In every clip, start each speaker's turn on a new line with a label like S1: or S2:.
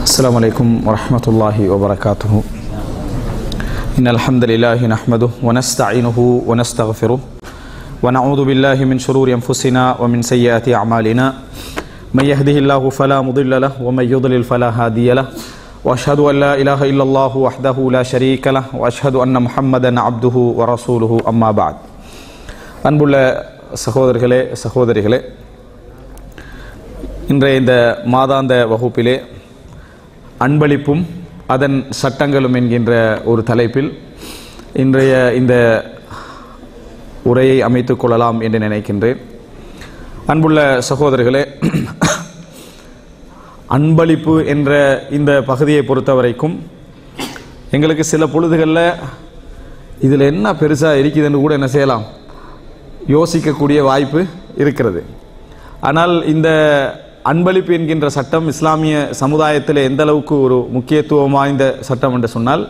S1: السلام عليكم ورحمة الله وبركاته إن الحمد لله نحمده ونستعينه ونستغفره ونعوذ بالله من شرور أنفسنا ومن سيئات أعمالنا من يهده الله فلا مضل له ومن يضلل فلا هادي له وأشهد أن لا إله إلا الله وحده لا شريك له وأشهد أن محمدا عبده ورسوله أما بعد அன்புள்ள சகோதரர்களே சகோதரிகளே இன்றைய இந்த மாதாந்த வகுப்பிலே அன்பளிப்பும் அதன் சட்டங்களும் என்கின்ற ஒரு தலைப்பில் இன்றைய இந்த உரையை அமைத்துக் கொள்ளலாம் என்று நினைக்கின்றேன் அன்புள்ள சகோதரர்களே அன்பளிப்பு என்ற இந்த பகுதியை பொறுத்த வரைக்கும் எங்களுக்கு சில பொழுதுகளில் இதில் என்ன பெருசாக இருக்குதுன்னு கூட என்ன செய்யலாம் யோசிக்கக்கூடிய வாய்ப்பு இருக்கிறது ஆனால் இந்த அன்பளிப்பு என்கின்ற சட்டம் இஸ்லாமிய சமுதாயத்தில் எந்த அளவுக்கு ஒரு முக்கியத்துவம் வாய்ந்த சட்டம் என்று சொன்னால்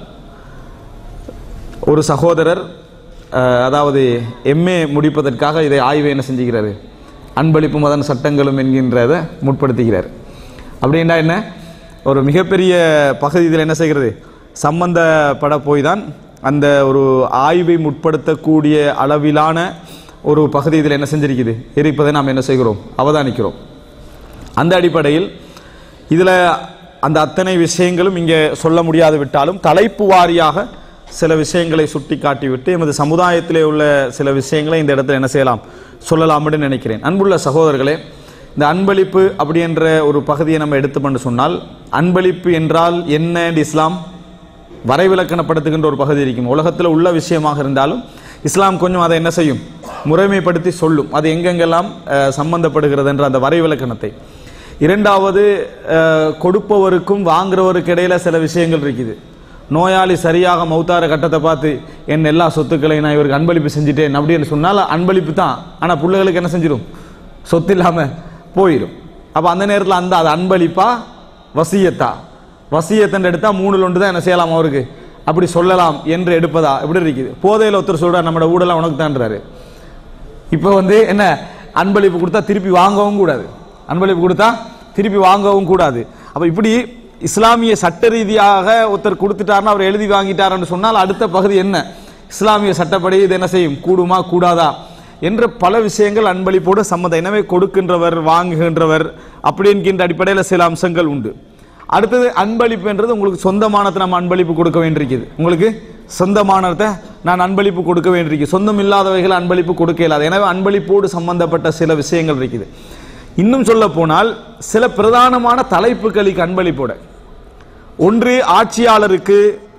S1: ஒரு சகோதரர் அஹ், அதாவது எம்ஏ முடிப்பதற்காக இதை ஆய்வு என்ன செஞ்சுக்கிறாரு அன்பளிப்பும் அதன் சட்டங்களும் என்கின்றதை முற்படுத்துகிறார் அப்படின்னா என்ன ஒரு மிகப்பெரிய பகுதி இதில் என்ன செய்கிறது சம்பந்தப்பட போய் தான் அந்த ஒரு ஆய்வை முற்படுத்தக்கூடிய அளவிலான ஒரு பகுதி இதில் என்ன செஞ்சிருக்குது இருப்பதை நாம் என்ன செய்கிறோம் அவதானிக்கிறோம் அந்த அடிப்படையில் இதில் அந்த அத்தனை விஷயங்களும் இங்கே சொல்ல முடியாது விட்டாலும் தலைப்பு வாரியாக சில விஷயங்களை சுட்டி காட்டிவிட்டு எமது சமுதாயத்திலே உள்ள சில விஷயங்களை இந்த இடத்துல என்ன செய்யலாம் சொல்லலாம்னு நினைக்கிறேன் அன்புள்ள சகோதரர்களே இந்த அன்பளிப்பு அப்படி என்ற ஒரு பகுதியை நம்ம எடுத்துக்கொண்டு சொன்னால் அன்பளிப்பு என்றால் என்ன என்று இஸ்லாம் வரைவிலக்கணப்படுத்துகின்ற ஒரு பகுதி இருக்கும் உலகத்தில் உள்ள விஷயமாக இருந்தாலும் இஸ்லாம் கொஞ்சம் அதை என்ன செய்யும் முறைமைப்படுத்தி சொல்லும் அது எங்கெங்கெல்லாம் அஹ், சம்பந்தப்படுகிறது என்ற அந்த வரைவிலக்கணத்தை இரண்டாவது அஹ், கொடுப்பவருக்கும் வாங்குறவருக்கு இடையில சில விஷயங்கள் இருக்குது நோயாளி சரியாக மௌத்தார கட்டத்தை பார்த்து என் எல்லா சொத்துக்களையும் நான் இவருக்கு அன்பளிப்பு செஞ்சுட்டேன் அப்படின்னு சொன்னால் அன்பளிப்பு தான் ஆனால் பிள்ளைகளுக்கு என்ன செஞ்சிடும் சொத்து இல்லாமல் போயிடும் அப்போ அந்த நேரத்தில் அந்த அது அன்பளிப்பா வசியத்தா வசியத்தன் எடுத்தால் மூணுல ஒன்று தான் என்ன செய்யலாம் அவருக்கு அப்படி சொல்லலாம் என்று எடுப்பதா எப்படி இருக்குது போதையில் ஒருத்தர் சொல்றார் நம்மளோட ஊடெல்லாம் உனக்கு தான்றாரு இப்போ வந்து என்ன அன்பளிப்பு கொடுத்தா திருப்பி வாங்கவும் கூடாது அன்பளிப்பு கொடுத்தா திருப்பி வாங்கவும் கூடாது அப்போ இப்படி இஸ்லாமிய சட்ட ரீதியாக ஒருத்தர் கொடுத்துட்டாருன்னா அவர் எழுதி வாங்கிட்டாருன்னு சொன்னால் அடுத்த பகுதி என்ன இஸ்லாமிய சட்டப்படி இது என்ன செய்யும் கூடுமா கூடாதா என்ற பல விஷயங்கள் அன்பளிப்போடு சம்மந்தம் எனவே கொடுக்கின்றவர் வாங்குகின்றவர் அப்படி என்கின்ற அடிப்படையில் சில அம்சங்கள் உண்டு அடுத்தது அன்பளிப்புன்றது உங்களுக்கு சொந்தமானதை நம்ம அன்பளிப்பு கொடுக்க வேண்டியிருக்குது உங்களுக்கு சொந்தமானதை நான் அன்பளிப்பு கொடுக்க வேண்டியிருக்கு சொந்தம் இல்லாதவைகள் அன்பளிப்பு கொடுக்க இயலாது எனவே அன்பளிப்போடு சம்பந்தப்பட்ட சில விஷயங்கள் இருக்குது இன்னும் சொல்ல போனால் சில பிரதானமான தலைப்புகளுக்கு அன்பளிப்போட ஒன்று ஆட்சியாளருக்கு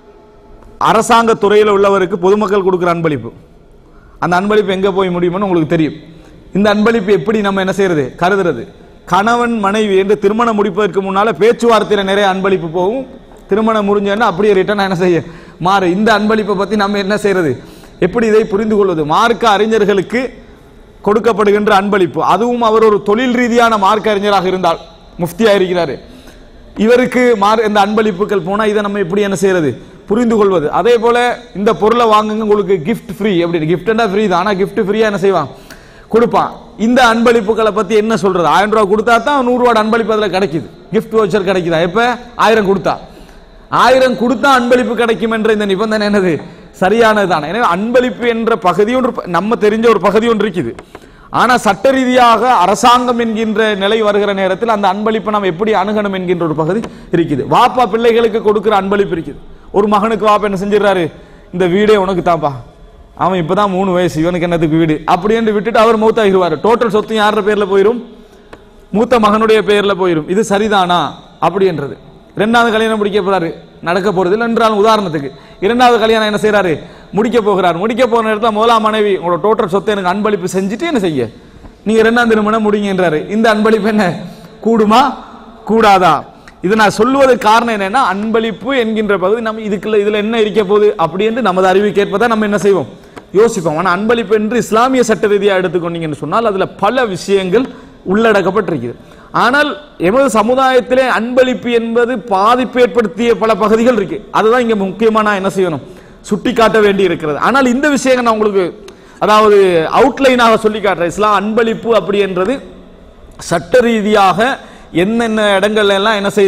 S1: அரசாங்க துறையில் உள்ளவருக்கு பொதுமக்கள் கொடுக்குற அன்பளிப்பு அந்த அன்பளிப்பு எங்கே போய் முடியும்னு உங்களுக்கு தெரியும் இந்த அன்பளிப்பு எப்படி நம்ம என்ன செய்யறது கருதுறது கணவன் மனைவி என்று திருமணம் முடிப்பதற்கு முன்னால பேச்சுவார்த்தையில் நிறைய அன்பளிப்பு போகும் திருமணம் முடிஞ்சோன்னா அப்படியே ரிட்டர்ன் என்ன செய்ய மாறு இந்த அன்பளிப்பை பற்றி நம்ம என்ன செய்யறது எப்படி இதை புரிந்து கொள்வது மார்க்க அறிஞர்களுக்கு கொடுக்கப்படுகின்ற அன்பளிப்பு அதுவும் அவர் ஒரு தொழில் ரீதியான மார்க்க அறிஞராக இருந்தால் முஃப்தியா இருக்கிறாரு இவருக்கு மார் இந்த அன்பளிப்புகள் போனால் இதை நம்ம எப்படி என்ன செய்யறது புரிந்து கொள்வது அதே போல இந்த பொருளை வாங்குங்க உங்களுக்கு gift ஃப்ரீ அப்படின்னு கிஃப்ட்னா ஃப்ரீ தான் ஆனால் gift ஃப்ரீயா என்ன செய்வான் கொடுப்பான் இந்த அன்பளிப்புகளை பத்தி என்ன சொல்றது ஆயிரம் ரூபாய் கொடுத்தா தான் நூறு ரூபாய் அன்பளிப்பு அதில் கிடைக்குது gift வவுச்சர் கிடைக்குதா எப்ப ஆயிரம் கொடுத்தா ஆயிரம் கொடுத்தா அன்பளிப்பு கிடைக்கும் என்ற இந்த நிபந்தனை என்னது சரியானதுதான் எனவே அன்பளிப்பு என்ற பகுதி ஒன்று நம்ம தெரிஞ்ச ஒரு பகுதி ஒன்று இருக்குது ஆனா சட்ட ரீதியாக அரசாங்கம் என்கின்ற நிலை வருகிற நேரத்தில் அந்த அன்பளிப்பை நாம் எப்படி அணுகணும் என்கின்ற ஒரு பகுதி இருக்குது வாப்பா பிள்ளைகளுக்கு கொடுக்கிற அன்பளிப்பு இருக்குது ஒரு மகனுக்கு வாப்பா என்ன செஞ்சிடறாரு இந்த வீடே உனக்கு தான்ப்பா அவன் இப்பதான் மூணு வயசு இவனுக்கு என்னத்துக்கு வீடு அப்படி என்று விட்டுட்டு அவர் மூத்தாகிடுவார் டோட்டல் சொத்து யார பேர்ல போயிரும் மூத்த மகனுடைய பெயர்ல போயிடும் இது சரிதானா அப்படின்றது ரெண்டாவது கல்யாணம் முடிக்க போறாரு நடக்க போறது இல்லை என்றாலும் உதாரணத்துக்கு இரண்டாவது கல்யாணம் என்ன செய்றாரு முடிக்க போகிறார் முடிக்க போற நேரத்தில் முதலாம் மனைவி உங்களோட டோட்டல் சொத்தை எனக்கு அன்பளிப்பு செஞ்சுட்டு என்ன செய்ய நீங்க ரெண்டாம் திருமணம் முடிங்கன்றாரு இந்த அன்பளிப்பு என்ன கூடுமா கூடாதா இது நான் சொல்லுவதற்கு காரணம் என்னன்னா அன்பளிப்பு என்கின்ற பகுதி நம்ம இதுக்குள்ள இதுல என்ன இருக்க போகுது அப்படி என்று நமது அறிவுக்கு ஏற்பதான் நம்ம என்ன செய்வோம் யோசிப்போம் ஆனா அன்பளிப்பு என்று இஸ்லாமிய சட்ட ரீதியாக எடுத்துக்கொண்டீங்கன்னு சொன்னால் அதுல பல விஷயங்கள் உள்ளடக்கப்பட்டிருக்கிறது ஆனால் எமது சமுதாயத்திலே அன்பளிப்பு என்பது பாதிப்பு ஏற்படுத்திய பல பகுதிகள் இருக்கு அதுதான் இங்க முக்கியமா நான் என்ன செய்யணும் சுட்டி காட்ட வேண்டி இருக்கிறது ஆனால் இந்த விஷயங்கள் நான் உங்களுக்கு அதாவது அவுட்லைனாக சொல்லி காட்டுறேன் இஸ்லாம் அன்பளிப்பு அப்படி என்றது சட்ட ரீதியாக என்னென்ன இடங்கள்ல எல்லாம் என்ன செய்யுது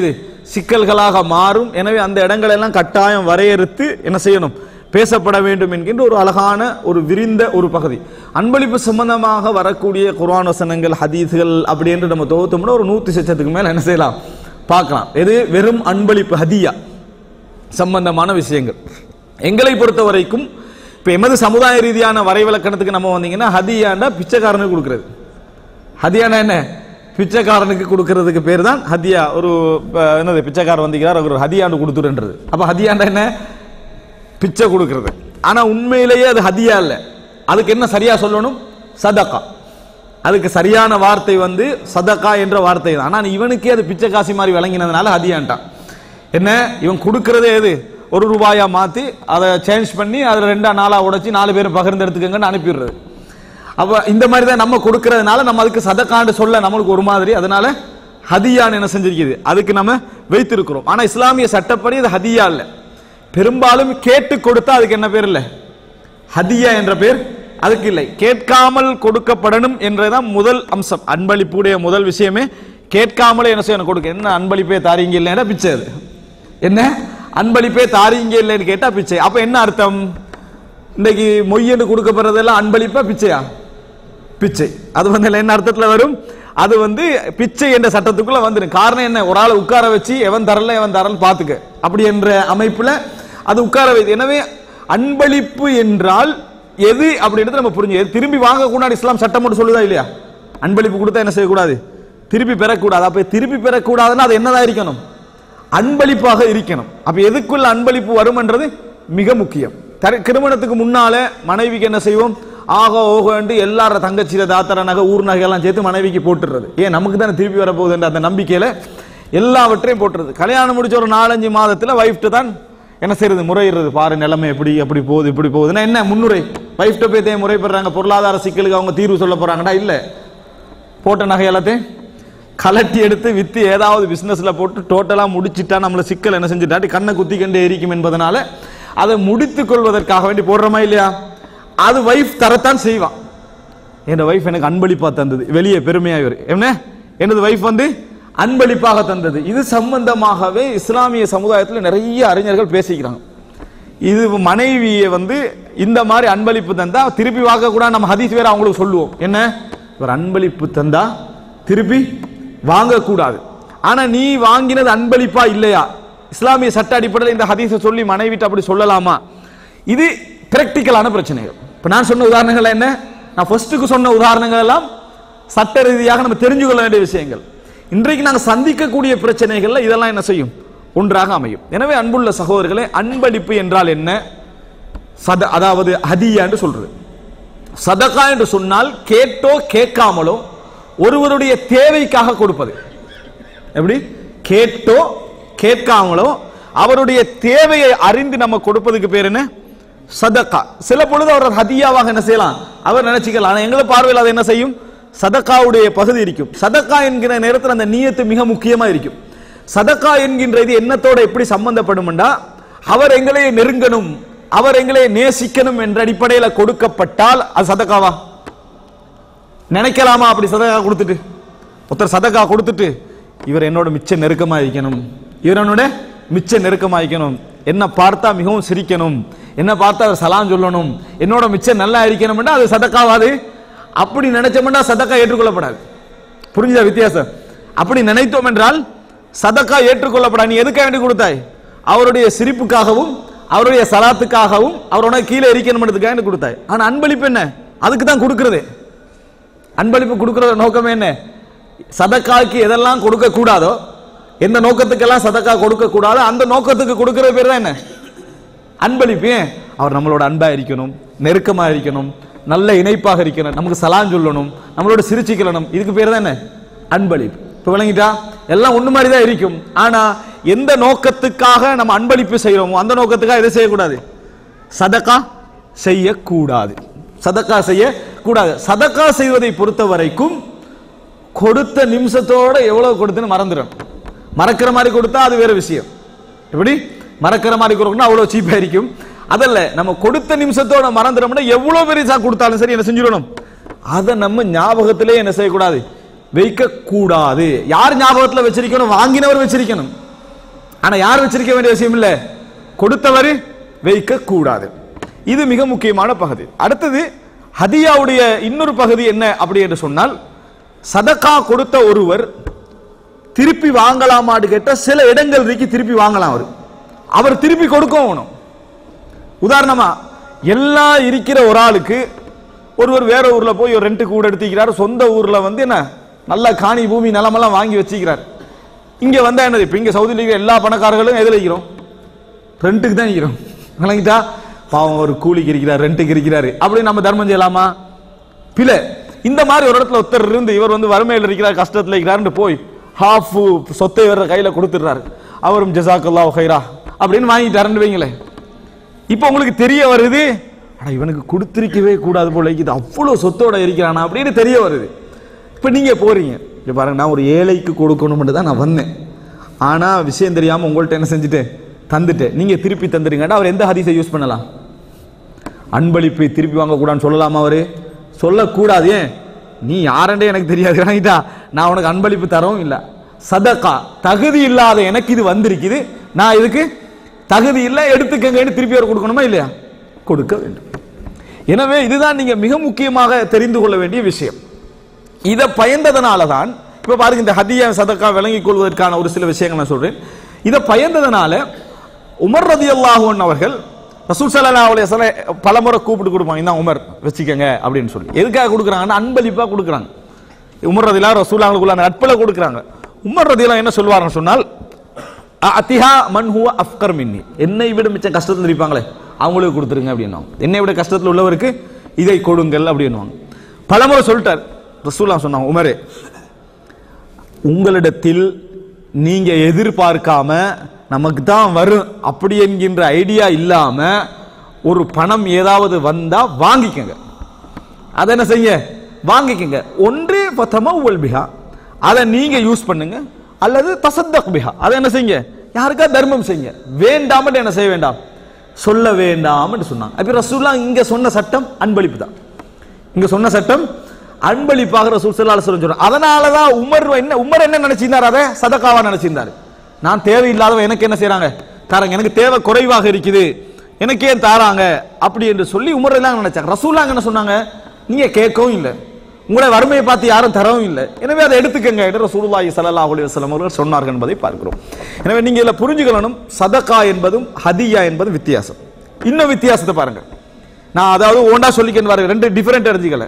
S1: சிக்கல்களாக மாறும் எனவே அந்த இடங்களை எல்லாம் கட்டாயம் வரையறுத்து என்ன செய்யணும் பேசப்பட வேண்டும் என்கின்ற ஒரு அழகான ஒரு விரிந்த ஒரு பகுதி அன்பளிப்பு சம்பந்தமாக வரக்கூடிய குர்ஆன் வசனங்கள் ஹதீஸ்கள் அப்படி என்று நம்ம தொகுத்தோம்னா ஒரு நூத்தி சச்சத்துக்கு மேல என்ன செய்யலாம் பார்க்கலாம் எது வெறும் அன்பளிப்பு ஹதியா சம்பந்தமான விஷயங்கள் எங்களை பொறுத்த வரைக்கும் இப்போ எமது சமுதாய ரீதியான வரைவிலக்கணத்துக்கு நம்ம வந்தீங்கன்னா ஹதியாண்டா பிச்சைக்காரனுக்கு கொடுக்கிறது ஹதியானா என்ன பிச்சைக்காரனுக்கு கொடுக்கறதுக்கு பேர் தான் ஹதியா ஒரு அஹ், என்னது பிச்சைக்காரன் வந்திக்கிறார் அவர் ஒரு ஹதியாண்டு கொடுத்துருன்றது அப்ப ஹதியாண்டா என்ன பிச்சை கொடுக்கிறது ஆனா உண்மையிலேயே அது ஹதியா இல்ல அதுக்கு என்ன சரியா சொல்லணும் சதகா அதுக்கு சரியான வார்த்தை வந்து சதகா என்ற வார்த்தை தான் ஆனா இவனுக்கே அது பிச்சை காசி மாதிரி விளங்கினதுனால ஹதியான்ட்டான் என்ன இவன் கொடுக்கறதே எது ஒரு ரூபாயா மாத்தி அதை சேஞ்ச் பண்ணி அதுல ரெண்டா நாளா உடைச்சு நாலு பேரும் பகிர்ந்து எடுத்துக்கங்கன்னு அனுப்பிடுறது அப்ப இந்த மாதிரி தான் நம்ம கொடுக்கறதுனால நம்ம அதுக்கு சதக்காண்டு சொல்ல நம்மளுக்கு ஒரு மாதிரி அதனால ஹதியான்னு என்ன செஞ்சிருக்குது அதுக்கு நம்ம வைத்திருக்கிறோம் ஆனா இஸ்லாமிய சட்டப்படி அது ஹதியா இல்ல பெரும்பாலும் கேட்டு கொடுத்தா அதுக்கு என்ன பேர் இல்ல ஹதியா என்ற பேர் அதுக்கு இல்லை கேட்காமல் கொடுக்கப்படணும் என்றதான் முதல் அம்சம் அன்பளிப்புடைய முதல் விஷயமே கேட்காமலே என்ன செய்யணும் கொடுக்க என்ன அன்பளிப்பே தாரீங்க இல்லைன்னா பிச்சை அது என்ன அன்பளிப்பே தாரீங்க இல்லைன்னு கேட்டா பிச்சை அப்ப என்ன அர்த்தம் இன்னைக்கு மொய்யன்னு கொடுக்கப்படுறதெல்லாம் அன்பளிப்பா பிச்சையா பிச்சை அது வந்து என்ன அர்த்தத்துல வரும் அது வந்து பிச்சை என்ற சட்டத்துக்குள்ள வந்துடும் காரணம் என்ன ஒரு ஆளை உட்கார வச்சு எவன் தரல எவன் தரல பாத்துக்க அப்படி என்ற அமைப்புல அது உட்கார வைத்து எனவே அன்பளிப்பு என்றால் எது அப்படின்றது நம்ம புரிஞ்சு திரும்பி வாங்க கூடாது இஸ்லாம் சட்டம் மட்டும் சொல்லுதா இல்லையா அன்பளிப்பு கொடுத்தா என்ன செய்யக்கூடாது திருப்பி பெறக்கூடாது அப்ப திருப்பி பெறக்கூடாதுன்னா அது என்னதான் இருக்கணும் அன்பளிப்பாக இருக்கணும் அப்ப எதுக்குள்ள அன்பளிப்பு வரும்ன்றது மிக முக்கியம் தர- திருமணத்துக்கு முன்னால மனைவிக்கு என்ன செய்வோம் ஆக ஓகோன்ட்டு எல்லார தங்கச்சியில தாத்தர நகை ஊர் நகை எல்லாம் சேர்த்து மனைவிக்கு போட்டுறது ஏன் நமக்கு தானே திருப்பி வரப்போகுதுன்ற அந்த நம்பிக்கையில எல்லாவற்றையும் போட்டுறது கல்யாணம் முடிச்ச ஒரு நாலஞ்சு மாதத்துல வைஃப்ட்டு தான் என்ன செய்யறது முறையிடுறது பாரு நிலைமை எப்படி எப்படி போகுது இப்படி போகுதுன்னா என்ன முன்னுரை வைஃப்ட்ட போய் தேவை முறைப்படுறாங்க பொருளாதார சிக்கலுக்கு அவங்க தீர்வு சொல்ல போறாங்கடா இல்ல போட்ட நகை எல்லாத்தையும் கலட்டி எடுத்து வித்து ஏதாவது பிசினஸ்ல போட்டு டோட்டலா முடிச்சிட்டா நம்மள சிக்கல் என்ன செஞ்சுட்டாட்டி கண்ணை குத்தி கண்டு எரிக்கும் என்பதனால அதை முடித்துக் கொள்வதற்காக வேண்டி போடுறோமா இல்லையா அது வைஃப் தரத்தான் செய்வான் என் வைஃப் எனக்கு அன்பளிப்பா தந்தது வெளியே பெருமையா இவர் என்ன எனது வைஃப் வந்து அன்பளிப்பாக தந்தது இது சம்பந்தமாகவே இஸ்லாமிய சமுதாயத்தில் நிறைய அறிஞர்கள் பேசிக்கிறாங்க இது மனைவியை வந்து இந்த மாதிரி அன்பளிப்பு தந்தா திருப்பி வாங்க கூட நம்ம ஹதீஸ் வேற அவங்களுக்கு சொல்லுவோம் என்ன இவர் அன்பளிப்பு தந்தா திருப்பி வாங்கக்கூடாது ஆனா நீ வாங்கினது அன்பளிப்பா இல்லையா இஸ்லாமிய சட்ட அடிப்படையில் இந்த ஹதீஸை சொல்லி மனைவிட்டு அப்படி சொல்லலாமா இது பிராக்டிக்கலான பிரச்சனைகள் இப்ப நான் சொன்ன உதாரணங்கள் என்ன நான் ஃபர்ஸ்ட்டுக்கு சொன்ன உதாரணங்கள் எல்லாம் சட்ட ரீதியாக நம்ம தெரிஞ்சு கொள்ள வேண்டிய விஷயங்கள் இன்றைக்கு நாங்கள் சந்திக்கக்கூடிய பிரச்சனைகள்ல இதெல்லாம் என்ன செய்யும் ஒன்றாக அமையும் எனவே அன்புள்ள சகோதரர்களே அன்பளிப்பு என்றால் என்ன சத அதாவது ஹதியா என்று சொல்றது சதகா என்று சொன்னால் கேட்டோ கேட்காமலோ ஒருவருடைய தேவைக்காக கொடுப்பது எப்படி கேட்டோ கேட்காமலோ அவருடைய தேவையை அறிந்து நம்ம கொடுப்பதுக்கு பேர் என்ன சதக்கா சில பொழுது அவர் ஹதியாவாக என்ன செய்யலாம் அவர் நினைச்சுக்கலாம் ஆனா எங்களை பார்வையில் அது என்ன செய்யும் சதக்காவுடைய பகுதி இருக்கும் சதக்கா என்கிற நேரத்தில் அந்த நீயத்து மிக முக்கியமா இருக்கும் சதக்கா என்கின்ற இது எண்ணத்தோட எப்படி சம்பந்தப்படும்டா அவர் எங்களை நெருங்கணும் அவர் எங்களை நேசிக்கணும் என்ற அடிப்படையில் கொடுக்கப்பட்டால் அது சதக்காவா நினைக்கலாமா அப்படி சதகா கொடுத்துட்டு ஒருத்தர் சதகா கொடுத்துட்டு இவர் என்னோட மிச்ச நெருக்கமா இருக்கணும் இவர் என்னோட மிச்ச நெருக்கமா இருக்கணும் என்ன பார்த்தா மிகவும் சிரிக்கணும் என்ன பார்த்தா அவர் சலாம் சொல்லணும் என்னோட மிச்சம் நல்லா இருக்கணும்னா அது சதக்காவாது அப்படி நினைச்சோம்னா சதக்கா ஏற்றுக்கொள்ளப்படாது புரிஞ்சதா வித்தியாசம் அப்படி நினைத்தோம் என்றால் சதக்கா ஏற்றுக்கொள்ளப்படாது நீ எதுக்காக வேண்டி கொடுத்தாய் அவருடைய சிரிப்புக்காகவும் அவருடைய சலாத்துக்காகவும் அவரோட கீழே இருக்கணும்ன்றதுக்காக வேண்டி கொடுத்தாய் ஆனா அன்பளிப்பு என்ன அதுக்கு தான் கொடுக்கிறது அன்பளிப்பு கொடுக்கிற நோக்கமே என்ன சதக்காக்கு எதெல்லாம் கொடுக்க கூடாதோ எந்த நோக்கத்துக்கெல்லாம் சதக்கா கொடுக்க கூடாதோ அந்த நோக்கத்துக்கு கொடுக்கிற பேர் தான் என்ன அன்பளிப்பு ஏன் அவர் நம்மளோட அன்பா இருக்கணும் நெருக்கமா இருக்கணும் நல்ல இணைப்பாக இருக்கணும் நமக்கு சலான் சொல்லணும் நம்மளோட சிரிச்சுக்கணும் இதுக்கு பேர் தான் என்ன அன்பளிப்பு இப்ப விளங்கிட்டா எல்லாம் ஒண்ணு மாதிரி தான் இருக்கும் ஆனா எந்த நோக்கத்துக்காக நம்ம அன்பளிப்பு செய்யறோமோ அந்த நோக்கத்துக்காக எதை செய்யக்கூடாது சதக்கா செய்யக்கூடாது சதக்கா செய்ய கூடாது சதக்கா செய்வதை பொறுத்த வரைக்கும் கொடுத்த நிமிஷத்தோட எவ்வளவு கொடுத்துன்னு மறந்துடும் மறக்கிற மாதிரி கொடுத்தா அது வேற விஷயம் எப்படி மறக்கிற மாதிரி கொடுக்கணும் அவ்வளவு சீப்பா இருக்கும் அதல்ல நம்ம கொடுத்த நிமிஷத்தோட மறந்துட்டோம்னா எவ்வளவு பெருசா கொடுத்தாலும் சரி என்ன செஞ்சிடணும் அதை நம்ம ஞாபகத்திலே என்ன செய்யக்கூடாது வைக்க கூடாது யார் ஞாபகத்துல வச்சிருக்கணும் வாங்கினவர் வச்சிருக்கணும் ஆனா யார் வச்சிருக்க வேண்டிய விஷயம் இல்ல கொடுத்தவர் வைக்க கூடாது இது மிக முக்கியமான பகுதி அடுத்தது ஹதியாவுடைய இன்னொரு பகுதி என்ன அப்படி என்று சொன்னால் சதக்கா கொடுத்த ஒருவர் திருப்பி வாங்கலாமான்னு கேட்ட சில இடங்கள் இருக்கு திருப்பி வாங்கலாம் அவர் அவர் திருப்பி கொடுக்கவும் வேணும் உதாரணமா எல்லாம் இருக்கிற ஒரு ஆளுக்கு ஒருவர் வேற ஊர்ல போய் ஒரு ரெண்ட் கூட எடுத்துக்கிறார் சொந்த ஊர்ல வந்து என்ன நல்ல காணி பூமி நிலமெல்லாம் வாங்கி வச்சுக்கிறார் இங்க வந்தா என்னது இப்ப இங்க சவுதியில் இருக்கிற எல்லா பணக்காரர்களும் எதுல இருக்கிறோம் ரெண்டுக்கு தான் இருக்கிறோம் விளங்கிட்டா பாவம் ஒரு கூலிக்கு இருக்கிறார் ரெண்டுக்கு இருக்கிறாரு அப்படி நம்ம தர்மம் செய்யலாமா பிழை இந்த மாதிரி ஒரு இடத்துல ஒருத்தர் இருந்து இவர் வந்து வறுமையில் இருக்கிறார் கஷ்டத்தில் இருக்கிறாருன்னு போய் ஹாஃப் சொத்தை இவர கையில கொடுத்துடுறாரு அவரும் ஜசாக்கல்லா ஹைரா அப்படின்னு வாங்கிட்டாருன்னு வைங்களேன் இப்போ உங்களுக்கு தெரிய வருது அட இவனுக்கு கொடுத்திருக்கவே கூடாது போல இது அவ்வளோ சொத்தோட இருக்கிறானா அப்படின்னு தெரிய வருது இப்போ நீங்க போறீங்க இங்க பாருங்க நான் ஒரு ஏழைக்கு கொடுக்கணும்னு தான் நான் வந்தேன் ஆனா விஷயம் தெரியாம உங்கள்ட்ட என்ன செஞ்சுட்டேன் தந்துட்டேன் நீங்க திருப்பி தந்துருங்கடா அவர் எந்த ஹதீஸை யூஸ் பண்ணலாம் அன்பளிப்பை திருப்பி வாங்கக்கூடாதுன்னு சொல்லலாமா அவரு சொல்லக்கூடாது ஏன் நீ யாரண்டே எனக்கு தெரியாது வாங்கிட்டா நான் உனக்கு அன்பளிப்பு தரவும் இல்லை சதக்கா தகுதி இல்லாத எனக்கு இது வந்திருக்குது நான் இதுக்கு தகுதி இல்லை எடுத்துக்கங்கன்னு திருப்பி அவர் கொடுக்கணுமா இல்லையா கொடுக்க வேண்டும் எனவே இதுதான் நீங்க மிக முக்கியமாக தெரிந்து கொள்ள வேண்டிய விஷயம் இதை பயந்ததனால தான் இப்ப பாருங்க இந்த ஹதியா சதக்கா விளங்கிக் கொள்வதற்கான ஒரு சில விஷயங்கள் நான் சொல்றேன் இதை பயந்ததனால உமர் ரதியல்லாஹு அவர்கள் ரசூல் ஸல்லல்லாஹு அலைஹி வஸல்லம் பலமுறை கூப்பிட்டு கொடுப்பாங்க இந்த உமர் வச்சுக்கங்க அப்படின்னு சொல்லி எதுக்காக கொடுக்குறாங்கன்னா அன்பளிப்பா கொடுக்குறாங்க உமர் ரதிலா ரசூலாங்களுக்குள்ள அந்த நட்பில் கொடுக்குறாங்க உமர் ரதியெல்லாம் என்ன சொல்வாருன்னு சொன்னால் அத்திஹா மன் ஹுவ அஃப்கர் மின்னி என்னை விட மிச்சம் கஷ்டத்தில் இருப்பாங்களே அவங்களுக்கு கொடுத்துருங்க அப்படின்னுவாங்க என்னை விட கஷ்டத்தில் உள்ளவருக்கு இதை கொடுங்கள் அப்படின்னுவாங்க பலமுறை சொல்லிட்டார் ரசூலா சொன்னாங்க உமரே உங்களிடத்தில் நீங்க எதிர்பார்க்காம நமக்கு தான் வரும் அப்படி என்கின்ற ஐடியா இல்லாம ஒரு பணம் ஏதாவது வந்தா வாங்கிக்கங்க அதை என்ன செய்ய வாங்கிக்கங்க ஒன்றே பத்தமா உவல் பிஹா அதை நீங்க யூஸ் பண்ணுங்க அல்லது தசத்தக் பிஹா அதை என்ன செய்யுங்க யாருக்கா தர்மம் செய்யுங்க வேண்டாமட்டு என்ன செய்ய வேண்டாம் சொல்ல வேண்டாம்னு சொன்னாங்க அப்ப ரசூல்லா இங்க சொன்ன சட்டம் அன்பளிப்பு தான் இங்க சொன்ன சட்டம் அன்பளிப்பாக ரசூல் ஸல்லல்லாஹு அலைஹி வஸல்லம் சொல்றாங்க அதனால தான் உமர் என்ன உமர் என்ன நினைச்சிருந்தார் அதை சதகாவா நினைச்சிருந்தார் நான் தேவையில்லாதவன் எனக்கு என்ன செய்றாங்க தாராங்க எனக்கு தேவை குறைவாக இருக்குது எனக்கு ஏன் தாராங்க அப்படி என்று சொல்லி உமர் எல்லாம் நினைச்சாங்க ரசூல்லாங்க என்ன சொன்னாங்க நீங்க கேட்கவும் இல்லை உங்களை வறுமையை பார்த்து யாரும் தரவும் இல்லை எனவே அதை எடுத்துக்கங்க என்று ரசூலுல்லாஹி ஸல்லல்லாஹு அலைஹி வஸல்லம் அவர்கள் சொன்னார்கள் என்பதை பார்க்கிறோம் எனவே நீங்க இதுல புரிஞ்சுக்கணும் சதகா என்பதும் ஹதியா என்பதும் வித்தியாசம் இன்னும் வித்தியாசத்தை பாருங்க நான் அதாவது ஓண்டா சொல்லிக்கன்னு பாருங்க ரெண்டு டிஃபரெண்ட் அறிஞ்சிக்கல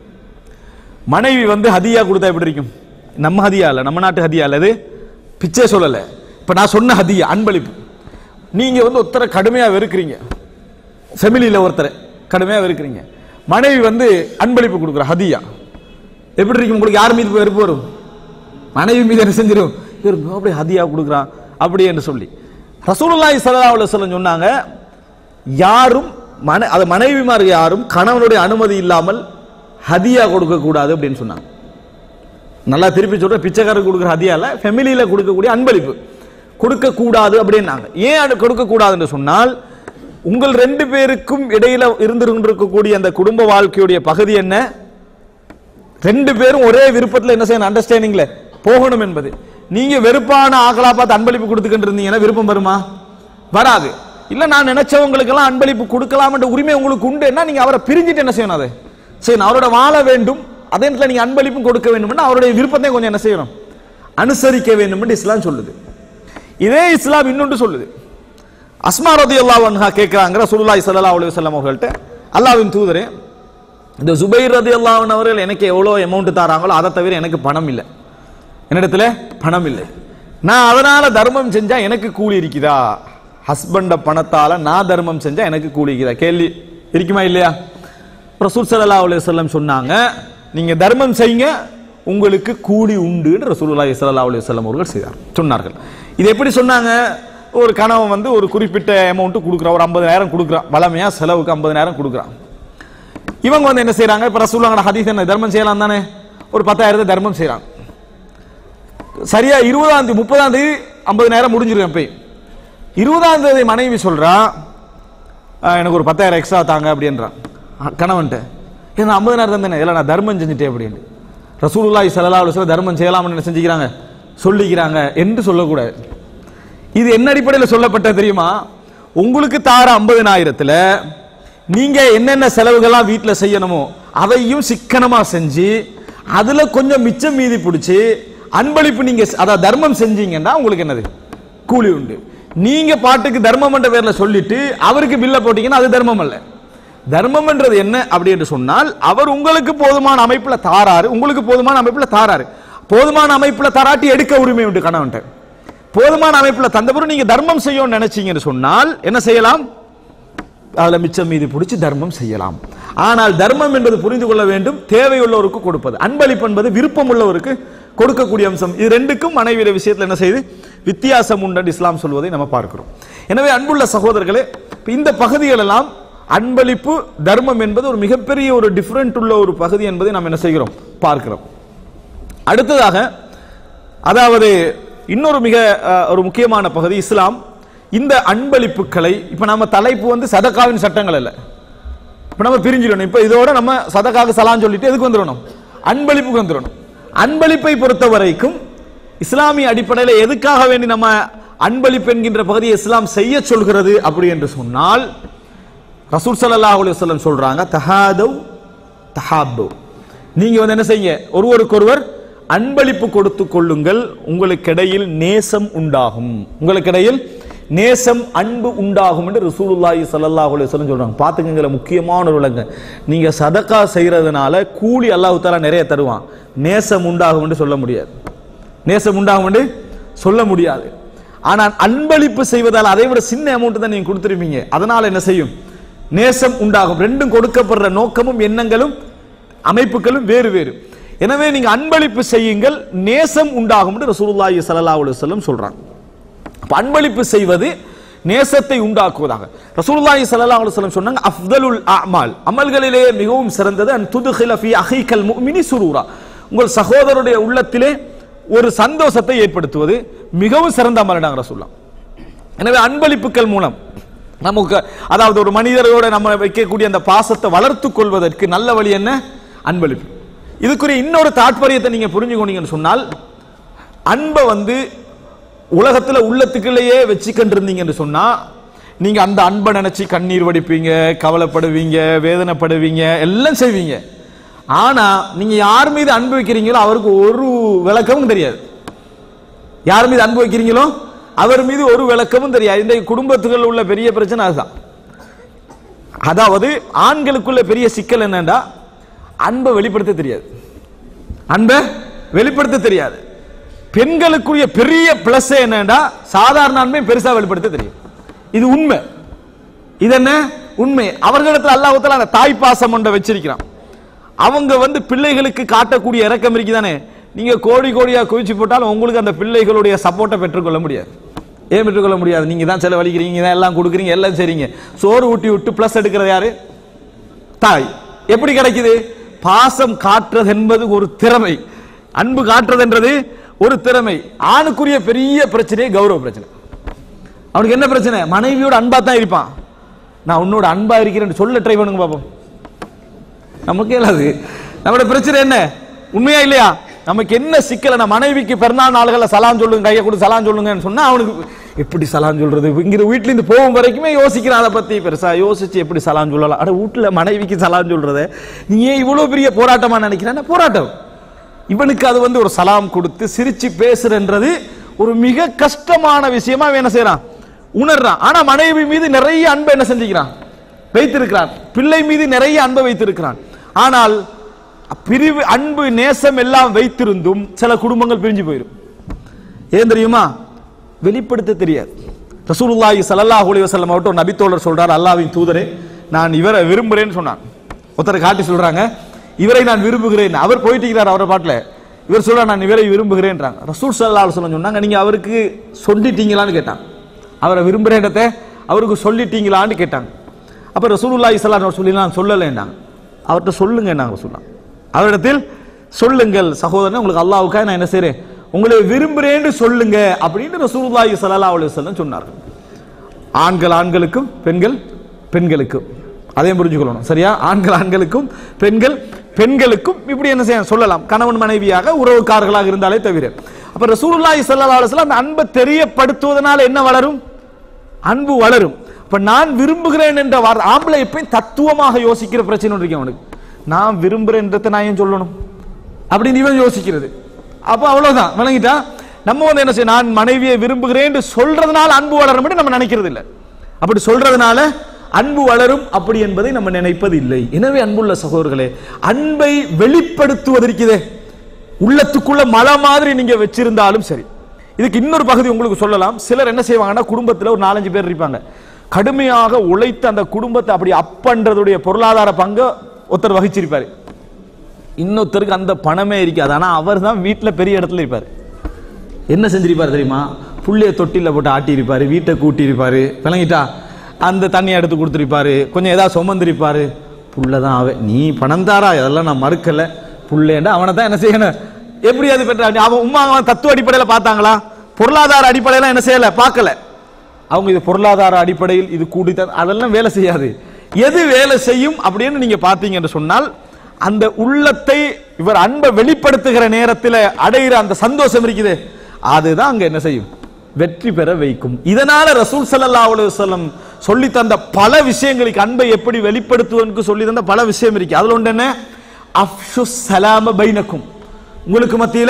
S1: மனைவி வந்து ஹதியா கொடுத்தா எப்படி இருக்கும் நம்ம ஹதியா இல்ல நம்ம நாட்டு ஹதியா இல்ல அது பிச்சை சொல்லல இப்ப நான் சொன்ன ஹதியா அன்பளிப்பு நீங்க வந்து ஒருத்தரை கடுமையா வெறுக்கிறீங்க ஃபெமிலியில ஒருத்தரை கடுமையா வெறுக்கிறீங்க மனைவி வந்து அன்பளிப்பு கொடுக்குற ஹதியா எப்படி இருக்கும் உங்களுக்கு யார் மீது வெறுப்பு வரும் மனைவி மீது என்ன செஞ்சிடும் இவர் அப்படி ஹதியா கொடுக்குறான் அப்படி என்று சொல்லி ரசூலுல்லாஹி ஸல்லல்லாஹு அலைஹி வஸல்லம் சொன்னாங்க யாரும் மன அது மனைவிமார் யாரும் கணவனுடைய அனுமதி இல்லாமல் ஹதியா கொடுக்க கூடாது அப்படின்னு சொன்னாங்க நல்லா திருப்பி சொல்ற பிச்சைக்காரருக்கு கொடுக்குற ஹதியா இல்ல ஃபெமிலியில கொடுக்கக்கூடிய அன்பளிப்பு கொடுக்க கூடாது அப்படின்னாங்க ஏன் அது கொடுக்க கூடாதுன்னு சொன்னால் உங்கள் ரெண்டு பேருக்கும் இடையில இருந்திருக்கக்கூடிய அந்த குடும்ப வாழ்க்கையுடைய பகுதி என்ன ரெண்டு பேரும் ஒரே விருப்பத்தில் என்ன செய்யணும் அண்டர்ஸ்டாண்டிங்ல போகணும் என்பது நீங்க வெறுப்பான ஆக்களா பார்த்து அன்பளிப்பு கொடுத்துக்கிட்டு இருந்தீங்கன்னா விருப்பம் வருமா வராது இல்ல நான் நினைச்சவங்களுக்கெல்லாம் அன்பளிப்பு கொடுக்கலாம்ன்ற உரிமை உங்களுக்கு உண்டுன்னா நீங்க அவரை பிரிஞ்சுட்டு என்ன செய்யணும் அதை சரி அவரோட வாழ வேண்டும் அதே நேரத்தில் நீங்க அன்பளிப்பும் கொடுக்க வேண்டும் அவருடைய விருப்பத்தை கொஞ்சம் என்ன செய்யணும் அனுசரிக்க வேண்டும் என்று இஸ்லாம் சொல்லுது இதே இஸ்லாம் இன்னொன்று சொல்லுது அஸ்மா ரதி அல்லாஹ் கேட்கிறாங்க ரசூலுல்லாஹி ஸல்லல்லாஹு அலைஹி வஸல்லம் அவர்கள்ட்ட அல்லாஹ்வின் தூதரே இந்த சுபைர் ரதி அல்லாஹ் அவர்கள் எனக்கு எவ்வளோ அமௌண்ட் தராங்களோ அதை தவிர எனக்கு பணம் இல்லை என்னிடத்துல பணம் இல்லை நான் அதனால தர்மம் செஞ்சா எனக்கு கூலி இருக்குதா ஹஸ்பண்ட பணத்தால நான் தர்மம் செஞ்சா எனக்கு கூலி இருக்குதா கேள்வி இருக்குமா இல்லையா ரசூல் ஸல்லல்லாஹு அலைஹி வஸல்லம் சொன்னாங்க நீங்க தர்மம் செய்யுங்க உங்களுக்கு கூலி உண்டுன்னு ரசூலுல்லாஹி ஸல்லல்லாஹு அலைஹி வஸல்லம் அவர்கள் செய்தார் சொன்னார்கள் இது எப்படி சொன்னாங்க ஒரு கணவன் வந்து ஒரு குறிப்பிட்ட அமௌண்ட் கொடுக்குறான் ஒரு 50000 கொடுக்குறான் வளமையா செலவுக்கு 50000 கொடுக்குறான் இவங்க வந்து என்ன செய்றாங்க இப்ப ரசூலுல்லாஹ் ஹதீஸ் என்ன தர்மம் செய்யலாம் தானே ஒரு பத்தாயிரத்தை தர்மம் செய்றாங்க சரியா இருபதாம் தேதி முப்பதாம் தேதி ஐம்பது முடிஞ்சிருக்கேன் போய் இருபதாம் தேதி மனைவி சொல்றா "ஆஹ், எனக்கு ஒரு பத்தாயிரம் எக்ஸ்ட்ரா தாங்க அப்படின்றான் அஹ், கணவன்ட்ட ஏன்னா ஐம்பதாயிரம் தானே இல்லை நான் தர்மம் செஞ்சுட்டேன் அப்படின்னு ரசூலுல்லாஹி ஸல்லல்லாஹு அலைஹி வஸல்லம் தர்மம் செய்யலாம்னு என்ன செஞ்சுக்கிறாங்க சொல்லிக்கிறாங்க என்று சொல்லக்கூடாது இது என்ன அடிப்படையில் சொல்லப்பட்டது தெரியுமா உங்களுக்கு தார ஐம்பதினாயிரத்துல நீங்க என்னென்ன செலவுகள்லாம் வீட்டில் செய்யணுமோ அதையும் சிக்கனமா செஞ்சு அதுல கொஞ்சம் மிச்சம் மீதி பிடிச்சி அன்பளிப்பு நீங்க அதாவது தர்மம் செஞ்சீங்கன்னா உங்களுக்கு என்னது கூலி உண்டு நீங்க பாட்டுக்கு தர்மம் என்ற பேர்ல சொல்லிட்டு அவருக்கு பில்ல போட்டீங்கன்னா அது தர்மம் அல்ல தர்மம் என்றது என்ன அப்படி என்று சொன்னால் அவர் உங்களுக்கு போதுமான அமைப்புல தாராரு உங்களுக்கு போதுமான அமைப்புல தாராரு போதுமான அமைப்புல தாராட்டி எடுக்க உரிமை உண்டு கணவன்ட்ட போதுமான அமைப்புல தந்தபுரம் நீங்க தர்மம் செய்யணும்னு நினைச்சீங்கன்னு சொன்னால் என்ன செய்யலாம் அதுல மிச்சம் மீதி பிடிச்சி தர்மம் செய்யலாம் ஆனால் தர்மம் என்பது புரிந்து கொள்ள வேண்டும் தேவையுள்ளவருக்கு கொடுப்பது அன்பளிப்பு என்பது விருப்பம் உள்ளவருக்கு கொடுக்கக்கூடிய அம்சம் இது ரெண்டுக்கும் மனைவிய விஷயத்தில் என்ன செய்து வித்தியாசம் உண்டு இஸ்லாம் சொல்வதை நம்ம பார்க்கிறோம் எனவே அன்புள்ள சகோதரர்களே இப்ப இந்த பகுதிகள் எல்லாம் அன்பளிப்பு தர்மம் என்பது ஒரு மிகப்பெரிய ஒரு டிஃபரெண்ட் உள்ள ஒரு பகுதி என்பதை நாம் என்ன செய்கிறோம் பார்க்கிறோம் அடுத்ததாக அதாவது இன்னொரு மிக அஹ், ஒரு முக்கியமான பகுதி இஸ்லாம் இந்த அன்பளிப்புகளை இப்ப நம்ம தலைப்பு வந்து சதகாவின் சட்டங்கள் அல்ல இப்ப நம்ம பிரிஞ்சிடணும் இப்ப இதோட நம்ம சதகாக சலான் சொல்லிட்டு எதுக்கு வந்துடணும் அன்பளிப்புக்கு வந்துடணும் அன்பளிப்பை பொறுத்த வரைக்கும் இஸ்லாமிய அடிப்படையில் எதுக்காக வேண்டி நம்ம அன்பளிப்பு என்கின்ற பகுதியை இஸ்லாம் செய்ய சொல்கிறது அப்படி என்று சொன்னால் ரசூல் ஸல்லல்லாஹு அலைஹி வஸல்லம் சொல்றாங்க தஹாதவ் தஹாபு நீங்க வந்து என்ன செய்யுங்க ஒருவருக்கொருவர் அன்பளிப்பு கொடுத்து கொள்ளுங்கள் உங்களுக்கு இடையில் நேசம் உண்டாகும் உங்களுக்கு இடையில் நேசம் அன்பு உண்டாகும் என்று ரசூலுல்லாஹி ஸல்லல்லாஹு அலைஹி வஸல்லம் சொல்றாங்க பாத்துக்கங்கள முக்கியமான ஒரு விளங்க நீங்க சதக்கா செய்யறதுனால கூலி அல்லாஹ் தஆலா நிறைய தருவான் நேசம் உண்டாகும் என்று சொல்ல முடியாது நேசம் உண்டாகும் என்று சொல்ல முடியாது ஆனால் அன்பளிப்பு செய்வதால் அதை விட சின்ன அமௌண்ட் தான் நீங்க கொடுத்துருப்பீங்க அதனால என்ன செய்யும் நேசம் உண்டாகும் ரெண்டும் கொடுக்கப்படுற நோக்கமும் எண்ணங்களும் அமைப்புகளும் வேறு வேறு எனவே நீங்க அன்பளிப்பு செய்யுங்கள் நேசம் உண்டாகும் என்று ரசூலுல்லாஹி ஸல்லல்லாஹு அலைஹி வஸல்லம் சொல்றாங்க அப்ப அன்பளிப்பு செய்வது நேசத்தை உண்டாக்குவதாக ரசூலுல்லாஹி ஸல்லல்லாஹு அலைஹி வஸல்லம் சொன்னாங்க அஃதலுல் அமால் அமல்களிலே மிகவும் சிறந்தது அன் துதுகில ஃபீ அஹீக்கல் முஃமினி சுரூரா உங்கள் சகோதரருடைய உள்ளத்திலே ஒரு சந்தோஷத்தை ஏற்படுத்துவது மிகவும் சிறந்த அமல்டாங்க ரசூலுல்லாஹ் எனவே அன்பளிப்புகள் மூலம் நமக்கு அதாவது ஒரு மனிதரோட நம்ம வைக்கக்கூடிய அந்த பாசத்தை வளர்த்து கொள்வதற்கு நல்ல வழி என்ன அன்பளிப்பு இதுக்குரிய இன்னொரு தாற்பயத்தை நீங்க புரிஞ்சுக்கொண்டீங்கன்னு சொன்னால் அன்பை வந்து உலகத்துல உள்ளத்துக்குள்ளேயே வச்சுக்கிட்டு இருந்தீங்கன்னு சொன்னா நீங்க அந்த அன்பை நினைச்சு கண்ணீர் வடிப்பீங்க கவலைப்படுவீங்க வேதனைப்படுவீங்க எல்லாம் செய்வீங்க ஆனா நீங்க யார் மீது அன்பு வைக்கிறீங்களோ அவருக்கு ஒரு விளக்கமும் தெரியாது யார் மீது அன்பு வைக்கிறீங்களோ அவர் மீது ஒரு விளக்கமும் தெரியாது இந்த குடும்பத்துக்குள்ள உள்ள பெரிய பிரச்சனை அதுதான் அதாவது ஆண்களுக்குள்ள பெரிய சிக்கல் என்னன்னா அன்பை வெளிப்படுத்த தெரியாது அன்பை வெளிப்படுத்த தெரியாது பெண்களுக்குரிய பெரிய பிளஸ் என்னன்னா சாதாரண அன்பை பெருசா வெளிப்படுத்த தெரியும் இது உண்மை இது என்ன உண்மை அவர்களிடத்துல அல்லாஹ் அந்த தாய் பாசம் ஒன்றை வச்சிருக்கிறான் அவங்க வந்து பிள்ளைகளுக்கு காட்டக்கூடிய இறக்கம் இருக்குதானே நீங்க கோடி கோடியா குவிச்சு போட்டாலும் உங்களுக்கு அந்த பிள்ளைகளுடைய சப்போர்ட்டை பெற்றுக்கொள்ள முடியாது ஏன் பெற்றுக்கொள்ள முடியாது நீங்க தான் செலவழிக்கிறீங்க நீங்க தான் எல்லாம் கொடுக்குறீங்க எல்லாம் செய்றீங்க சோறு ஊட்டி விட்டு பிளஸ் எடுக்கிறது யாரு தாய் எப்படி கிடைக்குது பாசம் காட்டுறது என்பது ஒரு திறமை அன்பு காட்டுறது என்றது ஒரு திறமை ஆணுக்குரிய பெரிய பிரச்சனையே கௌரவ பிரச்சனை அவனுக்கு என்ன பிரச்சனை மனைவியோட அன்பா தான் இருப்பான் நான் உன்னோட அன்பா இருக்கிறேன்னு சொல்ல ட்ரை பண்ணுங்க பாப்போம் நமக்கு இயலாது நம்மளோட பிரச்சனை என்ன உண்மையா இல்லையா நமக்கு என்ன சிக்கல் நம்ம மனைவிக்கு பிறநாள் நாள்களில் சலான் சொல்லுங்க கையை கொடுத்து சலான் சொல்லுங்கன்னு சொன்னா அவனுக்கு எப்படி சலான் சொல்றது இங்க வீட்ல இருந்து போகும் வரைக்குமே யோசிக்கிறான் அதை பத்தி பெருசா யோசிச்சு எப்படி சலான் சொல்லலாம் அட வீட்டுல மனைவிக்கு சலான் சொல்றத நீ ஏன் இவ்வளவு பெரிய போராட்டமா நினைக்கிறேன் போராட்டம் இவனுக்கு அது வந்து ஒரு சலாம் கொடுத்து சிரிச்சு பேசுறன்றது ஒரு மிக கஷ்டமான விஷயமா அவன் என்ன செய்யறான் உணர்றான் ஆனா மனைவி மீது நிறைய அன்பை என்ன செஞ்சுக்கிறான் வைத்திருக்கிறான் பிள்ளை மீது நிறைய அன்பை வைத்திருக்கிறான் ஆனால் பிரிவு அன்பு நேசம் எல்லாம் வைத்திருந்தும் சில குடும்பங்கள் பிரிஞ்சு போயிடும் ஏன் தெரியுமா வெளிப்படுத்த தெரியாது ரசூலுல்லாஹி ஸல்லல்லாஹு அலைஹி வஸல்லம் அவர்ட்ட ஒரு நபித்தோழர் சொல்றார் அல்லாஹ்வின் தூதரே நான் இவரை விரும்புறேன்னு சொன்னான் ஒருத்தர் காட்டி சொல்றாங்க இவரை நான் விரும்புகிறேன் அவர் போயிட்டு இருக்கிறார் அவரை பாட்டுல இவர் சொல்றார் நான் இவரை விரும்புகிறேன்றாங்க ரசூல் ஸல்லல்லாஹு அலைஹி வஸல்லம் சொன்னாங்க நீங்க அவருக்கு சொல்லிட்டீங்களான்னு கேட்டான் அவரை விரும்புறேன்றதை அவருக்கு சொல்லிட்டீங்களான்னு கேட்டாங்க அப்ப ரசூலுல்லாஹி ஸல்லல்லாஹு அலைஹி வஸல்லம் சொல்லி நான் சொல்லலைன்னாங்க அவர்கிட்ட சொல்லுங்க நாங்க சொன்னாங்க அவரிடத்தில் சொல்லுங்கள் சகோதரன் உங்களுக்கு அல்லாஹ்வுக்காக நான் என்ன செய்றேன் உங்களை விரும்புறேன்னு சொல்லுங்க அப்படின்னு ரசூலுல்லாஹி ஸல்லல்லாஹு அலைஹி வஸல்லம் சொன்னார்கள் ஆண்கள் ஆண்களுக்கும் பெண்கள் பெண்களுக்கும் அதையும் புரிஞ்சுக்கொள்ளணும் சரியா ஆண்கள் ஆண்களுக்கும் பெண்கள் பெண்களுக்கும் இப்படி என்ன செய்ய சொல்லலாம் கணவன் மனைவியாக உறவுக்காரர்களாக இருந்தாலே தவிர அப்ப ரசூலுல்லாஹி ஸல்லல்லாஹு அலைஹி வஸல்லம் அந்த அன்பை தெரியப்படுத்துவதனால என்ன வளரும் அன்பு வளரும் இப்ப நான் விரும்புகிறேன் என்ற வார்த்தை ஆம்பளை எப்பயும் தத்துவமாக யோசிக்கிற பிரச்சனை ஒன்று இருக்கு அவனுக்கு நான் விரும்புறேன்றதை நான் ஏன் சொல்லணும் அப்படின்னு இவன் யோசிக்கிறது அப்போ அவ்வளவுதான் விளங்கிட்டா நம்ம வந்து என்ன செய்ய நான் மனைவியை விரும்புகிறேன் சொல்றதுனால அன்பு வளரும் நம்ம நினைக்கிறது இல்லை அப்படி சொல்றதுனால அன்பு வளரும் அப்படி என்பதை நம்ம நினைப்பது இல்லை எனவே அன்புள்ள சகோதரர்களே அன்பை வெளிப்படுத்துவதற்குதே உள்ளத்துக்குள்ள மலை மாதிரி நீங்க வச்சிருந்தாலும் சரி இதுக்கு இன்னொரு பகுதி உங்களுக்கு சொல்லலாம் சிலர் என்ன செய்வாங்கன்னா குடும்பத்தில் ஒரு நாலஞ்சு பேர் இருப்பாங்க கடுமையாக உழைத்து அந்த குடும்பத்தை அப்படி அப்பன்றதுடைய பொருளாதார பங்கை ஒருத்தர் வகிச்சிருப்பாரு இன்னொருத்தருக்கு அந்த பணமே இருக்காது ஆனா அவர் தான் வீட்டில் பெரிய இடத்துல இருப்பார் என்ன செஞ்சிருப்பார் தெரியுமா புள்ளைய தொட்டில போட்டு ஆட்டியிருப்பாரு வீட்டை கூட்டியிருப்பாரு விளங்கிட்டா அந்த தண்ணியை எடுத்து கொடுத்துருப்பாரு கொஞ்சம் ஏதாவது சுமந்திருப்பாரு புள்ள தான் அவன் நீ பணம் தாரா அதெல்லாம் நான் மறுக்கல புள்ளேண்டா அவனை தான் என்ன செய்யணும் எப்படி அது பெற்ற அவன் உமா அவன் தத்துவ அடிப்படையில் பார்த்தாங்களா பொருளாதார அடிப்படையில் என்ன செய்யல பார்க்கல அவங்க இது பொருளாதார அடிப்படையில் இது கூடித்தான் அதெல்லாம் வேலை செய்யாது எது வேலை செய்யும் அப்படின்னு நீங்க பார்த்தீங்க என்று சொன்னால் அந்த உள்ளத்தை இவர் அன்பை வெளிப்படுத்துகிற நேரத்தில் அடைகிற அந்த சந்தோஷம் இருக்குது அதுதான் அங்க என்ன செய்யும் வெற்றி பெற வைக்கும் இதனால ரசூல் ஸல்லல்லாஹு அலைஹி வஸல்லம் சொல்லி தந்த பல விஷயங்களுக்கு அன்பை எப்படி வெளிப்படுத்துவதற்கு சொல்லி தந்த பல விஷயம் இருக்கு அதுல ஒன்று என்ன அஃஷு சலாம பைனக்கும் உங்களுக்கு மத்தியில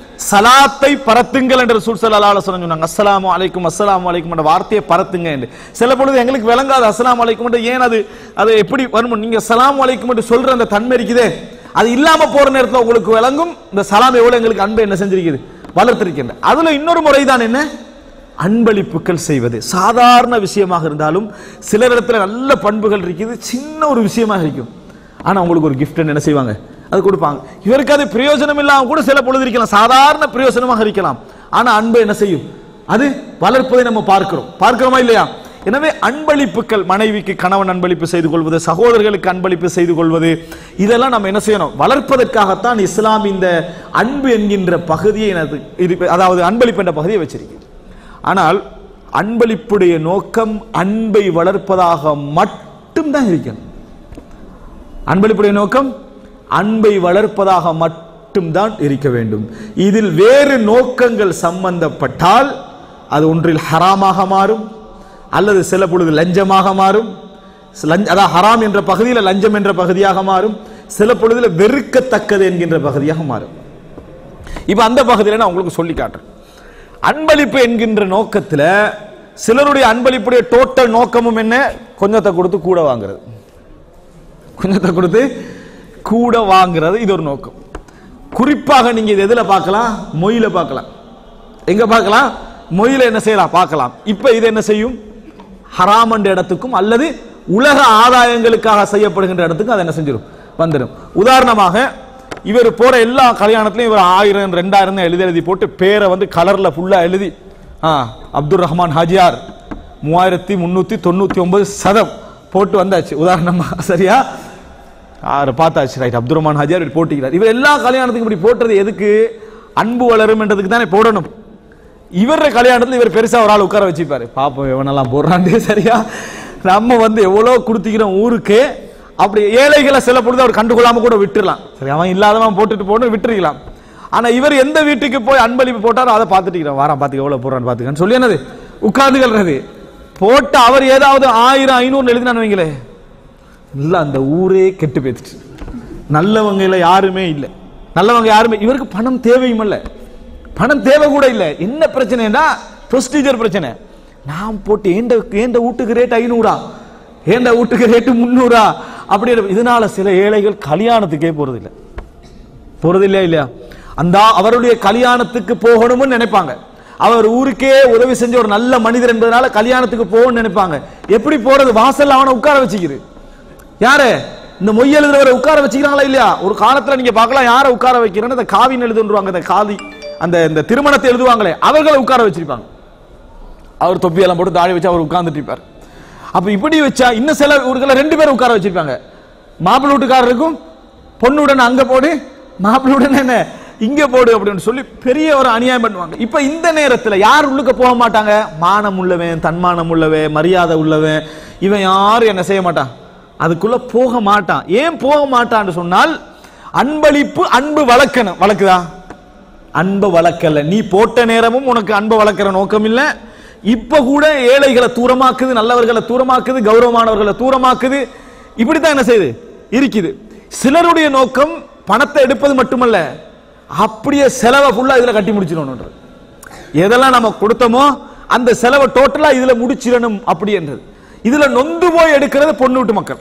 S1: சலாத்தை பரத்துங்கள் என்று ரசூல் ஸல்லல்லாஹு அலைஹி வஸல்லம் சொன்னாங்க அஸ்ஸலாமு அலைக்கும் அஸ்ஸலாமு அலைக்கும் என்ற வார்த்தையை பரத்துங்க என்று சில பொழுது எங்களுக்கு விளங்காது அஸ்ஸலாமு அலைக்கும் என்று ஏன் அது அது எப்படி வரும் நீங்க சலாம் அலைக்கும் என்று சொல்ற அந்த தன்மை இருக்குதே அது இல்லாம போற நேரத்தில் உங்களுக்கு விளங்கும் இந்த சலாம் எவ்வளவு எங்களுக்கு அன்பை என்ன செஞ்சிருக்குது வளர்த்திருக்கின்ற அதுல இன்னொரு முறைதான் என்ன அன்பளிப்புகள் செய்வது சாதாரண விஷயமாக இருந்தாலும் சிலரிடத்துல நல்ல பண்புகள் இருக்குது சின்ன ஒரு விஷயமாக இருக்கும் ஆனா உங்களுக்கு ஒரு gift என்ன செய்வாங்க அது கொடுப்பாங்க இவருக்கு அது பிரயோஜனம் இல்லாம கூட சில பொழுது இருக்கலாம் சாதாரண பிரயோஜனமாக இருக்கலாம் ஆனா அன்பு என்ன செய்யும் அது வளர்ப்பதை நம்ம பார்க்கிறோம் பார்க்கிறோமா இல்லையா எனவே அன்பளிப்புகள் மனைவிக்கு கணவன் அன்பளிப்பு செய்து கொள்வது சகோதரர்களுக்கு அன்பளிப்பு செய்து கொள்வது இதெல்லாம் நம்ம என்ன செய்யணும் வளர்ப்பதற்காகத்தான் இஸ்லாம் இந்த அன்பு என்கின்ற பகுதியை எனது இரு- அதாவது அன்பளிப்பு என்ற பகுதியை வச்சிருக்கு ஆனால் அன்பளிப்புடைய நோக்கம் அன்பை வளர்ப்பதாக மட்டும்தான் இருக்கணும் அன்பளிப்புடைய நோக்கம் அன்பை வளர்ப்பதாக மட்டும்தான் இருக்க வேண்டும் இதில் வேறு நோக்கங்கள் சம்பந்தப்பட்டால் அது ஒன்றில் ஹராமாக மாறும் அல்லது சில பொழுது லஞ்சமாக மாறும் லஞ்ச- அதான் ஹராம் என்ற பகுதியில் லஞ்சம் என்ற பகுதியாக மாறும் சில பொழுதுல வெறுக்கத்தக்கது என்கின்ற பகுதியாக மாறும் இப்ப அந்த பகுதியில் நான் உங்களுக்கு சொல்லி காட்டுறேன் அன்பளிப்பு என்கின்ற நோக்கத்துல சிலருடைய அன்பளிப்புடைய டோட்டல் நோக்கமும் என்ன கொஞ்சத்தை கொடுத்து கூட வாங்குறது கொஞ்சத்தை கொடுத்து கூட வாங்குறது இது ஒரு நோக்கம் குறிப்பாக நீங்க இது எதுல பார்க்கலாம் மொயில பார்க்கலாம் எங்க பார்க்கலாம் மொயில என்ன செய்யலாம் பார்க்கலாம் இப்ப இது என்ன செய்யும் ஹராம் என்ற இடத்துக்கும் அல்லது உலக ஆதாயங்களுக்காக செய்யப்படுகின்ற இடத்துக்கும் அது என்ன செஞ்சிடும் வந்துடும் உதாரணமாக இவர் போற எல்லா கல்யாணத்திலையும் இவர் ஆயிரம் ரெண்டாயிரம் எழுதி எழுதி போட்டு பேரை வந்து கலர்ல ஃபுல்லா எழுதி ஆ அப்துல் ரஹ்மான் ஹாஜியார் மூவாயிரத்தி முன்னூத்தி தொண்ணூத்தி ஒன்பது சதம் போட்டு வந்தாச்சு உதாரணமா சரியா ஆறு பார்த்தாச்சு ரைட் அப்துல் ரஹ்மான் ஹாஜியார் இப்படி போட்டிக்கிறார் இவர் எல்லா கல்யாணத்துக்கும் இப்படி போட்டது எதுக்கு அன்பு வளரும் என்றதுக்கு தானே போடணும் இவர கல்யாணத்துல இவர் பெருசா ஒரு ஆள் உட்கார வச்சுப்பாரு பாப்போம் எவனெல்லாம் போடுறான்டே சரியா நம்ம வந்து எவ்வளவு கொடுத்திக்கிறோம் ஊருக்கு அப்படி ஏழைகளை சில பொழுது அவர் கண்டுகொள்ளாம கூட விட்டுறலாம் சரி அவன் இல்லாதவன் போட்டுட்டு போன்னு விட்டுருக்கலாம் ஆனா இவர் எந்த வீட்டுக்கு போய் அன்பளிப்பு போட்டாரோ அதை பார்த்துட்டு இருக்கிறான் வாரம் பார்த்துக்க எவ்வளவு போடுறான்னு பார்த்துக்கன்னு சொல்லி என்னது உட்கார்ந்துகிறது போட்டு அவர் ஏதாவது ஆயிரம் ஐநூறு எழுதினான்னு வைங்களே இல்ல அந்த ஊரே கெட்டு போயிடுச்சு நல்லவங்க இல்ல யாருமே இல்லை நல்லவங்க யாருமே இவருக்கு பணம் தேவையும் இல்ல பணம் தேவை கூட இல்லை என்ன பிரச்சனைனா ப்ரொசீஜர் பிரச்சனை நான் போட்டு ஏண்ட ஏண்ட வீட்டுக்கு ரேட் ஐநூறா ஏண்ட வீட்டுக்கு ரேட்டு முந்நூறா அப்படி இதனால சில ஏழைகள் கல்யாணத்துக்கே போறது இல்லை போறது இல்லையா இல்லையா அந்த அவருடைய கல்யாணத்துக்கு போகணும்னு நினைப்பாங்க அவர் ஊருக்கே உதவி செஞ்ச ஒரு நல்ல மனிதர் என்பதனால கல்யாணத்துக்கு போகணும்னு நினைப்பாங்க எப்படி போறது வாசல்ல அவனை உட்கார வச்சுக்கிது யாரு இந்த மொய் எழுதுறவரை உட்கார வச்சுக்கிறாங்களா இல்லையா ஒரு காலத்துல நீங்க பார்க்கலாம் யாரை உட்கார வைக்கிறேன்னு அந்த காவின்னு எழுதுன்றாங்க அந்த காதி அந்த இந்த திருமணத்தை எழுதுவாங்களே அவர்களை உட்கார வச்சிருப்பாங்க அவர் தொப்பியெல்லாம் போட்டு தாடி வச்சு அவர் உட்கார்ந்துட்டு இருப்பார் அப்ப இப்படி வச்சா இன்னும் சில ஊர்களில் ரெண்டு பேரும் உட்கார வச்சிருப்பாங்க மாப்பிள்ளை வீட்டுக்காரருக்கும் பொண்ணுடன் அங்க போடு மாப்பிள்ளையுடன் என்ன இங்க போடு அப்படின்னு சொல்லி பெரிய ஒரு அநியாயம் பண்ணுவாங்க இப்ப இந்த நேரத்துல யார் உள்ளுக்க போக மாட்டாங்க மானம் உள்ளவன் தன்மானம் உள்ளவன் மரியாதை உள்ளவன் இவன் யாரும் என்ன செய்ய மாட்டான் அதுக்குள்ள போக மாட்டான் ஏன் போக மாட்டான்னு சொன்னால் அன்பளிப்பு அன்பு வளர்க்கணும் வளர்க்குதா அன்பை வளர்க்கல நீ போட்ட நேரமும் உனக்கு அன்பை வளர்க்கிற நோக்கம் இல்ல இப்ப கூட ஏழைகளை தூரமாக்குது நல்லவர்களை தூரமாக்குது கௌரவமானவர்களை தூரமாக்குது இப்படித்தான் என்ன செய்யுது இருக்குது சிலருடைய நோக்கம் பணத்தை எடுப்பது மட்டுமல்ல அப்படியே செலவை ஃபுல்லா இதுல கட்டி முடிச்சிடணும் எதெல்லாம் நம்ம கொடுத்தோமோ அந்த செலவை டோட்டலா இதுல முடிச்சிடணும் அப்படின்றது இதுல நொந்து போய் எடுக்கிறது பொண்ணு விட்டு மக்கள்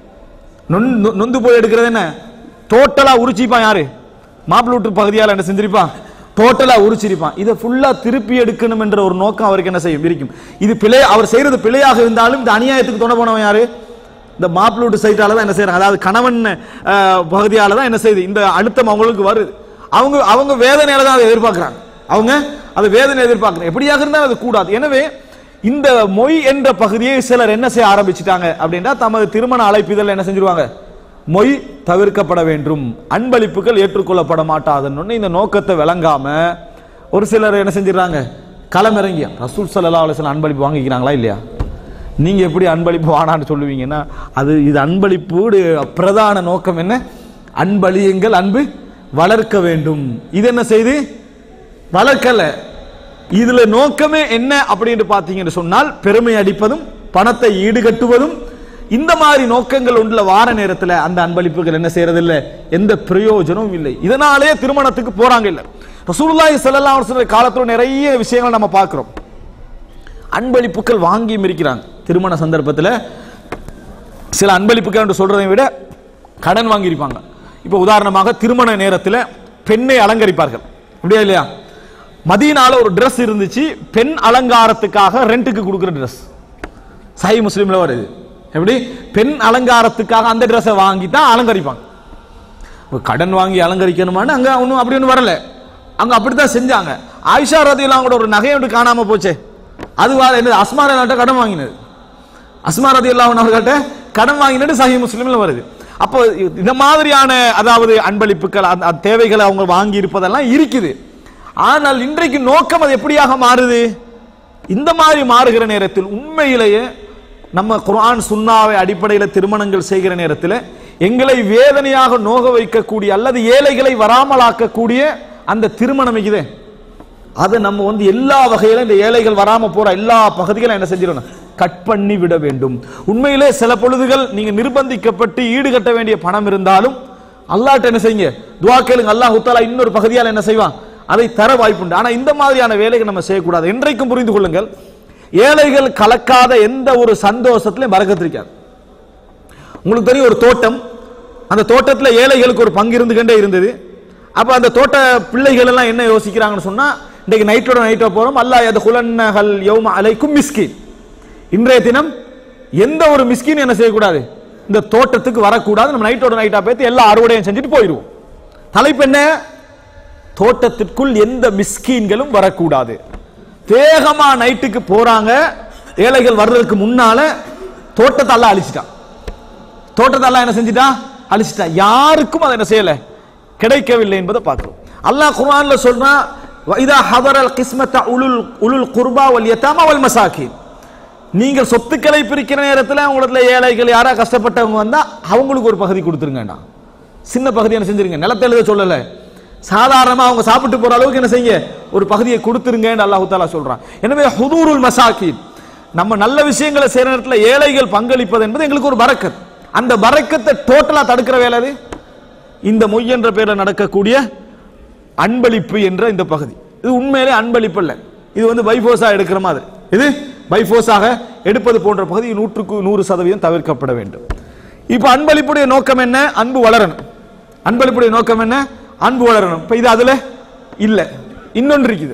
S1: நொந்து- நொந்து போய் எடுக்கிறது என்ன டோட்டலா உரிச்சிப்பான் யாரு மாப்பிள்ளை வீட்டு பகுதியால் என்ன செஞ்சிருப்பான் டோட்டலா உரிச்சிருப்பான் இதை ஃபுல்லா திருப்பி எடுக்கணும் என்ற ஒரு நோக்கம் அவருக்கு என்ன செய்யும் இருக்கும் இது பிழை அவர் செய்யறது பிழையாக இருந்தாலும் இந்த அநியாயத்துக்கு துணை போனவன் யாரு இந்த மாப்பிள்ளை வீட்டு சைட்டால தான் என்ன செய்யறாங்க அதாவது கணவன் அஹ், பகுதியால தான் என்ன செய்யுது இந்த அழுத்தம் அவங்களுக்கு வருது அவங்க அவங்க வேதனையில தான் அதை எதிர்பார்க்கறாங்க அவங்க அது வேதனை எதிர்பார்க்கறாங்க எப்படியாக இருந்தாலும் அது கூடாது எனவே இந்த மொய் என்ற பகுதியை சிலர் என்ன செய்ய ஆரம்பிச்சிட்டாங்க அப்படின்னா தமது திருமண அழைப்பிதழ் என்ன செஞ்சிருவாங்க மொய் தவிர்க்கப்பட வேண்டும் அன்பளிப்புகள் ஏற்றுக்கொள்ளப்பட மாட்டாதுன்னு இந்த நோக்கத்தை விளங்காம ஒரு சிலர் என்ன செஞ்சிடறாங்க களமிறங்கி ரசூல் சல்லா அலிஸ்லாம் அன்பளிப்பு வாங்கிக்கிறாங்களா இல்லையா நீங்க எப்படி அன்பளிப்பு வானான்னு சொல்லுவீங்கன்னா அது இது அன்பளிப்பு பிரதான நோக்கம் என்ன அன்பளியுங்கள் அன்பு வளர்க்க வேண்டும் இது என்ன செய்து வளர்க்கல இதுல நோக்கமே என்ன அப்படின்னு பாத்தீங்கன்னு சொன்னால் பெருமை அடிப்பதும் பணத்தை ஈடுகட்டுவதும் இந்த மாதிரி நோக்கங்கள் ஒன்றுல வார நேரத்துல அந்த அன்பளிப்புகள் என்ன செய்யறது இல்ல எந்த பிரயோஜனமும் இல்லை இதனாலே திருமணத்துக்கு போறாங்க இல்ல ரசூலுல்லாஹி ஸல்லல்லாஹு அலைஹி வஸல்லம் காலத்துல நிறைய விஷயங்களை நம்ம பார்க்கிறோம் அன்பளிப்புகள் வாங்கியும் இருக்கிறாங்க திருமண சந்தர்ப்பத்தில் சில அன்பளிப்புகள் என்று சொல்றதை விட கடன் வாங்கியிருப்பாங்க இப்போ உதாரணமாக திருமண நேரத்தில் பெண்ணை அலங்கரிப்பார்கள் அப்படியா இல்லையா மதீனால ஒரு Dress இருந்துச்சு பெண் அலங்காரத்துக்காக ரெண்டுக்கு கொடுக்குற Dress சஹி முஸ்லீம்ல வருது எப்படி பெண் அலங்காரத்துக்காக அந்த ட்ரெஸ்ஸை வாங்கி தான் அலங்கரிப்பாங்க இப்ப கடன் வாங்கி அலங்கரிக்கணுமான்னு அங்க ஒன்றும் அப்படி ஒன்றும் வரல அங்க அப்படித்தான் செஞ்சாங்க ஆயிஷா ரதியெல்லாம் கூட ஒரு நகை ஒன்று காணாம போச்சே அது வா- என்னது அஸ்மா ரதியல்லாட்ட கடன் வாங்கினது அஸ்மா ரதியல்லாஹு அவர்கள்ட்ட கடன் வாங்கினது சஹி முஸ்லிம்ல வருது அப்போ இந்த மாதிரியான அதாவது அன்பளிப்புகள் அந்த அந்த தேவைகளை அவங்க வாங்கி இருப்பதெல்லாம் இருக்குது ஆனால் இன்றைக்கு நோக்கம் அது எப்படியாக மாறுது இந்த மாதிரி மாறுகிற நேரத்தில் உண்மையிலேயே நம்ம குர்ஆன் சுன்னாவை அடிப்படையில் திருமணங்கள் செய்கிற நேரத்தில் எங்களை வேதனையாக நோக வைக்கக்கூடிய அல்லது ஏழைகளை வராமலாக்கக்கூடிய அந்த திருமணம் இருக்குதே அதை நம்ம வந்து எல்லா வகையிலும் இந்த ஏழைகள் வராம போற எல்லா பகுதிகளும் என்ன செஞ்சிடணும் கட் பண்ணி விட வேண்டும் உண்மையிலே சில பொழுதுகள் நீங்க நிர்பந்திக்கப்பட்டு ஈடுகட்ட வேண்டிய பணம் இருந்தாலும் அல்லாஹ்ட்ட என்ன செய்யுங்க துவா கேளுங்க அல்லாஹ் உத்தாலா இன்னொரு பகுதியால் என்ன செய்வான் அதை தர வாய்ப்புண்டு ஆனா இந்த மாதிரியான வேலைகள் நம்ம செய்யக்கூடாது என்றைக்கும் புரிந்து கொள்ளுங்கள் ஏழைகள் கலக்காத எந்த ஒரு சந்தோஷத்திலையும் வரக்கத்திருக்காது உங்களுக்கு தெரியும் ஒரு தோட்டம் அந்த தோட்டத்தில் ஏழைகளுக்கு ஒரு பங்கு இருந்துகிட்டே இருந்தது அப்ப அந்த தோட்ட பிள்ளைகள் எல்லாம் என்ன யோசிக்கிறாங்கன்னு சொன்னா இன்னைக்கு நைட்டோட நைட்டோ போறோம் அல்லாஹ் அது குலன்னஹல் யௌம அலைக்கும் மிஸ்கின் இன்றைய தினம் எந்த ஒரு மிஸ்கின் என்ன செய்யக்கூடாது இந்த தோட்டத்துக்கு வரக்கூடாது நம்ம நைட்டோட நைட்டா பேத்து எல்லா அறுவடையும் செஞ்சுட்டு போயிடுவோம் தலைப்பு என்ன தோட்டத்திற்குள் எந்த மிஸ்கீன்களும் வரக்கூடாது வேகமா நைட்டுக்கு போறாங்க ஏழைகள் வர்றதுக்கு முன்னால தோட்டத்தை எல்லாம் அழிச்சிட்டான் தோட்டத்தை எல்லாம் என்ன செஞ்சிட்டான் அழிச்சிட்டான் யாருக்கும் அதை என்ன செய்யல கிடைக்கவில்லை என்பதை பார்க்கிறோம் அல்லாஹ் குர்ஆன்ல சொல்றான் இதா ஹதரல் கிஸ்மத்த உலுல் உலுல் குர்பா வல் யதாமா வல் மசாகின் நீங்கள் சொத்துக்களை பிரிக்கிற நேரத்தில் உங்களத்துல ஏழைகள் யாரா கஷ்டப்பட்டவங்க வந்தா அவங்களுக்கு ஒரு பகுதி கொடுத்துருங்கண்ணா சின்ன பகுதி என்ன செஞ்சிருங்க நிலத்தை எழுத சொல்லல சாதாரணமா அவங்க சாப்பிட்டு போற அளவுக்கு என்ன செய்யுங்க ஒரு பகுதியை கொடுத்துருங்கன்னு அல்லாஹ் தாலா சொல்றான் எனவே ஹுதூருல் மசாகின் நம்ம நல்ல விஷயங்களை செய்யற நேரத்தில் ஏழைகள் பங்களிப்பது என்பது எங்களுக்கு ஒரு பரக்கத் அந்த பரக்கத்தை டோட்டலா தடுக்கிற வேலை அது இந்த மொய் என்ற பேர்ல நடக்கக்கூடிய அன்பளிப்பு என்ற இந்த பகுதி இது உண்மையிலே அன்பளிப்பு அல்ல இது வந்து பைபோஸா எடுக்கிற மாதிரி இது பைபோஸாக எடுப்பது போன்ற பகுதி நூற்றுக்கு நூறு சதவீதம் தவிர்க்கப்பட வேண்டும் இப்ப அன்பளிப்புடைய நோக்கம் என்ன அன்பு வளரணும் அன்பளிப்புடைய நோக்கம் என்ன அன்பு வளரணும் இப்ப இது அதுல இல்ல இன்னொன்று இருக்குது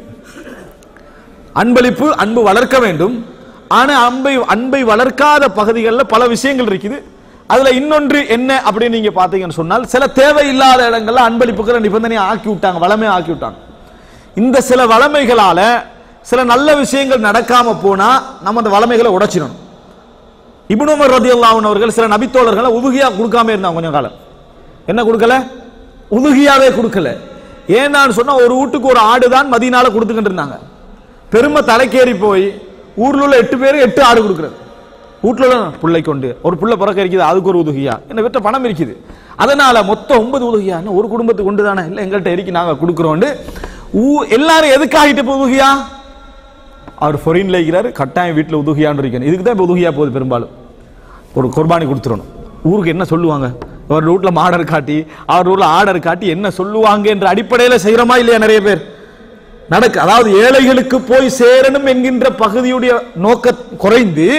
S1: அன்பளிப்பு அன்பு வளர்க்க வேண்டும் ஆனா அன்பை அன்பை வளர்க்காத பகுதிகளில் பல விஷயங்கள் இருக்குது அதுல இன்னொன்று என்ன அப்படின்னு நீங்க பாத்தீங்கன்னு சொன்னால் சில தேவையில்லாத இடங்கள்ல அன்பளிப்புகளை நிபந்தனையை ஆக்கி விட்டாங்க வளமையை ஆக்கி விட்டாங்க இந்த சில வளமைகளால சில நல்ல விஷயங்கள் நடக்காம போனா நம்ம அந்த வளமைகளை உடைச்சிடணும் இப்னு உமர் ரதியல்லாஹு அவர்கள் சில நபித்தோழர்களை உதுகியா கொடுக்காம இருந்தாங்க கொஞ்சம் காலம் என்ன கொடுக்கல உதுகியாவே கொடுக்கல ஏன்னான்னு சொன்னா ஒரு வீட்டுக்கு ஒரு ஆடு தான் மதியனால கொடுத்துக்கிட்டு இருந்தாங்க பெருமை தலைக்கேறி போய் ஊர்ல உள்ள எட்டு பேர் எட்டு ஆடு கொடுக்குறது வீட்டுல உள்ள பிள்ளை கொண்டு ஒரு புள்ள பிறக்க இருக்குது அதுக்கு ஒரு உதுகியா என்ன விட்ட பணம் இருக்குது அதனால மொத்தம் ஒன்பது உதுகியா என்ன ஒரு குடும்பத்துக்கு கொண்டு தானே இல்லை எங்கள்கிட்ட இருக்கு நாங்க கொடுக்குறோண்டு ஊ எல்லாரும் எதுக்காகிட்டு இப்போ உதுகியா அவர் ஃபொரின்ல இருக்கிறாரு கட்டாயம் வீட்டில் உதுகியான்னு இருக்கணும் இதுக்கு தான் இப்போ உதுகியா போகுது பெரும்பாலும் ஒரு குர்பானி கொடுத்துடணும் ஊருக்கு என்ன சொல்லுவாங்க அவர் ரூட்ல மாடர் காட்டி அவர் ஊர்ல ஆர்டர் காட்டி என்ன சொல்லுவாங்க என்ற அடிப்படையில் செய்யறோமா இல்லையா நிறைய பேர் நடக்கு அதாவது ஏழைகளுக்கு போய் சேரணும் என்கின்ற பகுதியுடைய நோக்க குறைந்து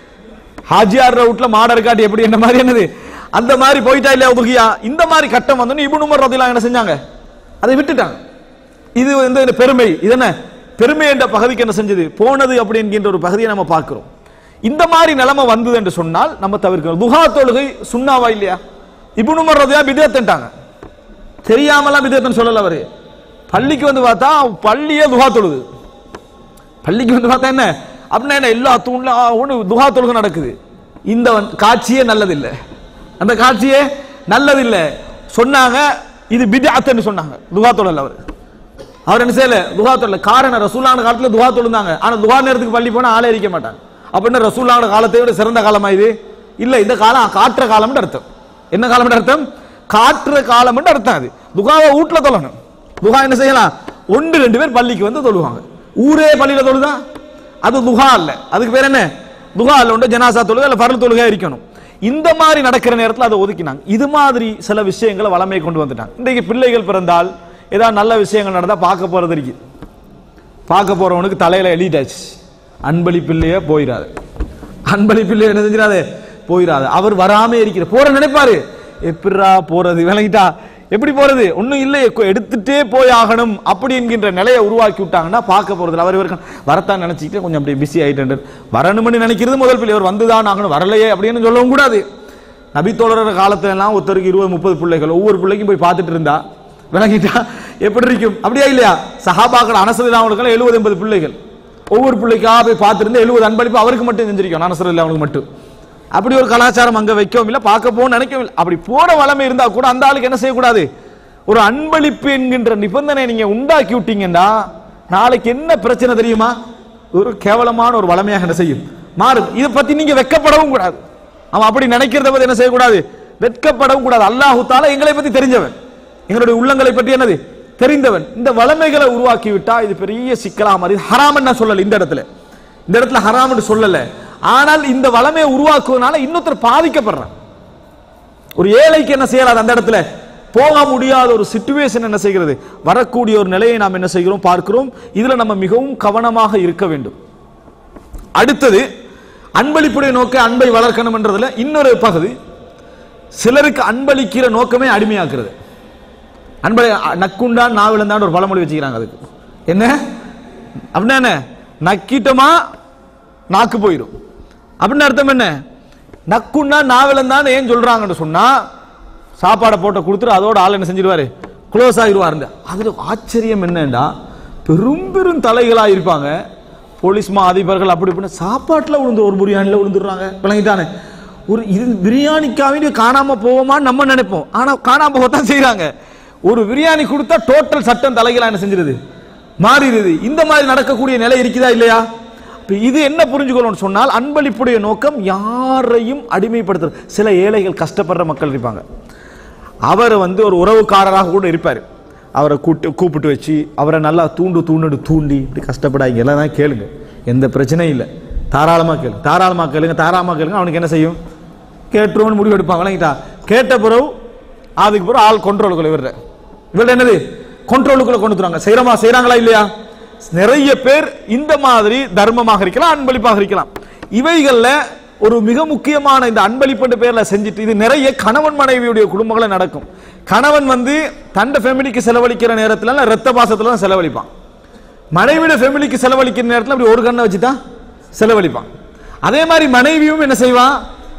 S1: ஹாஜியார் ரவுட்ல மாடர் காட்டி எப்படி என்ன மாதிரி என்னது அந்த மாதிரி போயிட்டா இல்லையா உதுகியா இந்த மாதிரி கட்டம் வந்து இபுன் உமர் ரதிலாம் என்ன செஞ்சாங்க அதை விட்டுட்டாங்க இது வந்து இந்த பெருமை இது என்ன பெருமை என்ற பகுதிக்கு என்ன செஞ்சது போனது அப்படி என்கின்ற ஒரு பகுதியை நம்ம பார்க்கிறோம் இந்த மாதிரி நிலைமை வந்தது என்று சொன்னால் நம்ம தவிர்க்கணும் துஹா தொழுகை சுண்ணாவா இல்லையா இபுன் உமர் ரதியா பிதத்துட்டாங்க தெரியாமலாம் பிதத்துன்னு சொல்லல அவரு பள்ளிக்கு வந்து பார்த்தா பள்ளியே துஹா தொழுது பள்ளிக்கு வந்து பார்த்தா என்ன அப்படின்னா என்ன எல்லா தூண்ல ஒன்று துஹா தொழுகை நடக்குது இந்த வந்து- காட்சியே நல்லதில்லை அந்த காட்சியே நல்லதில்லை சொன்னாங்க இது பிதாத்துன்னு சொன்னாங்க துஹா தொழல் அவர் அவர் என்ன செய்யல துஹா தொழல காரணம் ரசூலான காலத்துல துஹா தொழுந்தாங்க ஆனா துஹா நேரத்துக்கு பள்ளி போனா ஆளே இருக்க மாட்டாங்க அப்படின்னா ரசூலான காலத்தை விட சிறந்த காலமா இது இல்ல இந்த காலம் காற்ற காலம்னு அர்த்தம் என்ன காலம்னு அர்த்தம் காற்ற காலம்னு அர்த்தம் அது துகாவை வீட்டுல தொழணும் துகா என்ன செய்யலாம் ஒன்று ரெண்டு பேர் பள்ளிக்கு வந்து தொழுவாங்க ஊரே பள்ளியில தொழுதா அது துகா இல்ல அதுக்கு பேர் என்ன துகா இல்ல உண்டு ஜனாசா தொழுகை இல்ல பரல் தொழுகை இருக்கணும் இந்த மாதிரி நடக்கிற நேரத்தில் அதை ஒதுக்கினாங்க இது மாதிரி சில விஷயங்களை வளமை கொண்டு வந்துட்டாங்க இன்றைக்கு பிள்ளைகள் பிறந்தால் ஏதாவது நல்ல விஷயங்கள் நடந்தா பார்க்க போறது இருக்கு பார்க்க போறவனுக்கு தலையில எழுதிட்டாச்சு அன்பளிப்பிள்ளையே போயிடாது அன்பளிப்பிள்ளையே என்ன செஞ்சிடாது போயிடாது அவர் வராம இருக்கிற போற நினைப்பாரு எப்படிரா போறது விளங்கிட்டா எப்படி போறது ஒண்ணும் இல்லை கொ- எடுத்துட்டே போய் ஆகணும் அப்படி என்கின்ற நிலையை உருவாக்கி விட்டாங்கன்னா பார்க்க போறது அவர் இவருக்கு வரத்தான் நினைச்சிட்டு கொஞ்சம் அப்படியே பிஸி ஆயிட்டு வரணும்னு நினைக்கிறது முதல் பிள்ளை அவர் வந்துதான் ஆகணும் வரலையே அப்படின்னு சொல்லவும் கூடாது நபி தோழர் காலத்துல எல்லாம் ஒருத்தருக்கு இருபது முப்பது பிள்ளைகள் ஒவ்வொரு பிள்ளைக்கும் போய் பார்த்துட்டு இருந்தா விளங்கிட்டா எப்படி இருக்கும் அப்படியா இல்லையா சஹாபாக்கள் அனசரில் அவங்களுக்கு எழுபது எண்பது பிள்ளைகள் ஒவ்வொரு பிள்ளைக்காக போய் பார்த்துருந்து எழுபது அன்பளிப்பு அவருக்கு மட்டும் செஞ்சிருக்கோம் அனசரில் அவங்களுக்கு மட்டும் அப்படி ஒரு கலாச்சாரம் அங்க வைக்கவும் இல்லை பார்க்க போகணும்னு நினைக்கவும் இல்லை அப்படி போற வளமை இருந்தா கூட அந்த ஆளுக்கு என்ன செய்யக்கூடாது ஒரு அன்பளிப்பு என்கின்ற நிபந்தனை நீங்க உண்டாக்கி விட்டீங்கன்னா நாளைக்கு என்ன பிரச்சனை தெரியுமா ஒரு கேவலமான ஒரு வளமையாக என்ன செய்யும் மாறும் இதை பத்தி நீங்க வெக்கப்படவும் கூடாது அவன் அப்படி நினைக்கிறத பத்தி என்ன செய்யக்கூடாது வெட்கப்படவும் கூடாது அல்லாஹு தாலா எங்களை பத்தி தெரிஞ்சவன் எங்களுடைய உள்ளங்களை பற்றி என்னது தெரிந்தவன் இந்த வளமைகளை உருவாக்கி விட்டா இது பெரிய சிக்கலா மாதிரி ஹராம் நான் சொல்லல இந்த இடத்துல இந்த இடத்துல ஹராம்னு சொல்லல ஆனால் இந்த வளமையை உருவாக்குவதனால இன்னொருத்தர் பாதிக்கப்படுறான் ஒரு ஏழைக்கு என்ன செய்யலாம் அந்த இடத்துல போக முடியாத ஒரு சிச்சுவேஷன் என்ன செய்கிறது வரக்கூடிய ஒரு நிலையை நாம் என்ன செய்கிறோம் பார்க்கிறோம் இதுல நம்ம மிகவும் கவனமாக இருக்க வேண்டும் அடுத்தது அன்பளிப்புடைய நோக்க அன்பை வளர்க்கணும் என்றதுல இன்னொரு பகுதி சிலருக்கு அன்பளிக்கிற நோக்கமே அடிமையாக்குறது அன்பளை நக்குண்டான் நாவிழந்தான் ஒரு பழமொழி வச்சுக்கிறாங்க அதுக்கு என்ன அப்படின்னா என்ன நக்கிட்டோமா நாக்கு போயிடும் அப்படின்னு அர்த்தம் என்ன நக்குண்டா நாவிழந்தான் ஏன் சொல்றாங்கன்னு சொன்னா சாப்பாடை போட்டு கொடுத்துட்டு அதோட ஆள் என்ன செஞ்சிருவாரு க்ளோஸ் ஆகிடுவாருங்க அதுல ஆச்சரியம் என்னண்டா பெரும் பெரும் தலைகளா இருப்பாங்க போலீஸ் மா அதிபர்கள் அப்படி இப்படின்னு சாப்பாட்டுல விழுந்து ஒரு பிரியாணில விழுந்துடுறாங்க விளங்கிட்டானே ஒரு இது பிரியாணிக்காக காணாம போவோமான்னு நம்ம நினைப்போம் ஆனா காணாம போகத்தான் செய்றாங்க ஒரு பிரியாணி கொடுத்தா டோட்டல் சட்டம் தலைகளா என்ன செஞ்சிருது மாறிடுது இந்த மாதிரி நடக்கக்கூடிய நிலை இருக்குதா இல்லையா இப்ப இது என்ன புரிஞ்சுக்கணும்னு சொன்னால் அன்பளிப்புடைய நோக்கம் யாரையும் அடிமைப்படுத்துறது சில ஏழைகள் கஷ்டப்படுற மக்கள் இருப்பாங்க அவரை வந்து ஒரு உறவுக்காரராக கூட இருப்பார் அவரை கூட்டு கூப்பிட்டு வச்சு அவரை நல்லா தூண்டு தூண்டு தூண்டி இப்படி கஷ்டப்படாதீங்க எல்லாம் தான் கேளுங்க எந்த பிரச்சனையும் இல்லை தாராளமாக கேளுங்க தாராளமாக கேளுங்க தாராளமாக கேளுங்க அவனுக்கு என்ன செய்யும் கேட்டுருவோன்னு முடிவு எடுப்பான் விளங்கிட்டா கேட்ட பிறகு அதுக்கு பிறகு ஆள் கண்ட்ரோலுக்குள்ள இவர்ற இவர்கிட்ட என்னது கண்ட்ரோலுக்குள்ள கொண்டு வந்துருவாங்க செய்யறமா செய்றாங்களா இல்லையா நிறைய பேர் இந்த மாதிரி தர்மமாக இருக்கலாம் அன்பளிப்பாக இருக்கலாம் இவைகள்ல ஒரு மிக முக்கியமான இந்த அன்பளிப்பு பேர்ல செஞ்சுட்டு இது நிறைய கணவன் மனைவியுடைய குடும்பங்கள நடக்கும் கணவன் வந்து தண்ட ஃபேமிலிக்கு செலவழிக்கிற நேரத்துல ரத்த பாசத்துல தான் செலவழிப்பான் மனைவியோட ஃபேமிலிக்கு செலவழிக்கிற நேரத்துல அப்படி ஒரு கண்ணை வச்சு தான் செலவழிப்பான் அதே மாதிரி மனைவியும் என்ன செய்வான்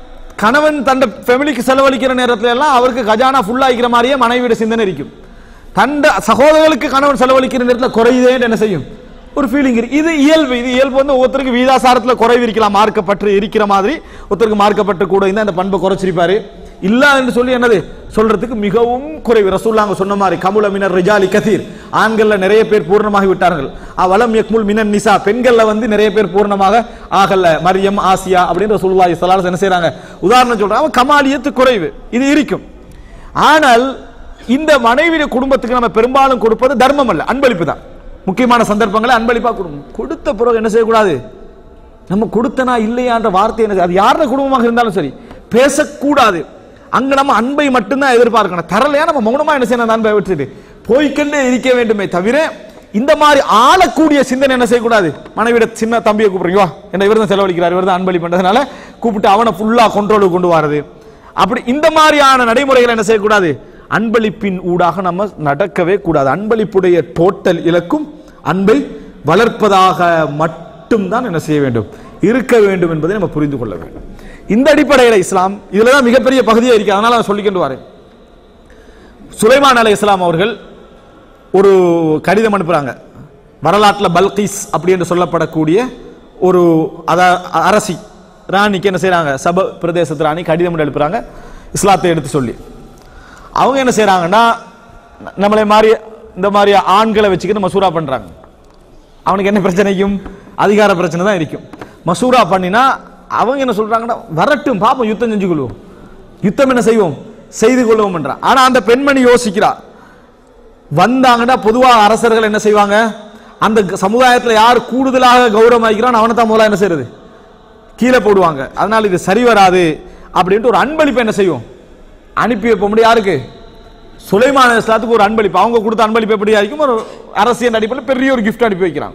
S1: கணவன் தண்ட ஃபேமிலிக்கு செலவழிக்கிற நேரத்துல எல்லாம் அவருக்கு கஜானா ஃபுல்லா ஆகிக்கிற மாதிரியே மனைவியோட சிந்தனை இருக்கும் தண்ட சகோதரர்களுக்கு கணவன் செலவழிக்கிற நேரத்துல குறையுதேன்னு என்ன செய்யும் ஒரு ஃபீலிங் இருக்கு இது இயல்பு இது இயல்பு வந்து ஒருத்தருக்கு வீதாசாரத்துல குறைவு இருக்கலாம் மார்க்கப்பட்டு இருக்கிற மாதிரி ஒருத்தருக்கு மார்க்கப்பட்டு கூட இருந்தா அந்த பண்பை குறைச்சிருப்பாரு இல்ல என்று சொல்லி என்னது சொல்றதுக்கு மிகவும் குறைவு ரசூல்லாங்க சொன்ன மாதிரி கமுல மினர் ரிஜாலி கதீர் ஆண்கள்ல நிறைய பேர் பூர்ணமாகி விட்டார்கள் அவலம் யக்முல் மினன் நிசா பெண்கள்ல வந்து நிறைய பேர் பூர்ணமாக ஆகல மரியம் ஆசியா அப்படின்னு ரசூலுல்லாஹி ஸல்லல்லாஹு அலைஹி என்ன செய்றாங்க உதாரணம் சொல்றாங்க கமாலியத்து குறைவு இது இருக்கும் ஆனால் இந்த மனைவி குடும்பத்துக்கு நம்ம பெரும்பாலும் கொடுப்பது தர்மம் அல்ல அன்பளிப்பு தான் முக்கியமான சந்தர்ப்பங்களை அன்பளிப்பா கொடுக்கும் கொடுத்த பிறகு என்ன செய்யக்கூடாது நம்ம கொடுத்தனா இல்லையான்ற வார்த்தை என்ன அது யாரோட குடும்பமாக இருந்தாலும் சரி பேசக்கூடாது அங்க நம்ம அன்பை மட்டும்தான் எதிர்பார்க்கணும் தரலையா நம்ம மௌனமா என்ன செய்யணும் அந்த அன்பை விட்டுட்டு போய்க்கொண்டே இருக்க வேண்டுமே தவிர இந்த மாதிரி ஆளக்கூடிய சிந்தனை என்ன செய்யக்கூடாது மனைவிட சின்ன தம்பியை கூப்பிடுறீங்க வா என்ன இவர் தான் செலவழிக்கிறார் இவர் தான் அன்பளி பண்றதுனால கூப்பிட்டு அவனை ஃபுல்லா கண்ட்ரோலுக்கு கொண்டு வரது அப்படி இந்த மாதிரியான நடைமுறைகளை என்ன செய்யக்கூடாது அன்பளிப்பின் ஊடாக நம்ம நடக்கவே கூடாது அன்பளிப்புடைய டோட்டல் இலக்கும் அன்பை வளர்ப்பதாக மட்டும்தான் என்ன செய்ய வேண்டும் இருக்க வேண்டும் என்பதை நம்ம புரிந்து கொள்ள வேண்டும் இந்த அடிப்படையில் இஸ்லாம் இதுல தான் மிகப்பெரிய பகுதியே இருக்கு அதனால நான் சொல்லிக்கொண்டு வரேன் சுலைமான் அலை இஸ்லாம் அவர்கள் ஒரு கடிதம் அனுப்புறாங்க வரலாற்றில் பல்கீஸ் அப்படி என்று சொல்லப்படக்கூடிய ஒரு அத அரசி ராணிக்கு என்ன செய்றாங்க சப பிரதேசத்து ராணி கடிதம் ஒன்று எழுப்புறாங்க இஸ்லாத்தை எடுத்து சொல்லி அவங்க என்ன செய்றாங்கன்னா நம்மளை மாதிரி இந்த மாதிரி ஆண்களை வச்சுக்கிட்டு மசூரா பண்றாங்க அவனுக்கு என்ன பிரச்சனைக்கும் அதிகார பிரச்சனை தான் இருக்கும் மசூரா பண்ணினா அவங்க என்ன சொல்றாங்கன்னா வரட்டும் பாப்போம் யுத்தம் செஞ்சு கொள்வோம் யுத்தம் என்ன செய்வோம் செய்து கொள்வோம் என்றான் ஆனா அந்த பெண்மணி யோசிக்கிறா வந்தாங்கன்னா பொதுவாக அரசர்கள் என்ன செய்வாங்க அந்த க- சமுதாயத்துல யார் கூடுதலாக கௌரவம் ஆகிக்கிறான் அவனை தான் முதல்ல என்ன செய்யறது கீழே போடுவாங்க அதனால இது சரி வராது அப்படின்ட்டு ஒரு அன்பளிப்பு என்ன செய்வோம் அனுப்பி வைப்ப முடியும் யாருக்கு சுலைமான இஸ்லாத்துக்கு ஒரு அன்பளிப்பு அவங்க கொடுத்த அன்பளிப்பு எப்படி ஆയിരിக்கும் ஒரு அரசியல் அடிப்படையில் பெரிய ஒரு gift அனுப்பி வைக்கிறாங்க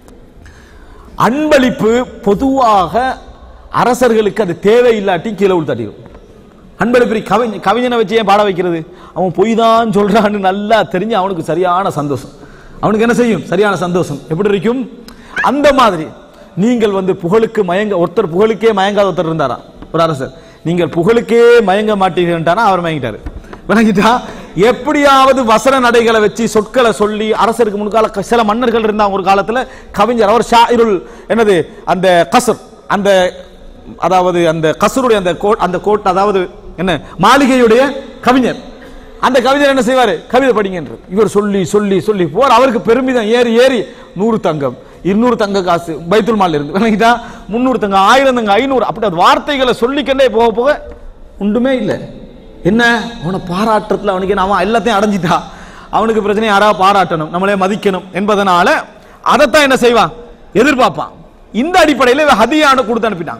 S1: அன்பளிப்பு பொதுவாக அரசர்களுக்கு அது தேவையில்லாட்டி கீழே உள்தட்டிடும் அன்பளிப்பு கவிஞ கவிஞனை வச்சு ஏன் பாட வைக்கிறது அவன் பொய் தான் சொல்றான்னு நல்லா தெரிஞ்சு அவனுக்கு சரியான சந்தோஷம் அவனுக்கு என்ன செய்யும் சரியான சந்தோஷம் எப்படி இருக்கும் அந்த மாதிரி நீங்கள் வந்து புகழுக்கு மயங்க ஒருத்தர் புகழுக்கே மயங்காத ஒருத்தர் இருந்தாரா ஒரு அரசர் நீங்கள் புகழுக்கே மயங்க மாட்டீங்கன்ட்டானா அவர் மயங்கிட்டாரு விளங்கிட்டா எப்படியாவது வசன நடைகளை வச்சு சொற்களை சொல்லி அரசருக்கு முன்கால க- சில மன்னர்கள் இருந்தாங்க ஒரு காலத்துல கவிஞர் அவர் ஷாயிருல் என்னது அந்த கசர் அந்த அதாவது அந்த கசருடைய அந்த கோட் அந்த கோட் அதாவது என்ன மாளிகையுடைய கவிஞர் அந்த கவிஞர் என்ன செய்வாரு கவிதை படிங்கன்ற இவர் சொல்லி சொல்லி சொல்லி போற அவருக்கு பெருமிதம் ஏறி ஏறி நூறு தங்கம் இருநூறு தங்க காசு பைத்துல் மால் இருந்து விளங்கிட்டா முந்நூறு தங்கம் ஆயிரம் தங்கம் ஐநூறு அப்படி அது வார்த்தைகளை சொல்லிக்கண்டே போக போக உண்டுமே இல்லை என்ன அவனை பாராட்டுறதுல அவனுக்கு என்ன, அவன் எல்லாத்தையும் அடைஞ்சிட்டா அவனுக்கு பிரச்சனை யாராவது பாராட்டணும் நம்மளே மதிக்கணும் என்பதனால அதைத்தான் என்ன செய்வான் எதிர்பார்ப்பான் இந்த அடிப்படையில் இவன் ஹதியானு கொடுத்து அனுப்பிட்டாங்க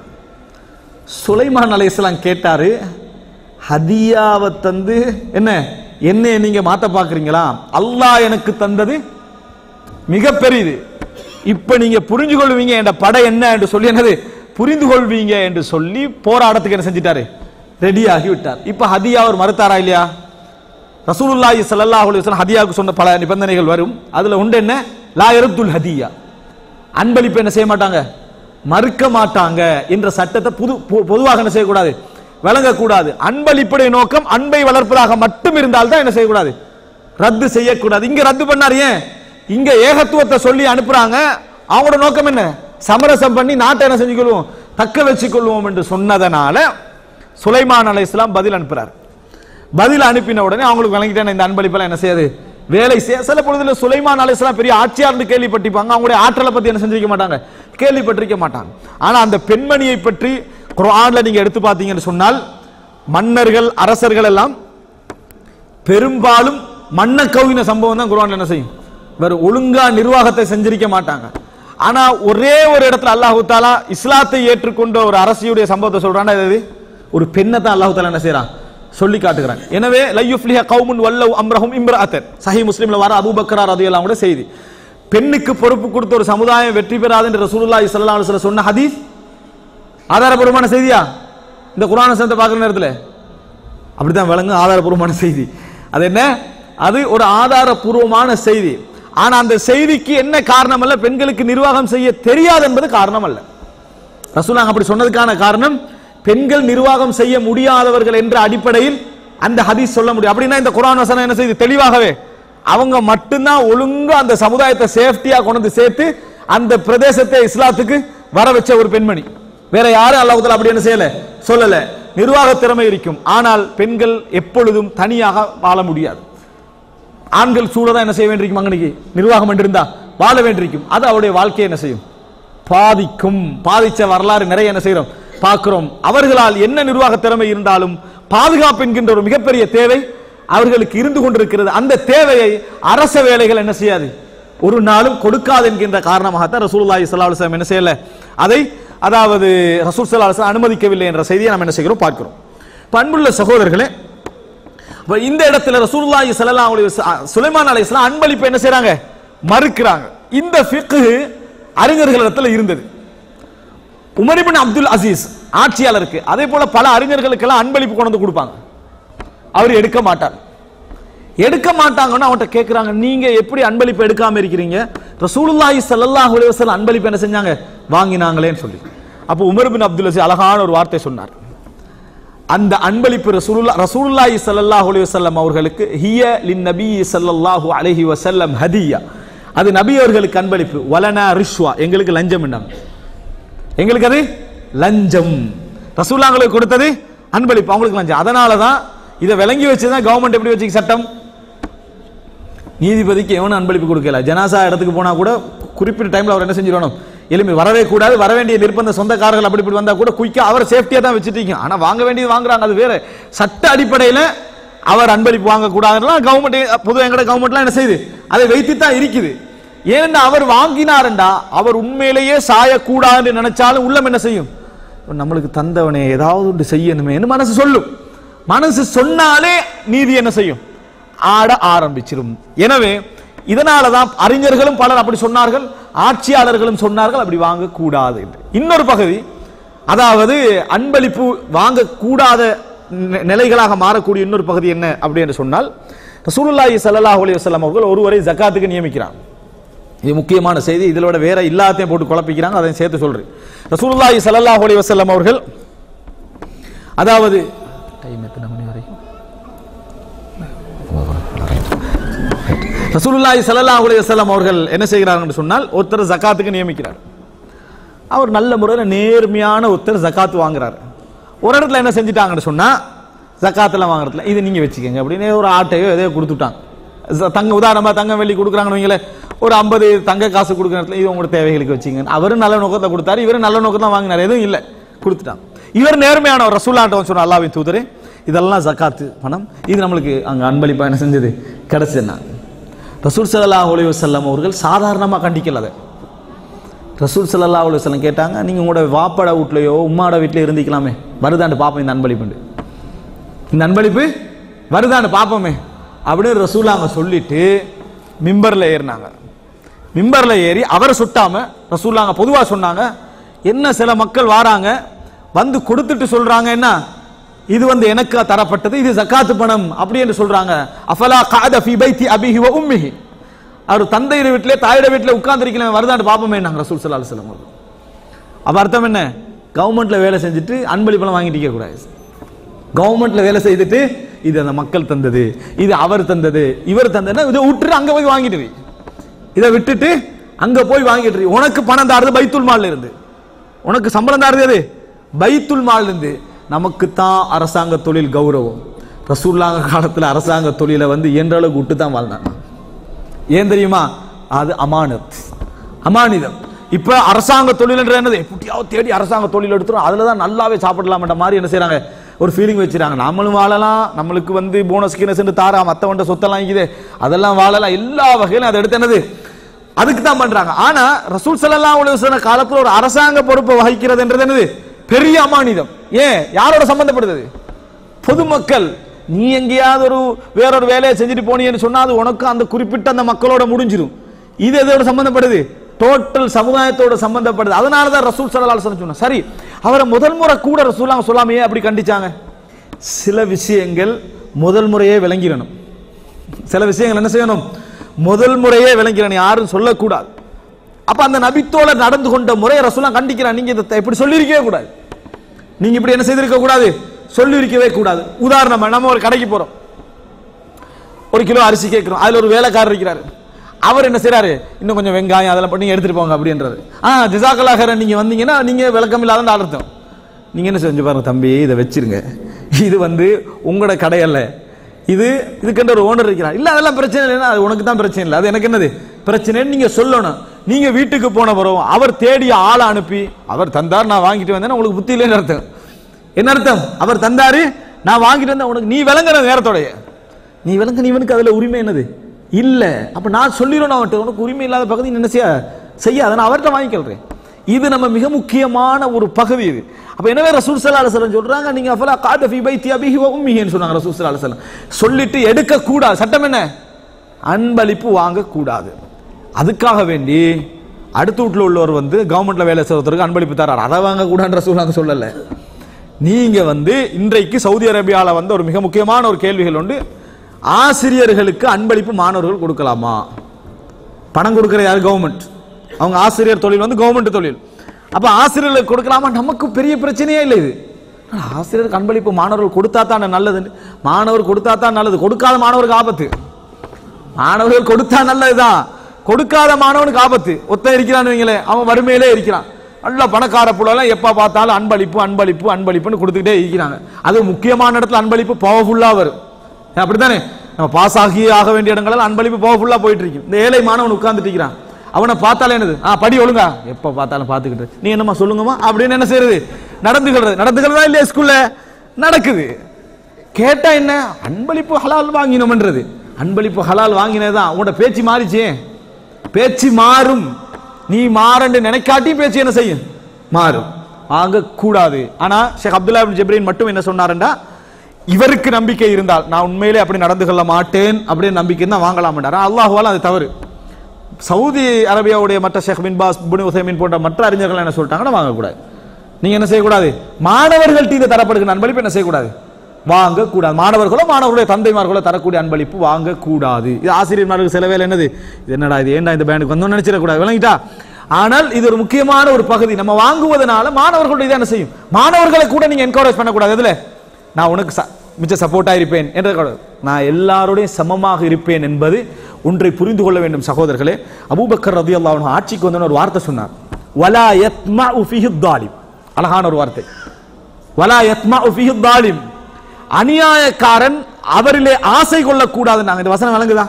S1: சுலைமான் அலைஹிஸ்ஸலாம் கேட்டாரு ஹதியாவை தந்து என்ன என்ன நீங்க மாத்த பாக்குறீங்களா அல்லாஹ் எனக்கு தந்தது மிக பெரியது இப்ப நீங்க புரிஞ்சு கொள்வீங்க என்ற படை என்ன என்று சொல்லி என்னது புரிந்து கொள்வீங்க என்று சொல்லி போராட்டத்துக்கு என்ன செஞ்சிட்டாரு ரெடி ஆகி விட்டார் இப்ப ஹதியா அவர் மறுத்தாரா இல்லையா ரசூலுல்லாஹி ஸல்லல்லாஹு அலைஹி வஸல்லம் ஹதியாவுக்கு சொன்ன பல நிபந்தனைகள் வரும் அதுல உண்டு என்ன லா யருத்துல் ஹதியா அன்பளிப்பு என்ன செய்ய மாட்டாங்க மறுக்க மாட்டாங்க என்ற சட்டத்தை புது பொ- பொதுவாக என்ன செய்யக்கூடாது வழங்கக்கூடாது அன்பளிப்புடைய நோக்கம் அன்பை வளர்ப்பதாக மட்டும் இருந்தால் தான் என்ன செய்யக்கூடாது ரத்து செய்யக்கூடாது இங்க ரத்து பண்ணாரு ஏன் இங்க ஏகத்துவத்தை சொல்லி அனுப்புறாங்க அவங்களோட நோக்கம் என்ன சமரசம் பண்ணி நாட்டை என்ன செஞ்சுக்கொள்வோம் தக்க வச்சுக்கொள்வோம் என்று சொன்னதனால சுலைமான் அலைஹிஸ்ஸலாம் பதில் அனுப்புறார் பதில் அனுப்பின உடனே அவங்களுக்கு விளங்கிட்டான இந்த அன்பளிப்பெல்லாம் என்ன செய்யாது வேலை செய்ய சில பொழுதுல சுலைமான் அலைஹிஸ்ஸலாம் பெரிய ஆட்சியார்னு கேள்விப்பட்டிருப்பாங்க அவங்களுடைய ஆற்றலை பத்தி என்ன செஞ்சிருக்க மாட்டாங்க கேள்விப்பட்டிருக்க மாட்டாங்க ஆனா அந்த பெண்மணியை பற்றி குர்ஆன்ல நீங்க எடுத்து பார்த்தீங்கன்னு சொன்னால் மன்னர்கள் அரசர்கள் எல்லாம் பெரும்பாலும் மன்ன கவின சம்பவம் தான் குர்ஆன்ல என்ன செய்யும் வேற ஒழுங்கா நிர்வாகத்தை செஞ்சிருக்க மாட்டாங்க ஆனா ஒரே ஒரு இடத்துல அல்லாஹு தாலா இஸ்லாத்தை ஏற்றுக்கொண்ட ஒரு அரசியுடைய சம்பவத்தை சொல்றான்னா இது ஒரு பெண்ணை தான் அல்லாஹு தாலா என்ன செய்றான் சொல்லி காட்டுகிறாங்க எனவே லையுஃப்லிஹ கௌமுன் வல்லவ் அம்ரஹும் இம்ரஅத்தன் சஹி முஸ்லிம்ல வர அபூபக்கர் ரதியல்லாஹு கூட செய்தி பெண்ணுக்கு பொறுப்பு கொடுத்த ஒரு சமுதாயம் வெற்றி பெறாது என்று ரசூலுல்லாஹி ஸல்லல்லாஹு அலைஹி வஸல்லம் சொன்ன ஹதீஸ் ஆதாரபூர்வமான செய்தியா இந்த குர்ஆனை சேர்ந்து பார்க்குற நேரத்தில் அப்படித்தான் விளங்கு ஆதாரபூர்வமான செய்தி அது என்ன அது ஒரு ஆதாரபூர்வமான செய்தி ஆனா அந்த செய்திக்கு என்ன காரணம் அல்ல பெண்களுக்கு நிர்வாகம் செய்ய தெரியாது என்பது காரணம் அல்ல ரசூலாங்க அப்படி சொன்னதுக்கான காரணம் பெண்கள் நிர்வாகம் செய்ய முடியாதவர்கள் என்ற அடிப்படையில் அந்த ஹதீஸ் சொல்ல முடியும் அப்படின்னா இந்த குர்ஆன் வசனம் என்ன செய்யுது தெளிவாகவே அவங்க மட்டும்தான் ஒழுங்கா அந்த சமுதாயத்தை சேஃப்டியா கொண்டு வந்து சேர்த்து அந்த பிரதேசத்தை இஸ்லாத்துக்கு வர வச்ச ஒரு பெண்மணி வேற யாரும் அல்லாஹ் அப்படி என்ன செய்யல சொல்லல நிர்வாக திறமை இருக்கும் ஆனால் பெண்கள் எப்பொழுதும் தனியாக வாழ முடியாது ஆண்கள் சூழதான் என்ன செய்ய வேண்டியிருக்கும் மகனுக்கு நிர்வாகம் என்றிருந்தா வாழ வேண்டியிருக்கும் அது அவருடைய வாழ்க்கையை என்ன செய்யும் பாதிக்கும் பாதிச்ச வரலாறு நிறைய என்ன செய்கிறோம் பார்க்கிறோம் அவர்களால் என்ன நிர்வாக திறமை இருந்தாலும் பாதுகாப்பு என்கின்ற ஒரு மிகப்பெரிய தேவை அவர்களுக்கு இருந்து கொண்டிருக்கிறது அந்த தேவையை அரச வேலைகள் என்ன செய்யாது ஒரு நாளும் கொடுக்காது என்கின்ற காரணமாகத்தான் ரசூலுல்லாஹி ஸல்லல்லாஹு அலைஹி வஸல்லம் என்ன செய்யல அதை அதாவது ரசூல் ஸல்லல்லாஹு அலைஹி வஸல்லம் அனுமதிக்கவில்லை என்ற செய்தியை நாம் என்ன செய்கிறோம் பார்க்கிறோம் பண்புள்ள சகோதரர்களே இப்ப இந்த இடத்துல ரசூலுல்லாஹி ஸல்லல்லாஹு அலைஹி வஸல்லம் சுலைமான் அலைஹிஸ்ஸலாம் அன்பளிப்பு என்ன செய்றாங்க மறுக்கிறாங்க இந்த ஃபிக்ஹ் அறிஞர்களிடத்துல இருந்தது உமர் இப்னு அப்துல் அசீஸ் ஆட்சியாளருக்கு அதே போல பல அறிஞர்களுக்கெல்லாம் அன்பளிப்பு கொண்டு வந்து கொடுப்பாங்க அவர் எடுக்க மாட்டார் எடுக்க மாட்டாங்கன்னு அவன்கிட்ட கேட்குறாங்க நீங்க எப்படி அன்பளிப்பு எடுக்காம இருக்கிறீங்க ரசூலுல்லாஹி ஸல்லல்லாஹு அலைஹி வஸல்லம் அன்பளிப்பு என்ன செஞ்சாங்க வாங்கினாங்களேன்னு சொல்லி அப்போ உமர் பின் அப்துல் அசீஸ் அழகான ஒரு வார்த்தை சொன்னார் அந்த அன்பளிப்பு ரசூலுல்லா ரசூலுல்லாஹி ஸல்லல்லாஹு அலைஹி வஸல்லம் அவர்களுக்கு ஹிய லின் நபி ஸல்லல்லாஹு அலைஹி வஸல்லம் ஹதியா அது நபி அவர்களுக்கு அன்பளிப்பு வலனா ரிஷ்வா எங்களுக்கு லஞ்சம் என்றாங்க எங்களுக்கு அது லஞ்சம் ரசூல்லாங்களுக்கு கொடுத்தது அன்பளிப்பு அவங்களுக்கு லஞ்சம் அதனால தான் இதை விளங்கி வச்சு தான் கவர்மெண்ட் எப்படி வச்சுக்க சட்டம் நீதிபதிக்கு எவனும் அன்பளிப்பு கொடுக்கல ஜனாசா இடத்துக்கு போனா கூட குறிப்பிட்ட டைம்ல அவர் என்ன செஞ்சிடணும் எலும்பி வரவே கூடாது வர வேண்டிய நிர்பந்த சொந்தக்காரர்கள் அப்படி இப்படி வந்தா கூட குயிக்கா அவர் சேஃப்டியா தான் வச்சுட்டீங்க ஆனா வாங்க வேண்டியது வாங்குறாங்க அது வேற சட்ட அடிப்படையில அவர் அன்பளிப்பு வாங்க கூடாதுலாம் கவர்மெண்ட் பொது எங்கட கவர்மெண்ட்லாம் என்ன செய்யுது அதை வைத்து தான் இருக்குது ஏன்னா அவர் வாங்கினாருண்டா அவர் உண்மையிலேயே சாயக்கூடாதுன்னு நினைச்சாலும் உள்ளம் என்ன செய்யும் நம்மளுக்கு தந்தவனே ஏதாவது ஒன்று செய்யணுமேன்னு மனசு சொல்லும் மனசு சொன்னாலே நீதி என்ன செய்யும் ஆட ஆரம்பிச்சிடும் எனவே இதனால தான் அறிஞர்களும் பலர் அப்படி சொன்னார்கள் ஆட்சியாளர்களும் சொன்னார்கள் அப்படி வாங்கக்கூடாது என்று இன்னொரு பகுதி அதாவது அன்பளிப்பு வாங்கக்கூடாத நி- நிலைகளாக மாறக்கூடிய இன்னொரு பகுதி என்ன அப்படி என்று சொன்னால் ரசூலுல்லாஹி ஸல்லல்லாஹு அலைஹி வஸல்லம் அவர்கள் ஒருவரை ஜக்காத்துக்கு நியமிக்கிறாங்க இது முக்கியமான செய்தி இதோட வேற எல்லாத்தையும் போட்டு குழப்பிக்கிறாங்க அதையும் சேர்த்து சொல்றேன் ரசூலுல்லாஹி ஸல்லல்லாஹு அலைஹி வஸல்லம் அவர்கள் அதாவது டைம் எத்தனை மணி வரைக்கும் ரசூலுல்லாஹி ஸல்லல்லாஹு அலைஹி வஸல்லம் அவர்கள் என்ன செய்கிறார்கள் என்று சொன்னால் ஒருத்தர் ஜகாத்துக்கு நியமிக்கிறார் அவர் நல்ல முறையில் நேர்மையான ஒருத்தர் ஜகாத் வாங்குறாரு ஒரு இடத்துல என்ன செஞ்சுட்டாங்கன்னு சொன்னா ஜக்காத்துல வாங்குறதுல இது நீங்க வச்சுக்கோங்க அப்படின்னு ஒரு ஆட்டையோ எதையோ கொடுத்துட்டாங்க ஜ- தங்க உதாரணமா தங்கம் வெள்ளி கொடுக்குறாங்கன்னு வைங்களேன் ஒரு ஐம்பது தங்க காசு கொடுக்குற இடத்துல இது உங்களோட தேவைகளுக்கு வச்சுங்க அவரும் நல்ல நோக்கத்தை கொடுத்தாரு இவரும் நல்ல நோக்கத்தை வாங்கினார் எதுவும் இல்லை கொடுத்துட்டாங்க இவர் நேர்மையான ரசூல்லாட்ட சொன்ன அல்லாவின் தூதரே இதெல்லாம் ஜக்காத்து பணம் இது நம்மளுக்கு அங்க அன்பளிப்பா என்ன செஞ்சது கிடைச்சதுன்னா ரசூல் ஸல்லல்லாஹு அலைஹி வஸல்லம் அவர்கள் சாதாரணமா கண்டிக்கல அதை ரசூல் ஸல்லல்லாஹு அலைஹி வஸல்லம் கேட்டாங்க நீங்க உங்களோட வாப்பாட வீட்லயோ உம்மாட வீட்லயோ இருந்திக்கலாமே வருதாண்டு பாப்போம் இந்த அன்பளிப்புண்டு இந்த அன்பளிப்பு வருதான்னு பார்ப்போமே அப்படின்னு ரசூலாங்க சொல்லிட்டு மிம்பர்ல ஏறினாங்க மிம்பர்ல ஏறி அவரை சுட்டாம ரசூலாங்க பொதுவா சொன்னாங்க என்ன சில மக்கள் வாராங்க வந்து கொடுத்துட்டு சொல்றாங்க என்ன இது வந்து எனக்கு தரப்பட்டது இது ஜக்காத்து பணம் அப்படி என்று சொல்றாங்க அஃபலா காத ஃபி பைத்தி அபிஹி வ உம்மிஹி அவர் தந்தையர் வீட்டிலே தாயோட வீட்டிலே உட்கார்ந்திருக்கலாம் வருதான்னு பார்ப்போமே நாங்க ரசூல் ஸல்லல்லாஹு அலைஹி வஸல்லம் அவர்கள். அப்ப அர்த்தம் என்ன கவர்மெண்ட்ல வேலை செஞ்சுட்டு அன்பளிப்பெல்லாம் வாங்கிட்டு இருக்க கூடாது கவர்மெண்ட்ல வேலை செய்துட்டு இது அந்த மக்கள் தந்தது இது அவர் தந்தது இவர் தந்ததுன்னா இதை விட்டுட்டு அங்க போய் வாங்கிட்டு வை. இதை விட்டுட்டு அங்க போய் வாங்கிட்டு வை. உனக்கு பணம் தாருது பைத்துல் மால்ல இருந்து உனக்கு சம்பளம் தாருது எது பைத்துல் மால்ல இருந்து நமக்கு தான் அரசாங்க தொழில் கௌரவம் ரசூல்லாங்க காலத்துல அரசாங்க தொழிலை வந்து இயன்ற அளவுக்கு விட்டு தான் வாழ்ந்தாங்க ஏன் தெரியுமா அது அமானத் அமானிதம் இப்ப அரசாங்க தொழில்ன்ற என்னது எப்படியாவது தேடி அரசாங்க தொழில் எடுத்துரும் அதுல தான் நல்லாவே சாப்பிடலாம்ன்ற மாதிரி என்ன செய்றாங்க ஒரு ஃபீலிங் வச்சுறாங்க நம்மளும் வாழலாம் நம்மளுக்கு வந்து போனஸ் கீனஸ் தாரா மத்தவன்ட சொத்தெல்லாம் இருக்குது அதெல்லாம் வாழலாம் எல்லா வகையிலும் அதை எடுத்து என்னது அதுக்கு தான் பண்றாங்க ஆனா ரசூல் ஸல்லல்லாஹு அலைஹி வஸல்லம் காலத்துல ஒரு அரசாங்க பொறுப்பை வகிக்கிறதுன்றது என்னது பெரிய அமானிதம் ஏன் யாரோட சம்பந்தப்படுது பொதுமக்கள் நீ எங்கேயாவது ஒரு வேறொரு வேலையை செஞ்சுட்டு போனீன்னு சொன்னா அது உனக்கு அந்த குறிப்பிட்ட அந்த மக்களோட முடிஞ்சிடும் இது எதோட சம்பந்தப்படுது டோட்டல் சமுதாயத்தோட சம்பந்தப்படுது அதனால தான் ரசூல் ஸல்லல்லாஹு அலைஹி வஸல்லம் சொன்னாங்க சரி அவரை முதல் முறை கூட ரசூலாங்க சொல்லாமையே அப்படி கண்டிச்சாங்க சில விஷயங்கள் முதல் முறையே விளங்கிடணும் சில விஷயங்கள் என்ன செய்யணும் முதல் முறையே விளங்கிறேன் யாரும் சொல்லக்கூடாது அப்ப அந்த நபித்தோட நடந்து கொண்ட முறையை ரசூலா கண்டிக்கிறான் நீங்க இதை இப்படி சொல்லியிருக்கவே கூடாது நீங்க இப்படி என்ன செய்திருக்க கூடாது சொல்லியிருக்கவே கூடாது உதாரணமா நம்ம ஒரு கடைக்கு போறோம் ஒரு கிலோ அரிசி கேட்கிறோம் அதுல ஒரு வேலைக்காரர் இருக்கிறாரு அவர் என்ன செய்றாரு இன்னும் கொஞ்சம் வெங்காயம் அதெல்லாம் பண்ணி எடுத்துட்டு போங்க அப்படின்றாரு ஆ ஜிசாக்கலாக நீங்க வந்தீங்கன்னா நீங்க விளக்கம் இல்லாத அர்த்தம் நீங்க என்ன செஞ்சு பாருங்க தம்பி இதை வச்சிருங்க இது வந்து உங்களோட கடை அல்ல இது இதுக்கென்ற ஒரு ஓனர் இருக்கிறார் இல்ல அதெல்லாம் பிரச்சனை இல்லைன்னா அது உனக்கு தான் பிரச்சனை இல்லை அது எனக்கு என்னது பிரச்சனைன்னு நீங்க சொல்லணும் நீங்க வீட்டுக்கு போன பிறகு அவர் தேடிய ஆளை அனுப்பி அவர் தந்தார் நான் வாங்கிட்டு வந்தேன்னா உங்களுக்கு புத்தி இல்லைன்னு அர்த்தம் என்ன அர்த்தம் அவர் தந்தாரு நான் வாங்கிட்டு வந்தேன் உனக்கு நீ விளங்குற நேரத்தோடைய நீ விளங்க நீ இவனுக்கு அதுல உரிமை என்னது இல்ல அப்ப நான் சொல்லிடுவேன் அவன்கிட்ட உனக்கு உரிமை இல்லாத பகுதி நீ என்ன செய்ய செய்யாத நான் அவர்கிட்ட வாங்கிக்கிறேன் இது நம்ம மிக முக்கியமான ஒரு பகுதி இது அப்ப எனவே ரசூல் ஸல்லல்லாஹு அலைஹி வஸல்லம் சொல்றாங்க நீங்க அஃபலா காத ஃபீ பைத்தி அபிஹி வ உம்மிஹின்னு சொன்னாங்க ரசூல் ஸல்லல்லாஹு அலைஹி வஸல்லம் சொல்லிட்டு எடுக்க கூடாது சட்டம் என்ன அன்பளிப்பு வாங்க கூடாது அதுக்காக வேண்டி அடுத்த வீட்டில் உள்ளவர் வந்து கவர்மெண்ட்ல வேலை செய்வதற்கு அன்பளிப்பு தரார் அதை வாங்க கூடாதுன்ற சூழ்நிலை சொல்லல நீங்க வந்து இன்றைக்கு சவுதி அரேபியால வந்து ஒரு மிக முக்கியமான ஒரு கேள்விகள் உண்டு ஆசிரியர்களுக்கு அன்பளிப்பு மாணவர்கள் கொடுக்கலாமா பணம் கொடுக்கிற யார் கவர்மெண்ட் அவங்க ஆசிரியர் தொழில் வந்து கவர்மெண்ட் தொழில் அப்ப ஆசிரியர்களுக்கு கொடுக்கலாமா நமக்கு பெரிய பிரச்சனையே இல்லை இது ஆனா, ஆசிரியருக்கு அன்பளிப்பு மாணவர்கள் கொடுத்தா தான் நல்லது மாணவர் கொடுத்தா தான் நல்லது கொடுக்காத மாணவருக்கு ஆபத்து மாணவர்கள் கொடுத்தா நல்லதுதான் கொடுக்காத மாணவனுக்கு ஆபத்து ஒத்த இருக்கிறான்னு வைங்களேன் அவன் வறுமையிலே இருக்கிறான் நல்ல பணக்கார புள்ளலாம் எப்ப பார்த்தாலும் அன்பளிப்பு அன்பளிப்பு அன்பளிப்புன்னு கொடுத்துக்கிட்டே இருக்கிறாங்க அது முக்கியமான இடத்துல அன்பளிப்பு பவர்ஃபுல்லா வரும் அப்படித்தானே நம்ம பாஸ் ஆகி ஆக வேண்டிய இடங்கள்ல அன்பளிப்பு பவர்ஃபுல்லா போயிட்டு இருக்கு இந்த ஏழை மாணவன் உட்கார்ந்துட்டு இருக்கிறான் அவனை பார்த்தாலே என்னது ஆ படி ஒழுங்கா எப்ப பார்த்தாலும் பார்த்துக்கிட்டு நீ என்னம்மா சொல்லுங்கம்மா அப்படின்னு என்ன செய்யறது நடந்துக்கிறது நடந்துக்கிறதா இல்லையா ஸ்கூல்ல நடக்குது கேட்டா என்ன அன்பளிப்பு ஹலால் வாங்கினோம்ன்றது அன்பளிப்பு ஹலால் வாங்கினதுதான் உன்னோட பேச்சு மாறிச்சே பேச்சு மாறும் நீ மாறன்னு நினைக்காட்டியும் பேச்சு என்ன செய்யும் மாறும் வாங்க கூடாது ஆனா ஷேக் அப்துல்லா இப்னு ஜிப்ரீன் மட்டும் என்ன சொன்னாருண்டா இவருக்கு நம்பிக்கை இருந்தால் நான் உண்மையிலே அப்படி நடந்து கொள்ள மாட்டேன் அப்படின்னு நம்பிக்கை தான் வாங்கலாம்ன்றார் அல்லாஹுவால அது தவறு சவுதி அரேபியாவுடைய மற்ற ஷேக் பின் பாஸ் புனி உசைமின் போன்ற மற்ற அறிஞர்கள் என்ன சொல்லிட்டாங்கன்னா வாங்கக்கூடாது நீங்க என்ன செய்யக்கூடாது மாணவர்கள்ட்ட இது தரப்படுகிற அன்பளிப்பு என்ன செய்யக்கூடாது வாங்கக்கூடாது மாணவர்களோ மாணவர்களுடைய தந்தைமார்களோ தரக்கூடிய அன்பளிப்பு வாங்கக்கூடாது இது ஆசிரியர்மார்களுக்கு சில வேலை என்னது இது என்னடா இது ஏன்டா இந்த பேண்டுக்கு வந்தோம்னு நினைச்சிடக்கூடாது விளங்கிட்டா ஆனால் இது ஒரு முக்கியமான ஒரு பகுதி நம்ம வாங்குவதனால மாணவர்களுடைய இதை என்ன செய்யும் மாணவர்களை கூட நீங்க என்கரேஜ் பண்ணக்கூடாது எதுல நான் உனக்கு ச- மிச்ச சப்போர்ட்டா இருப்பேன் என்ற கூட- நான் எல்லாரோடையும் சமமாக இருப்பேன் என்பது ஒன்றை புரிந்து கொள்ள வேண்டும் சகோதரர்களே அபூபக்கர் ரதியல்லாஹு அன்ஹு ஆட்சிக்கு வந்தோன்னு ஒரு வார்த்தை சொன்னார் வலா யத்மஉ ஃபிஹி தாலிம் அழகான ஒரு வார்த்தை வலா யத்மஉ ஃபிஹி தாலிம் அநியாயக்காரன் அவரிலே ஆசை கொள்ளக்கூடாது நாங்க இந்த வசனம் விளங்குதா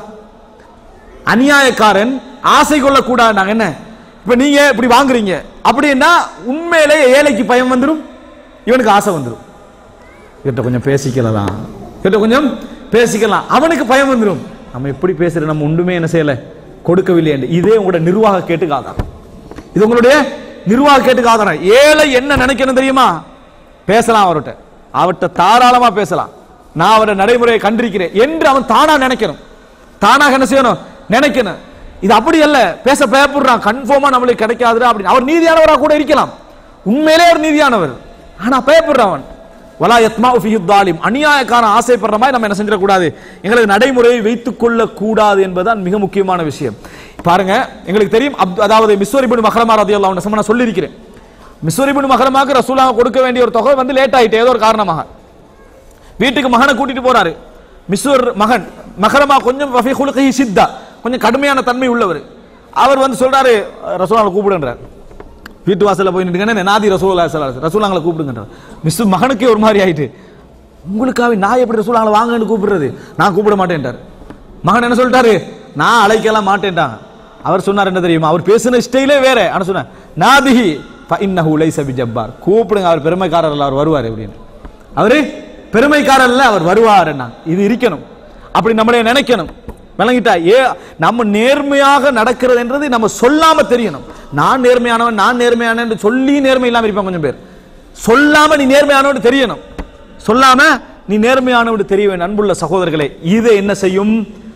S1: அநியாயக்காரன் ஆசை கொள்ளக்கூடாது நாங்க என்ன இப்ப நீங்க இப்படி வாங்குறீங்க அப்படின்னா உண்மையிலே ஏழைக்கு பயம் வந்துடும் இவனுக்கு ஆசை வந்துடும் இவர்கிட்ட கொஞ்சம் பேசிக்கலாம் இவர்கிட்ட கொஞ்சம் பேசிக்கலாம் அவனுக்கு பயம் வந்துடும் நம்ம எப்படி பேசுற நம்ம ஒன்றுமே என்ன செய்யல கொடுக்கவில்லை என்று இதே உங்களோட நிர்வாக கேட்டுக்கு ஆதாரம் இது உங்களுடைய நிர்வாக கேட்டுக்கு ஆதாரம் ஏழை என்ன நினைக்கணும் தெரியுமா பேசலாம் அவர்கிட்ட அவர்கிட்ட தாராளமா பேசலாம் நான் அவரை நடைமுறையை கண்டிருக்கிறேன் என்று அவன் தானா நினைக்கணும் தானாக என்ன செய்யணும் நினைக்கணும் இது அப்படி அல்ல பேச பயப்படுறான் கன்ஃபார்மா நம்மளுக்கு கிடைக்காதுடா அப்படின்னு அவர் நீதியானவராக கூட இருக்கலாம் உண்மையிலே ஒரு நீதியானவர் ஆனா பயப்படுறான் அவன் வலா யத்மா ஃபிஹி தாலிம் அநியாயக்காரன் ஆசைப்படுற மாதிரி நம்ம என்ன செஞ்சிடக்கூடாது எங்களுக்கு நடைமுறையை வைத்துக் கொள்ள கூடாது என்பதுதான் மிக முக்கியமான விஷயம் பாருங்க எங்களுக்கு தெரியும் அப்து- அதாவது மிஸ்வரிபின் மஹரமா ரதியல்லாஹு அன்ஹு நான் சொல்லியிருக்கிறேன் மிஸ்வரிபின் மஹரமாக்கு ரசூலாக கொடுக்க வேண்டிய ஒரு தொகை வந்து லேட் ஆயிட்டு ஏதோ ஒரு காரணமாக வீட்டுக்கு மகனை கூட்டிட்டு போறாரு மிஸ்வர் மகன் மகரமா கொஞ்சம் வஃபி குலுகி சித்தா கொஞ்சம் கடுமையான தன்மை உள்ளவர் அவர் வந்து சொல்றாரு ரசூலாங்களை கூப்பிடுன்றார் வீட்டு வாசல்ல போய் நின்றுங்க நாதி ரசூலா ரசூலாங்களை கூப்பிடுங்கன்றார் மிஸ் மகனுக்கே ஒரு மாதிரி ஆயிட்டு உங்களுக்காக நான் எப்படி ரசூலாங்களை வாங்கன்னு கூப்பிடுறது நான் கூப்பிட மாட்டேன்ட்டார் மகன் என்ன சொல்லிட்டாரு நான் அழைக்கலாம் மாட்டேன்ட்டாங்க அவர் சொன்னார் என்ன தெரியுமா அவர் பேசின ஸ்டைலே வேற ஆனா சொன்ன நாதிஹி ஃபஇன்னஹு லைஸ பிஜப்பார் கூப்பிடுங்க அவர் பெருமைக்காரர் அல்ல அவர் வருவார் அப்படின்னு அவரு பெருமைக்காரர் இல்ல அவர் வருவார் இது இருக்கணும் அப்படி நம்மளே நினைக்கணும் விளங்கிட்டா ஏ நம்ம நேர்மையாக நடக்கிறது என்றது நம்ம சொல்லாம தெரியணும் நான் நேர்மையானவன் நான் நேர்மையானவன் என்று சொல்லி நேர்மை இல்லாம இருப்பான் கொஞ்சம் பேர் சொல்லாம நீ நேர்மையானவன் தெரியணும் சொல்லாம நீ நேர்மையானவன் தெரிய வேண்டும் அன்புள்ள சகோதரர்களே இதை என்ன செய்யும்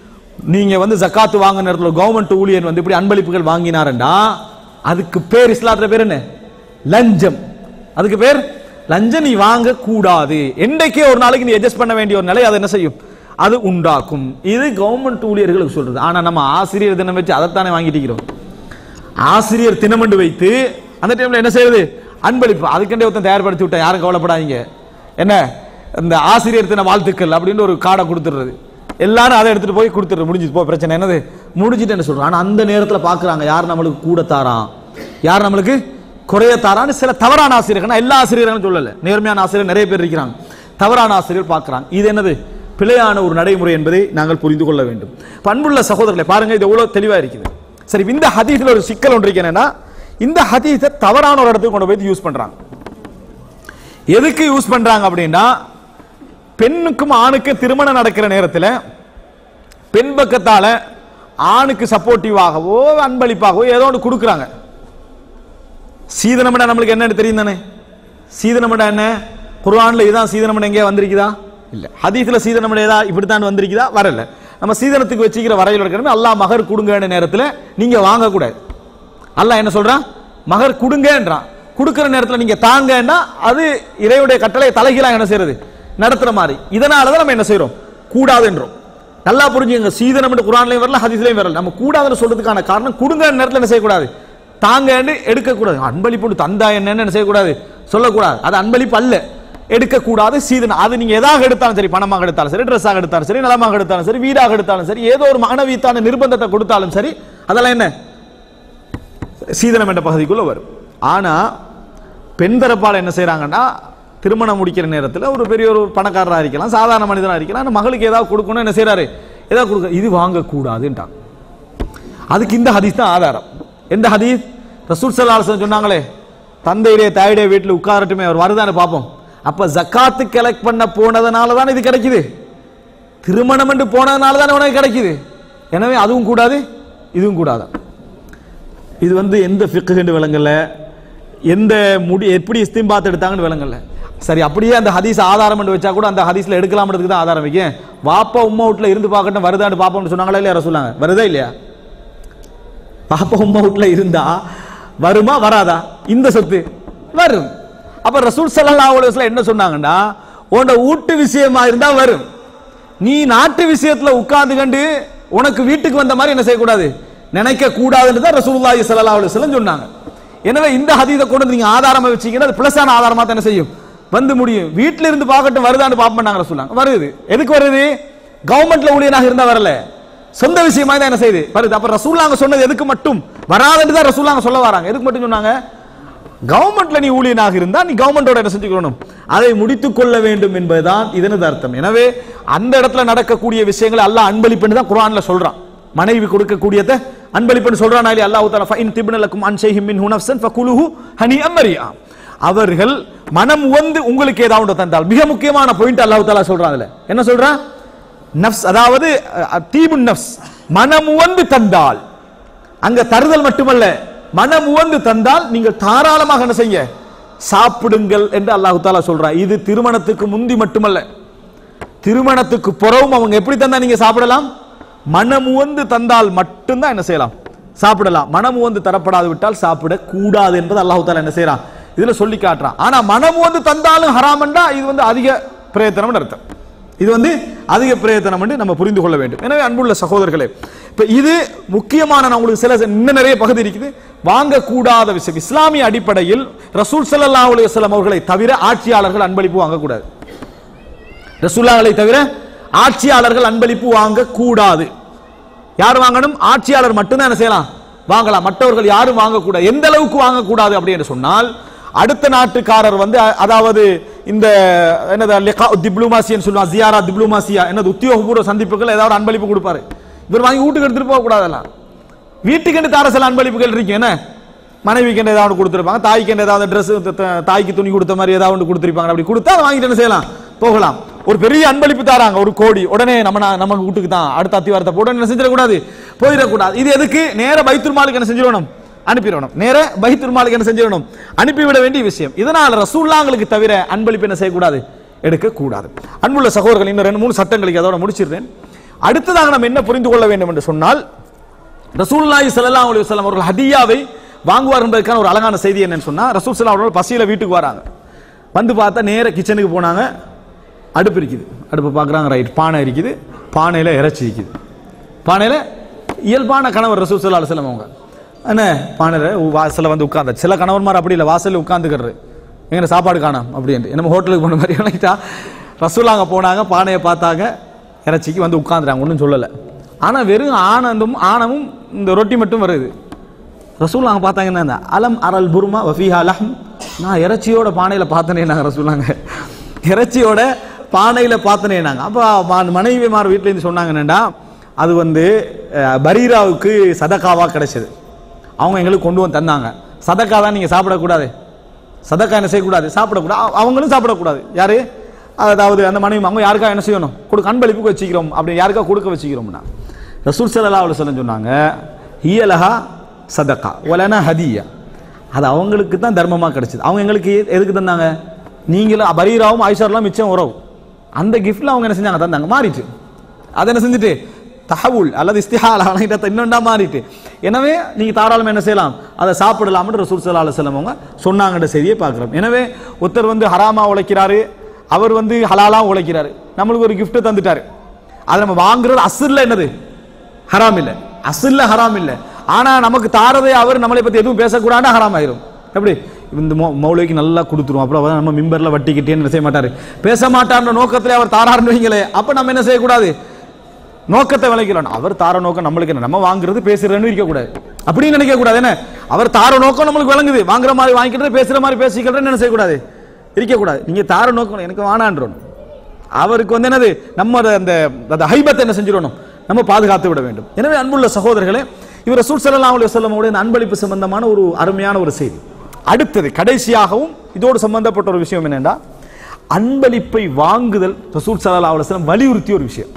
S1: நீங்க வந்து ஜக்காத்து வாங்க நேரத்தில் கவர்மெண்ட் ஊழியர் வந்து இப்படி அன்பளிப்புகள் வாங்கினாரண்டா அதுக்கு பேர் இஸ்லாத்துல பேர் என்ன லஞ்சம் அதுக்கு பேர் லஞ்சம் நீ வாங்க கூடாது என்றைக்கே ஒரு நாளைக்கு நீ அட்ஜஸ்ட் பண்ண வேண்டிய ஒரு நிலை அதை என்ன செய்யும் அது உண்டாக்கும் இது கவர்மெண்ட் ஊழியர்களுக்கு சொல்றது ஆனா நம்ம ஆசிரியர் தினம் வச்சு அதைத்தானே வாங்கிட்டு இருக்கிறோம் ஆசிரியர் தினமண்டு வைத்து அந்த டைம்ல என்ன செய்யறது அன்பளிப்பு அதுக்கண்டே ஒருத்தன் தயார்படுத்தி விட்டா யாரும் கவலைப்படாதீங்க என்ன இந்த ஆசிரியர் தின வாழ்த்துக்கள் அப்படின்னு ஒரு கார்டை கொடுத்துடுறது எல்லாரும் அதை எடுத்துட்டு போய் கொடுத்துடுறது முடிஞ்சுட்டு போ பிரச்சனை என்னது முடிஞ்சிட்டு என்ன சொல்றோம் ஆனா அந்த நேரத்துல பாக்குறாங்க யார் நம்மளுக்கு கூட தாரான் யார் நம்மளுக்கு குறைய தாரான்னு சில தவறான ஆசிரியர்கள் நான் எல்லா ஆசிரியர்களும் சொல்லல நேர்மையான ஆசிரியர் நிறைய பேர் இருக்கிறாங்க தவறான ஆசிரியர் பார்க்கறாங்க இது என்னது பிழையான ஒரு நடைமுறை என்பதை நாங்கள் புரிந்து கொள்ள வேண்டும் பண்புள்ள சகோதரர்களை பாருங்க இது எவ்வளவு தெளிவா இருக்குது சரி இந்த ஹதீஸ்ல ஒரு சிக்கல் ஒன்று இருக்கு என்னன்னா இந்த ஹதீஸை தவறான ஒரு இடத்துக்கு கொண்டு போய் யூஸ் பண்றாங்க எதுக்கு யூஸ் பண்றாங்க அப்படின்னா பெண்ணுக்கும் ஆணுக்கும் திருமணம் நடக்கிற நேரத்தில் பெண் பக்கத்தால ஆணுக்கு சப்போர்ட்டிவாகவோ அன்பளிப்பாகவோ ஏதோ ஒன்று கொடுக்குறாங்க சீதனம்னா நம்மளுக்கு என்னன்னு தெரியும் தானே சீதனம்னா என்ன குர்ஆன்ல இதான் சீதனம் எங்கேயா வந்திருக்குதா இல்ல ஹதீஸ்ல சீதனம் ஏதா இப்படித்தான் வந்திருக்குதா வரல நம்ம சீதனத்துக்கு வச்சுக்கிற வரையில் இருக்கிறது அல்லாஹ் மகர் கொடுங்கன்ற நேரத்தில் நீங்க வாங்கக்கூடாது அல்லாஹ் என்ன சொல்றான் மகர் கொடுங்கன்றான் கொடுக்கிற நேரத்தில் நீங்க தாங்கன்னா அது இறைவுடைய கட்டளை தலைகீழா என்ன செய்யறது நடத்துற மாதிரி இதனால தான் நம்ம என்ன செய்றோம் கூடாதுன்றோம் நல்லா புரிஞ்சுங்க சீதனம் குரான்லையும் வரல ஹதீஸ்லையும் வரல நம்ம கூடாதுன்னு சொல்றதுக்கான காரணம் கொடுங்க நேரத்தில் என்ன செய்யக்கூடாது தாங்கன்னு எடுக்கக்கூடாது அன்பளிப்பு தந்தா என்னன்னு என்ன செய்யக்கூடாது சொல்லக்கூடாது அது அன்பளிப்பு அல்ல எடுக்கக்கூடாது சீதனம் அது நீங்க எதாக எடுத்தாலும் சரி பணமாக எடுத்தாலும் சரி ட்ரெஸ்ஸாக எடுத்தாலும் சரி நிலமாக எடுத்தாலும் சரி வீடாக எடுத்தாலும் சரி ஏதோ ஒரு மனவீத்தான நிர்பந்தத்தை கொடுத்தாலும் சரி அதெல்லாம் என்ன சீதனம் என்ற பகுதிக்குள்ள வரும் ஆனா பெண் தரப்பால் என்ன செய்றாங்கன்னா திருமணம் முடிக்கிற நேரத்தில் ஒரு பெரிய ஒரு பணக்காரராக இருக்கலாம் சாதாரண மனிதராக இருக்கலாம் அந்த மகளுக்கு ஏதாவது கொடுக்கணும் என்ன செய்றாரு ஏதாவது கொடுக்க இது வாங்கக்கூடாதுன்ட்டாங்க அதுக்கு இந்த ஹதீஸ் தான் ஆதாரம் எந்த ஹதீஸ் ரசூல் சல்லாஹ் சொன்னாங்களே தந்தையுடைய தாயுடைய வீட்டில் உட்காரட்டுமே அவர் வருதான்னு பார்ப்போம் அப்ப ஜக்காத்து கலெக்ட் பண்ண போனதுனால தான் இது கிடைக்குது திருமணம் என்று போனதுனால தான் உனக்கு கிடைக்குது எனவே அதுவும் கூடாது இதுவும் கூடாது இது வந்து எந்த ஃபிக்குன்னு விளங்கல எந்த முடி எப்படி இஸ்திம்பாத் எடுத்தாங்கன்னு விளங்கல சரி அப்படியே அந்த ஹதீஸ் ஆதாரம் என்று வச்சா கூட அந்த ஹதீஸ்ல எடுக்கலாம்ன்றதுக்கு தான் ஆதாரம் வைக்க வாப்பா உம்மா வீட்டுல இருந்து பார்க்கட்டும் வருதான்னு பாப்போம்னு சொன்னாங்களா இல்லையா சொன்னாங்க வருதா இல்லையா பாப்பா உம்மா வீட்டுல இருந்தா வருமா வராதா இந்த சொத்து வரும் அப்ப ரசூல் ஸல்லல்லாஹு அலைஹி வஸல்லம் என்ன சொன்னாங்கன்னா உன்னோட வீட்டு விஷயமா இருந்தா வரும் நீ நாட்டு விஷயத்துல உட்கார்ந்து கண்டு உனக்கு வீட்டுக்கு வந்த மாதிரி என்ன செய்யக்கூடாது நினைக்க கூடாதுன்னு தான் ரசூலுல்லாஹி ஸல்லல்லாஹு அலைஹி வஸல்லம் சொன்னாங்க எனவே இந்த ஹதீஸை கொண்டு வந்து நீங்க ஆதாரமா வச்சீங்கன்னா அது பிளஸான ஆதாரமா தான் என்ன செய்யும் வந்து முடியும் வீட்ல இருந்து பார்க்கட்டும் வருதான்னு பாப்போம் சொன்னாங்க வருது எதுக்கு வருது கவர்மெண்ட்ல ஊழியனாக இருந்தா வரல சொந்த விஷயமா தான் என்ன செய்யுது வருது அப்ப ரசூல்லாங்க சொன்னது எதுக்கு மட்டும் வராதுன்னு தான் ரசூல்லாங்க சொல்ல வராங்க எதுக்கு மட்டும் சொன்னாங்க கவர்மெண்ட்ல நீ ஊழியனாக இருந்தா நீ கவர்மெண்டோட என்ன செஞ்சுக்கணும் அதை முடித்துக் கொள்ள வேண்டும் என்பதுதான் இதனது அர்த்தம் எனவே அந்த இடத்துல நடக்கக்கூடிய விஷயங்களை அல்லாஹ் அன்பளிப்புன்னு தான் குர்ஆன்ல சொல்றான் மனைவி கொடுக்கக்கூடியத அன்பளிப்புன்னு சொல்றான் இல்லையா அல்லாஹ் தஆலா ஃபைன் திப்னலக்கும் அன் ஷைஹிம் மின் ஹுனஃப்சன் ஃபகுலுஹு ஹனிஅம் மரியா அவர்கள் மனம் வந்து உங்களுக்கு ஏதாவது ஒன்று தந்தால் மிக முக்கியமான பாயிண்ட் அல்லாஹ் தஆலா சொல்றான் அதுல என்ன சொல்றான் நஃப்ஸ் அதாவது அஹ், தீபுன் நஃப்ஸ் மனம் வந்து தந்தால் அங்க தருதல் மட்டுமல்ல மனம் உவந்து தந்தால் நீங்கள் தாராளமாக என்ன செய்ய சாப்பிடுங்கள் என்று அல்லாஹு தாலா சொல்றான் இது திருமணத்துக்கு முந்தி மட்டுமல்ல திருமணத்துக்கு புறவும் அவங்க எப்படி தந்தா நீங்க சாப்பிடலாம் மனம் உவந்து தந்தால் மட்டும்தான் என்ன செய்யலாம் சாப்பிடலாம் மனம் உவந்து தரப்படாது விட்டால் சாப்பிட கூடாது என்பது அல்லாஹு தாலா என்ன செய்யறான் இதுல சொல்லி காட்டுறான் ஆனா மனம் உவந்து தந்தாலும் ஹராமண்டா இது வந்து அதிக பிரயத்தனம் அர்த்தம் இது வந்து அதிக பிரயத்தனம் என்று நம்ம புரிந்து கொள்ள வேண்டும் எனவே அன்புள்ள சகோதரர்களே இப்ப இது முக்கியமான நான் உங்களுக்கு சில இன்னும் நிறைய பகுதி இருக்குது வாங்கக்கூடாத விஷயம் இஸ்லாமிய அடிப்படையில் ரசூல் ஸல்லல்லாஹு அலைஹி வஸல்லம் அவர்களை தவிர ஆட்சியாளர்கள் அன்பளிப்பு வாங்கக்கூடாது ரசூல்லாங்களை தவிர ஆட்சியாளர்கள் அன்பளிப்பு வாங்கக்கூடாது யார் வாங்கணும் ஆட்சியாளர் மட்டும்தான் என்ன செய்யலாம் வாங்கலாம் மற்றவர்கள் யாரும் வாங்கக்கூடாது எந்த அளவுக்கு வாங்கக்கூடாது அப்படின்னு சொன்னால் அடுத்த நாட்டுக்காரர் வந்து அ- அதாவது இந்த என்னது லிகா டிப்ளமாசின்னு சொல்லுவாங்க ஜியாரா டிப்ளமாசியா என்னது உத்தியோகபூர்வ சந்திப்புகள் ஏதாவது அன்பளிப்பு கொடுப்பாரு இவர் வாங்கி வீட்டுக்கு எடுத்துட்டு போக கூடாதெல்லாம் வீட்டுக்கு என்று தார சில அன்பளிப்புகள் இருக்கு என்ன மனைவிக்கு என்று ஏதாவது ஒன்று கொடுத்துருப்பாங்க தாய்க்கு என்று ஏதாவது ட்ரெஸ் தாய்க்கு துணி கொடுத்த மாதிரி ஏதாவது ஒன்று கொடுத்துருப்பாங்க அப்படி கொடுத்தா அதை வாங்கிட்டு என்ன செய்யலாம் போகலாம் ஒரு பெரிய அன்பளிப்பு தாராங்க ஒரு கோடி உடனே நம்ம நா- நம்ம வீட்டுக்கு தான் அடுத்த அத்திவாரத்தை போட்டு என்ன செஞ்சிடக்கூடாது போயிடக்கூடாது இது எதுக்கு நேர பைத்துல் மாலுக்கு என்ன செஞ்சிடணும் அனுப்பிடணும் நேர பைத்துல் மாலுக்கு என்ன செஞ்சிடணும் அனுப்பிவிட வேண்டிய விஷயம் இதனால் ரசூல்லாங்களுக்கு தவிர அன்பளிப்பு என்ன செய்யக்கூடாது எடுக்கக்கூடாது அன்புள்ள சகோதரர்கள் இன்னும் ரெண்டு மூணு சட்டங்களுக்கு அதோட முடிச்சிருந்தேன் அடுத்ததாக நம்ம என்ன புரிந்து கொள்ள வேண்டும் என்று சொன்னால் ரசூலுல்லாஹி ஸல்லல்லாஹு அலைஹி வஸல்லம் அவர்கள் ஹதியாவை வாங்குவார் என்பதற்கான ஒரு அழகான செய்தி என்னன்னு சொன்னா ரசூல் ஸல்லல்லாஹு அவர்கள் பசியில வீட்டுக்கு வராங்க வந்து பார்த்தா நேர கிச்சனுக்கு போனாங்க அடுப்பு இருக்குது அடுப்பு பார்க்குறாங்க ரைட் பானை இருக்குது பானையில் இறைச்சி இருக்குது பானையில் இயல்பான கணவர் ரசூல் ஸல்லல்லாஹு அலைஹி வஸல்லம் அவங்க என்ன பானையில் வாசலில் வந்து உட்கார்ந்து சில கணவன்மார் அப்படி இல்லை வாசலில் உட்காந்துக்கிறது எங்கே சாப்பாடு காணோம் அப்படின்ட்டு நம்ம ஹோட்டலுக்கு போன மாதிரி நினைக்கிட்டா ரசூல் அங்கே போனாங்க பானையை பார்த்தாங்க இறைச்சிக்கு வந்து உட்காந்துறாங்க ஒன்றும் சொல்லலை ஆனால் வெறும் ஆனந்தும் ஆணமும் இந்த ரொட்டி மட்டும் வருது ரசூல் அங்கே பார்த்தாங்கன்னா இந்த அலம் அரல் புர்மா வஃபீஹா லஹம் நான் இறைச்சியோட பானையில் பார்த்தனே நாங்கள் ரசூலாங்க இறைச்சியோட பானையில் பார்த்தனே நாங்கள் அப்போ மனைவிமார் வீட்டிலேருந்து சொன்னாங்க என்னடா அது வந்து அஹ், பரீராவுக்கு சதக்காவாக கிடைச்சது அவங்க எங்களுக்கு கொண்டு வந்து தந்தாங்க சதக்கா தான் நீங்கள் சாப்பிடக்கூடாது சதக்கா என்ன செய்யக்கூடாது சாப்பிடக்கூடாது அவ- அவங்களும் சாப்பிடக்கூடாது யாரு அதாவது அந்த மனைவி அவங்க யாருக்கா என்ன செய்யணும் கொடுக்க அன்பளிப்புக்கு வச்சுக்கிறோம் அப்படி யாருக்கா கொடுக்க வச்சுக்கிறோம்னா ரசூல் ஸல்லல்லாஹு அலைஹி வஸல்லம் சொன்னாங்க ஹியலஹா சதகா வலனா ஹதியா அது அவங்களுக்கு தான் தர்மமாக கிடைச்சது அவங்க எங்களுக்கு எதுக்கு தந்தாங்க நீங்களும் பரீராவும் ஆயிஷாரெலாம் மிச்சம் உறவு அந்த கிஃப்ட்ல அவங்க என்ன செஞ்சாங்க தந்தாங்க மாறிட்டு அதை என்ன செஞ்சுட்டு தஹவுல் அல்லது இஸ்திஹால் ஆகிட்ட இன்னொன்றா மாறிட்டு எனவே நீங்கள் தாராளமாக என்ன செய்யலாம் அதை சாப்பிடலாம்னு ரசூல் ஸல்லல்லாஹு அலைஹி வஸல்லம் அவங்க சொன்னாங்கன்ற செய்தியை பார்க்குறோம் எனவே ஒருத்தர் வந்து ஹராமா உழைக்கிறாரு அவர் வந்து ஹலாலா உழைக்கிறாரு நம்மளுக்கு ஒரு gift தந்துட்டாரு அதை நம்ம வாங்குறது அசுல்ல என்னது ஹராம் இல்லை அசுல்ல ஹராம் இல்லை ஆனா நமக்கு தாரதை அவர் நம்மளை பத்தி எதுவும் பேசக்கூடாதுன்னா ஹராம் ஆயிரும் எப்படி இந்த மௌ- மௌலவிக்கு நல்லா கொடுத்துருவோம் அப்புறம் அவர் நம்ம மிம்பர்ல வட்டிக்கிட்டேன்னு என்ன செய்ய மாட்டாரு பேச மாட்டார்ன்ற நோக்கத்துல அவர் தாராருன்னு வைங்களே அப்ப நம்ம என்ன செய்யக்கூடாது நோக்கத்தை விளைக்கலாம் அவர் தார நோக்கம் நம்மளுக்கு என்ன நம்ம வாங்குறது பேசுறேன்னு இருக்கக்கூடாது அப்படின்னு நினைக்க கூடாது என்ன அவர் தார நோக்கம் நம்மளுக்கு விளங்குது வாங்குற மாதிரி வாங்கிக்கிறது பேசுற மாதிரி பேசிக்கிறேன்னு என்ன செய்யக்கூடாது இருக்கக்கூடாது நீங்க தார நோக்கம் எனக்கு வானான்றோம் அவருக்கு வந்து என்னது நம்ம அத- அந்த அந்த ஹைபத்தை என்ன செஞ்சிடணும் நம்ம பாதுகாத்து விட வேண்டும் எனவே அன்புள்ள சகோதரர்களே இவர் ரசூல் ஸல்லல்லாஹு அலைஹி வஸல்லம் உடைய இந்த அன்பளிப்பு சம்பந்தமான ஒரு அருமையான ஒரு செய்தி அடுத்தது கடைசியாகவும் இதோடு சம்பந்தப்பட்ட ஒரு விஷயம் என்னன்னா அன்பளிப்பை வாங்குதல் ரசூல் ஸல்லல்லாஹு அலைஹி வஸல்லம் வலியுறுத்திய ஒரு விஷயம்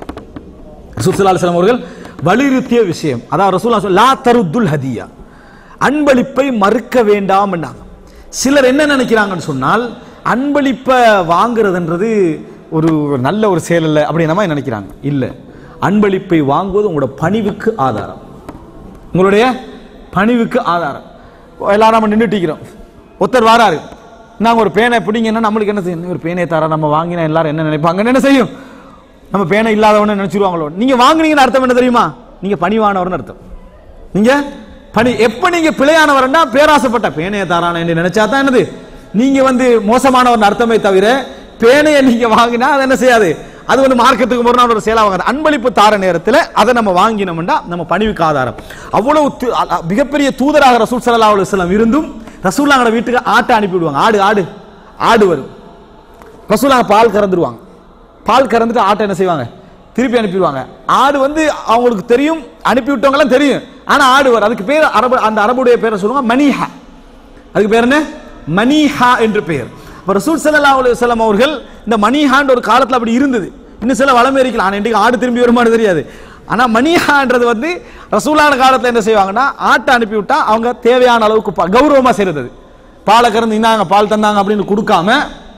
S1: ரசூல் ஸல்லல்லாஹு அலைஹி வஸல்லம் அவர்கள் வலியுறுத்திய விஷயம் அதான் ரசூல் சொல்ல லா தருத்துல் ஹதியா அன்பளிப்பை மறுக்க வேண்டாம் சிலர் என்ன நினைக்கிறாங்கன்னு சொன்னால் அன்பளிப்பை வாங்குறதுன்றது ஒரு நல்ல ஒரு செயல் இல்லை அப்படி நம்ம நினைக்கிறாங்க இல்லை அன்பளிப்பை வாங்குவது உங்களோட பணிவுக்கு ஆதாரம் உங்களுடைய பணிவுக்கு ஆதாரம் எல்லாரும் நம்ம நின்றுட்டு இருக்கிறோம் ஒருத்தர் வாராரு நாங்கள் ஒரு பேனை பிடிங்கன்னா நம்மளுக்கு என்ன செய்யணும் ஒரு பேனை தர நம்ம வாங்கினா எல்லாரும் என்ன நினைப்பாங்கன்னு என்ன செய்யும் நம்ம பேனை இல்லாதவன நினைச்சிருவாங்களோ நீங்க வாங்குனீங்கன்னு அர்த்தம் என்ன தெரியுமா நீங்க பணிவானவர்னு அர்த்தம் நீங்க பணி எப்ப நீங்க பிழையானவர்னா பேராசைப்பட்ட பேனையை தாரான என்று நினைச்சா தான் என்னது நீங்க வந்து மோசமானவர் அர்த்தமே தவிர பேனையை நீங்க வாங்கினா அது என்ன செய்யாது அது வந்து மார்க்கெட்டுக்கு முரணான ஒரு செயலா வாங்காது அன்பளிப்பு தார நேரத்தில் அதை நம்ம வாங்கினோம்னா நம்ம பணிவுக்கு ஆதாரம் அவ்வளவு து- அ- அ- மிகப்பெரிய தூதராக ரசூல் ஸல்லல்லாஹு அலைஹி வஸல்லம் இருந்தும் ரசூல்லாங்கட வீட்டுக்கு ஆட்டை அனுப்பி விடுவாங்க ஆடு ஆடு ஆடு வரும் ரசூலாங்க பால் கறந்துருவாங்க பால் கறந்துட்டு ஆட்டை என்ன செய்வாங்க திருப்பி அனுப்பிடுவாங்க ஆடு வந்து அவங்களுக்கு தெரியும் அனுப்பி விட்டவங்கலாம் தெரியும் ஆனா ஆடு வரும் அதுக்கு பேர் அரபு அந்த அரபுடைய பேரை சொல்லுவாங்க மணிஹா அதுக்கு பேர் என்ன மணிஹா என்று பெயர் அப்ப ரசூல் ஸல்லல்லாஹு அலைஹி வஸல்லம் அவர்கள் இந்த மணிஹான்ற ஒரு காலத்துல அப்படி இருந்தது இன்னும் சில வளமே இருக்கலாம் ஆனா இன்றைக்கு ஆடு திரும்பி வருமானு தெரியாது ஆனா மணிஹான்றது வந்து ரசூலான காலத்துல என்ன செய்வாங்கன்னா ஆட்டை அனுப்பி விட்டா அவங்க தேவையான அளவுக்கு பா- கௌரவமா செய்யறது பாலை கறந்து இன்னாங்க பால் தந்தாங்க அப்படின்னு கொடுக்காம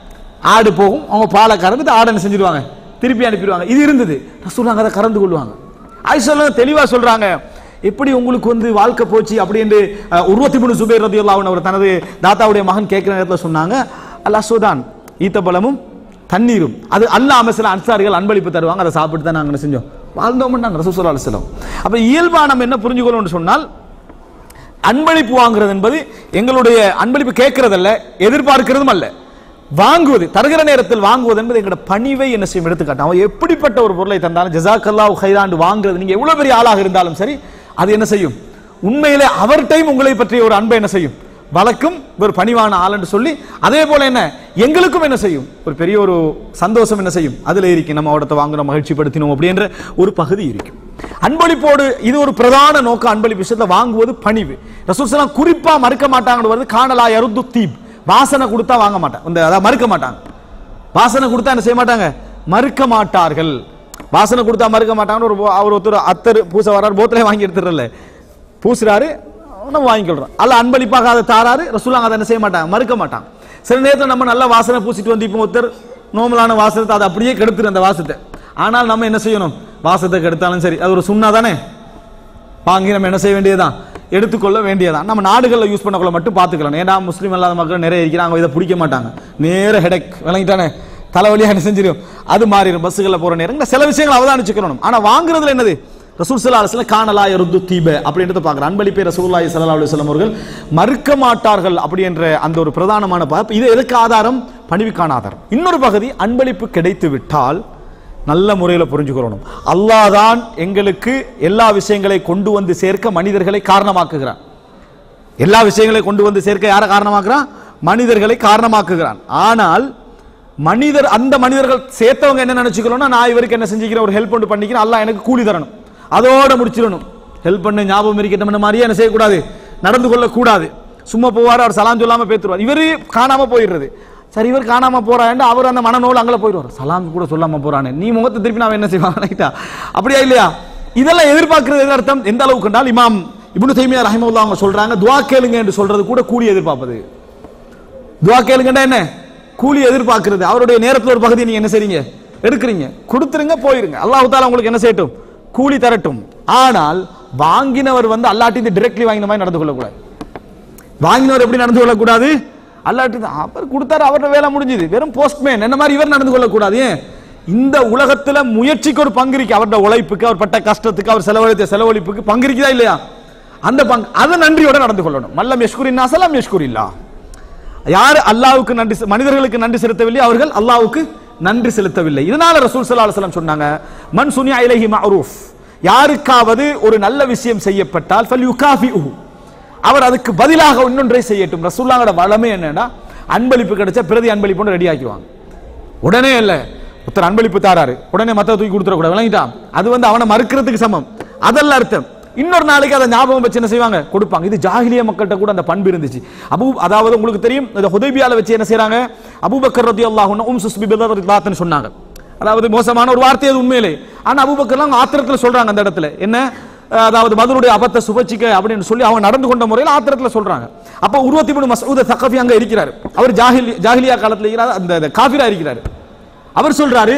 S1: ஆடு போகும் அவங்க பாலை கறந்துட்டு ஆடை என்ன செஞ்சிருவாங்க திருப்பி அனுப்பிடுவாங்க இது இருந்தது ரசூலாங்க அதை கறந்து கொள்வாங்க ஆயிஷா தெளிவா சொல்றாங்க எப்படி உங்களுக்கு வந்து வாழ்க்கை போச்சு அப்படி என்று அஹ், உருவத்தி மூணு சுபேர் ரதி அவர் தனது தாத்தாவுடைய மகன் கேட்கிற நேரத்தில் சொன்னாங்க அல்லாஹ் சூதான் ஈத்த பழமும் தண்ணீரும் அது அல்லாம சில அன்சாரிகள் அன்பளிப்பு தருவாங்க அதை சாப்பிட்டு தான் நாங்கள் என்ன செஞ்சோம் வாழ்ந்தோம் நாங்கள் ரசூல் ஸல்லல்லாஹு அலைஹி வஸல்லம் அப்ப இயல்பா நம்ம என்ன புரிஞ்சுக்கணும்னு சொன்னால் அன்பளிப்பு வாங்குறது என்பது எங்களுடைய அன்பளிப்பு கேட்கறதல்ல எதிர்பார்க்கிறதும் அல்ல வாங்குவது தருகிற நேரத்தில் வாங்குவது என்பது எங்களோட பணிவை என்ன செய்யும் எடுத்துக்காட்டும் அவன் எப்படிப்பட்ட ஒரு பொருளை தந்தாலும் ஜசாக்கல்லாஹ் ஹைராண்டு வாங்குறது நீங்க எவ்வளவு பெரிய ஆளாக இருந்தாலும் சரி அது என்ன செய்யும் உண்மையிலே அவர்கிட்டையும் உங்களை பற்றிய ஒரு அன்பை என்ன செய்யும் வழக்கும் ஒரு பணிவான ஆள் என்று சொல்லி அதே போல என்ன எங்களுக்கும் என்ன செய்யும் ஒரு பெரிய ஒரு சந்தோஷம் என்ன செய்யும் அதுல இருக்கு நம்ம அவடத்தை வாங்குறோம் மகிழ்ச்சிப்படுத்தினோம் அப்படின்ற ஒரு பகுதி இருக்கும் அன்பளிப்போடு இது ஒரு பிரதான நோக்கம் அன்பளிப்பு விஷயத்துல வாங்குவது பணிவு ரசூசலாம் குறிப்பா மறுக்க மாட்டாங்கன்னு வருது காணலா யருத்து தீப் வாசனை கொடுத்தா வாங்க மாட்டாங்க இந்த அதான் மறுக்க மாட்டாங்க வாசனை கொடுத்தா என்ன செய்ய மாட்டாங்க மறுக்க மாட்டார்கள் வாசனை கொடுத்தா மறுக்க மாட்டாங்கன்னு ஒரு போ- அவர் ஒருத்தர் அத்தர் பூச வர்றாரு போத்தலே வாங்கி எடுத்துறல பூசுறாரு நம்ம வாங்கிக்கிறோம் அல்ல அன்பளிப்பாக அதை தாராரு ரசூலாங்க அதை என்ன செய்ய மாட்டாங்க மறுக்க மாட்டாங்க சில நேரத்தில் நம்ம நல்ல வாசனை பூசிட்டு வந்து இப்போ ஒருத்தர் நோமலான வாசனத்தை அதை அப்படியே கெடுத்துரு அந்த வாசத்தை ஆனால் நம்ம என்ன செய்யணும் வாசத்தை கெடுத்தாலும் சரி அது ஒரு சுண்ணா தானே வாங்கி நம்ம என்ன செய்ய வேண்டியதுதான் எடுத்துக்கொள்ள வேண்டியதான் நம்ம நாடுகளில் யூஸ் பண்ணக்குள்ள மட்டும் பார்த்துக்கலாம் ஏன்னா முஸ்லீம் அல்லாத மக்கள் நிறைய இருக்கிறாங்க இதை பிடிக்க மாட்டாங்க நேர ஹெடக் விளங்கிட்டானே தலைவலியாக என்ன செஞ்சிடும் அது மாறிடும் பஸ்ஸுகளில் போகிற நேரங்கள் சில விஷயங்கள் அவதானிச்சுக்கணும் ஆனால் வாங்குறதுல என்னது ரசூல் சல்லா அலுவலம் காணலா ருத்து தீப அப்படின்றத பார்க்குறேன் அன்பளிப்பை ரசூல்லாய் சல்லா அலுவலம் அவர்கள் மறுக்க மாட்டார்கள் அப்படி என்ற அந்த ஒரு பிரதானமான பார்ப்பு இது எதுக்கு ஆதாரம் பணிவுக்கான ஆதாரம் இன்னொரு பகுதி அன்பளிப்பு கிடைத்து விட்டால் நல்ல முறையில் புரிஞ்சுக்கிறணும் அல்லாஹ் தான் எங்களுக்கு எல்லா விஷயங்களை கொண்டு வந்து சேர்க்க மனிதர்களை காரணமாக்குகிறான் எல்லா விஷயங்களை கொண்டு வந்து சேர்க்க யாரை காரணமாக்குறான் மனிதர்களை காரணமாக்குகிறான் ஆனால் மனிதர் அந்த மனிதர்கள் சேர்த்தவங்க என்ன நினைச்சுக்கணும்னா நான் இவருக்கு என்ன செஞ்சுக்கிறேன் ஒரு ஹெல்ப் ஒன்று பண்ணிக்கிறேன் அல்லாஹ் எனக்கு கூலி தரணும் அதோட முடிச்சிடணும் ஹெல்ப் பண்ண ஞாபகம் இருக்கட்டும் மாதிரியே என்ன செய்யக்கூடாது நடந்து கொள்ளக்கூடாது சும்மா போவார் அவர் சலாம் சொல்லாம பேத்துருவார் இவரு காணாம போயிடுறது சரி இவர் காணாம போறாண்டு அவர் அந்த மனநோல் அங்கே போயிடுவார் சலாம் கூட சொல்லாம போறானே நீ முகத்தை திருப்பி நான் என்ன செய்வான் ரைட்டா அப்படியா இல்லையா இதெல்லாம் எதிர்பார்க்கிறது எது அர்த்தம் எந்த அளவுக்கு என்றால் இமாம் இப்னு தைமியா ரஹிமவுல்லா அவங்க சொல்றாங்க துவா கேளுங்க என்று சொல்றது கூட கூலி எதிர்பார்ப்பது துவா கேளுங்கண்டா என்ன கூலி எதிர்பார்க்கிறது அவருடைய நேரத்தில் ஒரு பகுதி நீங்க என்ன செய்றீங்க எடுக்கிறீங்க கொடுத்துருங்க போயிருங்க அல்லாஹ் தாலா உங்களுக்கு என்ன செய்யட்டும் கூலி தரட்டும் ஆனால் வாங்கினவர் வந்து அல்லாட்டி டிரெக்ட்லி வாங்கின மாதிரி நடந்து கொள்ளக்கூடாது வாங்கினவர் எப்படி நடந்து கொள்ளக்கூடாது அல்லாட்டி அவர் கொடுத்தாரு அவரோட வேலை முடிஞ்சது வெறும் போஸ்ட்மேன் என்ன மாதிரி இவர் நடந்து கொள்ளக்கூடாது ஏன் இந்த உலகத்துல முயற்சிக்கு ஒரு பங்கு இருக்கு அவரோட உழைப்புக்கு அவர் பட்ட கஷ்டத்துக்கு அவர் செலவழித்த செலவழிப்புக்கு பங்கு இருக்குதா இல்லையா அந்த பங்கு அதை நன்றியோட நடந்து கொள்ளணும் மல்லம் யஷ்குரின் அசலம் யஷ்குரில்லா யார் அல்லாஹ்வுக்கு நன்றி செ- மனிதர்களுக்கு நன்றி செலுத்தவில்லை அவர்கள் அல்லாஹ்வுக்கு நன்றி செலுத்தவில்லை இதனால ரசூல் ஸல்லல்லாஹு அலைஹி வஸல்லம் சொன்னாங்க மன் சுனியா இலைஹி மஅரூஃப் யாருக்காவது ஒரு நல்ல விஷயம் செய்யப்பட்டால் ஃபல்யுகாஃபிஹு அவர் அதுக்கு பதிலாக இன்னொன்றை செய்யட்டும் ரசூலுல்லாஹோட வளமே என்னன்னா அன்பளிப்பு கிடைச்சா பிரதி அன்பளிப்பு ரெடி ஆக்கிடுவாங்க உடனே இல்ல ஒருத்தர் அன்பளிப்பு தாராரு உடனே மத்த தூக்கி கொடுத்துடக்கூடாது விளங்கிட்டான் அது வந்து அவனை மறுக்கிறதுக்கு சமம் அதல்ல அர்த்தம் இன்னொரு நாளைக்கு அதை ஞாபகம் வச்சு என்ன செய்வாங்க கொடுப்பாங்க இது ஜாகிலிய மக்கள்கிட்ட கூட அந்த பண்பு இருந்துச்சு அபூ அதாவது உங்களுக்கு தெரியும் இந்த ஹுதைபியால வச்சு என்ன செய்றாங்க அபூபக்கர் ரலியல்லாஹு அன்ஹு உம் சுஸ்பி பில்லாஹ்னு சொன்னாங்க அதாவது மோசமான ஒரு வார்த்தை அது உண்மையிலே ஆனா அபூபக்கர்லாம் ஆத்திரத்துல சொல்றாங்க அந்த இடத்துல என்ன அஹ் அதாவது மதுருடைய அபத்தை சுபச்சிக்க அப்படின்னு சொல்லி அவன் நடந்து கொண்ட முறையில் ஆத்திரத்துல சொல்றாங்க அப்ப உருவத்தி மூணு மசூத தகஃபி அங்க இருக்கிறார் அவர் ஜாஹிலி ஜாஹிலியா காலத்துல இருக்கிறார் அந்த அந்த காஃபிரா இருக்கிறார் அவர் சொல்றாரு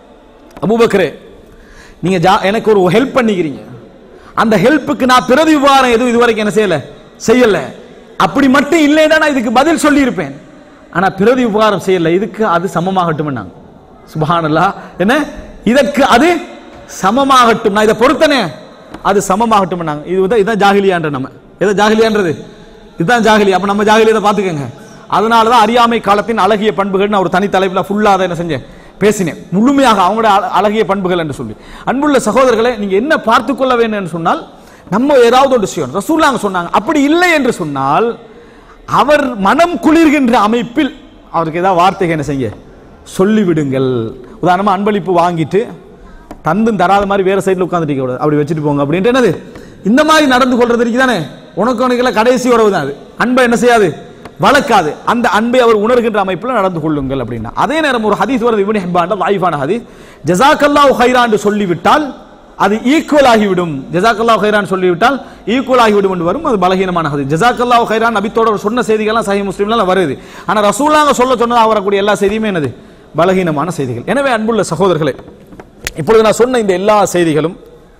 S1: அபூபக்கரே நீங்க ஜா- எனக்கு ஒரு ஹெல்ப் பண்ணிக்கிறீங்க அந்த ஹெல்ப்புக்கு நான் பிரதி விவகாரம் எதுவும் இதுவரைக்கும் என்ன செய்யல செய்யல அப்படி மட்டும் இல்லைன்னா நான் இதுக்கு பதில் சொல்லி இருப்பேன் ஆனா பிரதி விவகாரம் செய்யல இதுக்கு அது சமமாகட்டும் சுபஹானல்லாஹ் என்ன இதற்கு அது சமமாகட்டும் நான் இதை பொறுத்தனே அது சமமாகட்டும் இது வந்து இதான் ஜாகிலியான்ற நம்ம எதை ஜாகிலியான்றது இதுதான் ஜாகிலி அப்ப நம்ம ஜாகிலியத்தை பார்த்துக்கங்க அதனால தான் அறியாமை காலத்தின் அழகிய பண்புகள் நான் ஒரு தனி தலைப்பில் ஃபுல்லாக அதை என்ன செஞ்சேன் பேசினேன் முழுமையாக அவங்களோட அழ- அழகிய பண்புகள் என்று சொல்லி அன்புள்ள சகோதரர்களை நீங்க என்ன பார்த்து கொள்ள வேண்டும் என்று சொன்னால் நம்ம ஏதாவது ஒன்று செய்யணும் ரசூல்லாங்க சொன்னாங்க அப்படி இல்லை என்று சொன்னால் அவர் மனம் குளிர்கின்ற அமைப்பில் அவருக்கு ஏதாவது வார்த்தைகள் என்ன செய்ய சொல்லிவிடுங்கள் உதாரணமா அன்பளிப்பு வாங்கிட்டு தந்தும் தராத மாதிரி வேற சைடுல உட்காந்துட்டு கூடாது அப்படி வச்சுட்டு போங்க அப்படின்ட்டு என்னது இந்த மாதிரி நடந்து கொள்றது இருக்குதானே உனக்கு உனக்கு கடைசி உறவு தான் அது அன்பை என்ன செய்யாது வளர்க்காது அந்த அன்பை அவர் உணர்கின்ற அமைப்பில் நடந்து கொள்ளுங்கள் அப்படின்னா அதே நேரம் ஒரு ஹதீஸ் வருது இவனி ஹிப்பாண்ட வாய்ஃபான ஹதீஸ் ஜசாக்கல்லாஹு ஹைரான் சொல்லிவிட்டால் அது ஈக்குவல் ஆகிவிடும் ஜசாக்கல்லாஹு ஹைரான் சொல்லிவிட்டால் ஈக்குவல் ஆகிவிடும் என்று வரும் அது பலகீனமான ஹதீஸ் ஜசாக்கல்லாஹு ஹைரான் நபித்தோட ஒரு சொன்ன செய்திகள்லாம் சஹி முஸ்லீம்ல வருது ஆனா ரசூலாங்க சொல்ல சொன்னதா வரக்கூடிய எல்லா செய்தியுமே என்னது பலகீனமான செய்திகள் எனவே அன்புள்ள சகோதரர்களே இப்பொழுது நான் சொன்ன இந்த எல்லா செய்திகளும்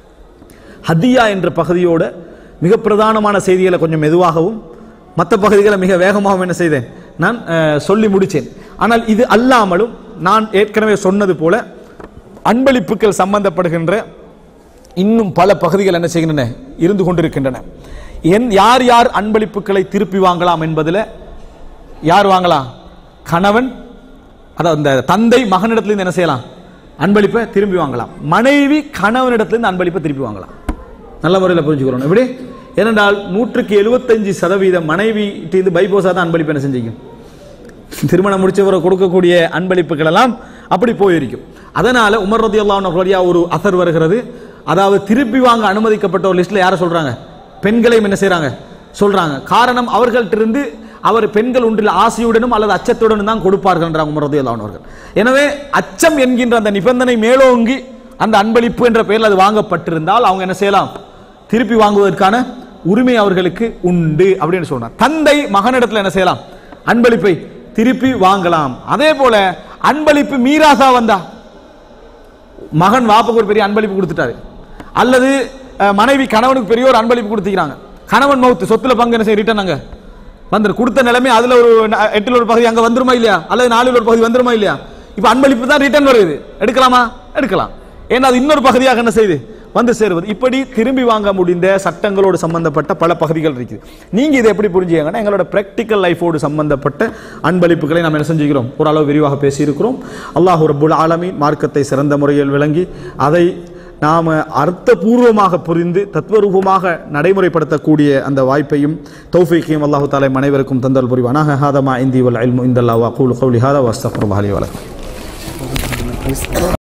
S1: ஹதியா என்ற பகுதியோட மிக பிரதானமான செய்திகளை கொஞ்சம் மெதுவாகவும் மற்ற பகுதிகளை மிக வேகமாகவும் என்ன செய்தேன் நான் அஹ், சொல்லி முடித்தேன் ஆனால் இது அல்லாமலும் நான் ஏற்கனவே சொன்னது போல அன்பளிப்புகள் சம்பந்தப்படுகின்ற இன்னும் பல பகுதிகள் என்ன செய்கின்றன இருந்து கொண்டிருக்கின்றன என் யார் யார் அன்பளிப்புகளை திருப்பி வாங்கலாம் என்பதில் யார் வாங்கலாம் கணவன் அதாவது இந்த தந்தை மகனிடத்திலிருந்து என்ன செய்யலாம் அன்பளிப்பை திரும்பி வாங்கலாம் மனைவி கணவனிடத்திலிருந்து அன்பளிப்பை திருப்பி வாங்கலாம் நல்ல முறையில் புரிஞ்சுக்கிறோம் எப்படி ஏனென்றால் நூற்றுக்கு எழுபத்தஞ்சு சதவீதம் மனைவி இது பைபோசா தான் அன்பளிப்பு என்ன செஞ்சிக்கும் திருமணம் முடிச்சவரை கொடுக்கக்கூடிய அன்பளிப்புகள் எல்லாம் அப்படி போயிருக்கும் அதனால உமர் ரதி வழியா ஒரு அசர் வருகிறது அதாவது திருப்பி வாங்க அனுமதிக்கப்பட்ட ஒரு லிஸ்ட்ல யாரை சொல்றாங்க பெண்களையும் என்ன செய்றாங்க சொல்றாங்க காரணம் அவர்கள்ட்டிருந்து அவர் பெண்கள் ஒன்றில் ஆசையுடனும் அல்லது அச்சத்துடனும் தான் கொடுப்பார்கள் என்றாங்க உமர் ரதி அவர்கள் எனவே அச்சம் என்கின்ற அந்த நிபந்தனை மேலோங்கி அந்த அன்பளிப்பு என்ற பெயரில் அது வாங்கப்பட்டிருந்தால் அவங்க என்ன செய்யலாம் திருப்பி வாங்குவதற்கான உரிமை அவர்களுக்கு உண்டு அப்படின்னு சொன்னார் தந்தை மகனிடத்தில் என்ன செய்யலாம் அன்பளிப்பை திருப்பி வாங்கலாம் அதே போல அன்பளிப்பு மீராசா வந்தா மகன் வாப்புக்கு ஒரு பெரிய அன்பளிப்பு கொடுத்துட்டாரு அல்லது அஹ், மனைவி கணவனுக்கு பெரிய ஒரு அன்பளிப்பு கொடுத்துக்கிறாங்க கணவன் மௌத்து சொத்துல பங்கு என்ன செய்ய ரிட்டர்ன் அங்க வந்துரு கொடுத்த நிலைமை அதுல ஒரு ந- எட்டுல ஒரு பகுதி அங்க வந்துருமா இல்லையா அல்லது நாலுல ஒரு பகுதி வந்துருமா இல்லையா இப்ப அன்பளிப்பு தான் ரிட்டர்ன் வருது எடுக்கலாமா எடுக்கலாம் ஏன்னா அது இன்னொரு பகுதியாக என்ன செய்யுது வந்து சேருவது இப்படி திரும்பி வாங்க முடிந்த சட்டங்களோடு சம்பந்தப்பட்ட பல பகுதிகள் இருக்குது நீங்க இதை எப்படி புரிஞ்சுக்கங்கன்னா எங்களோட பிராக்டிக்கல் லைஃபோடு சம்பந்தப்பட்ட அன்பளிப்புகளை நாம் என்ன செஞ்சுக்கிறோம் ஓரளவு விரிவாக பேசியிருக்கிறோம் அல்லாஹ் ரப்புல் ஆலமீன் மார்க்கத்தை சிறந்த முறையில் விளங்கி அதை நாம் அர்த்தபூர்வமாக புரிந்து தத்துவரூபமாக நடைமுறைப்படுத்தக்கூடிய அந்த வாய்ப்பையும் தௌஃபீக்கையும் அல்லாஹு தாலை அனைவருக்கும் தந்தல் புரிவானாக ஹாதமா இந்தி வல் இல்மு இந்தல்லா வா கூலு கௌலி ஹாதா வஸ்தஃபர் அலி வலக்கும்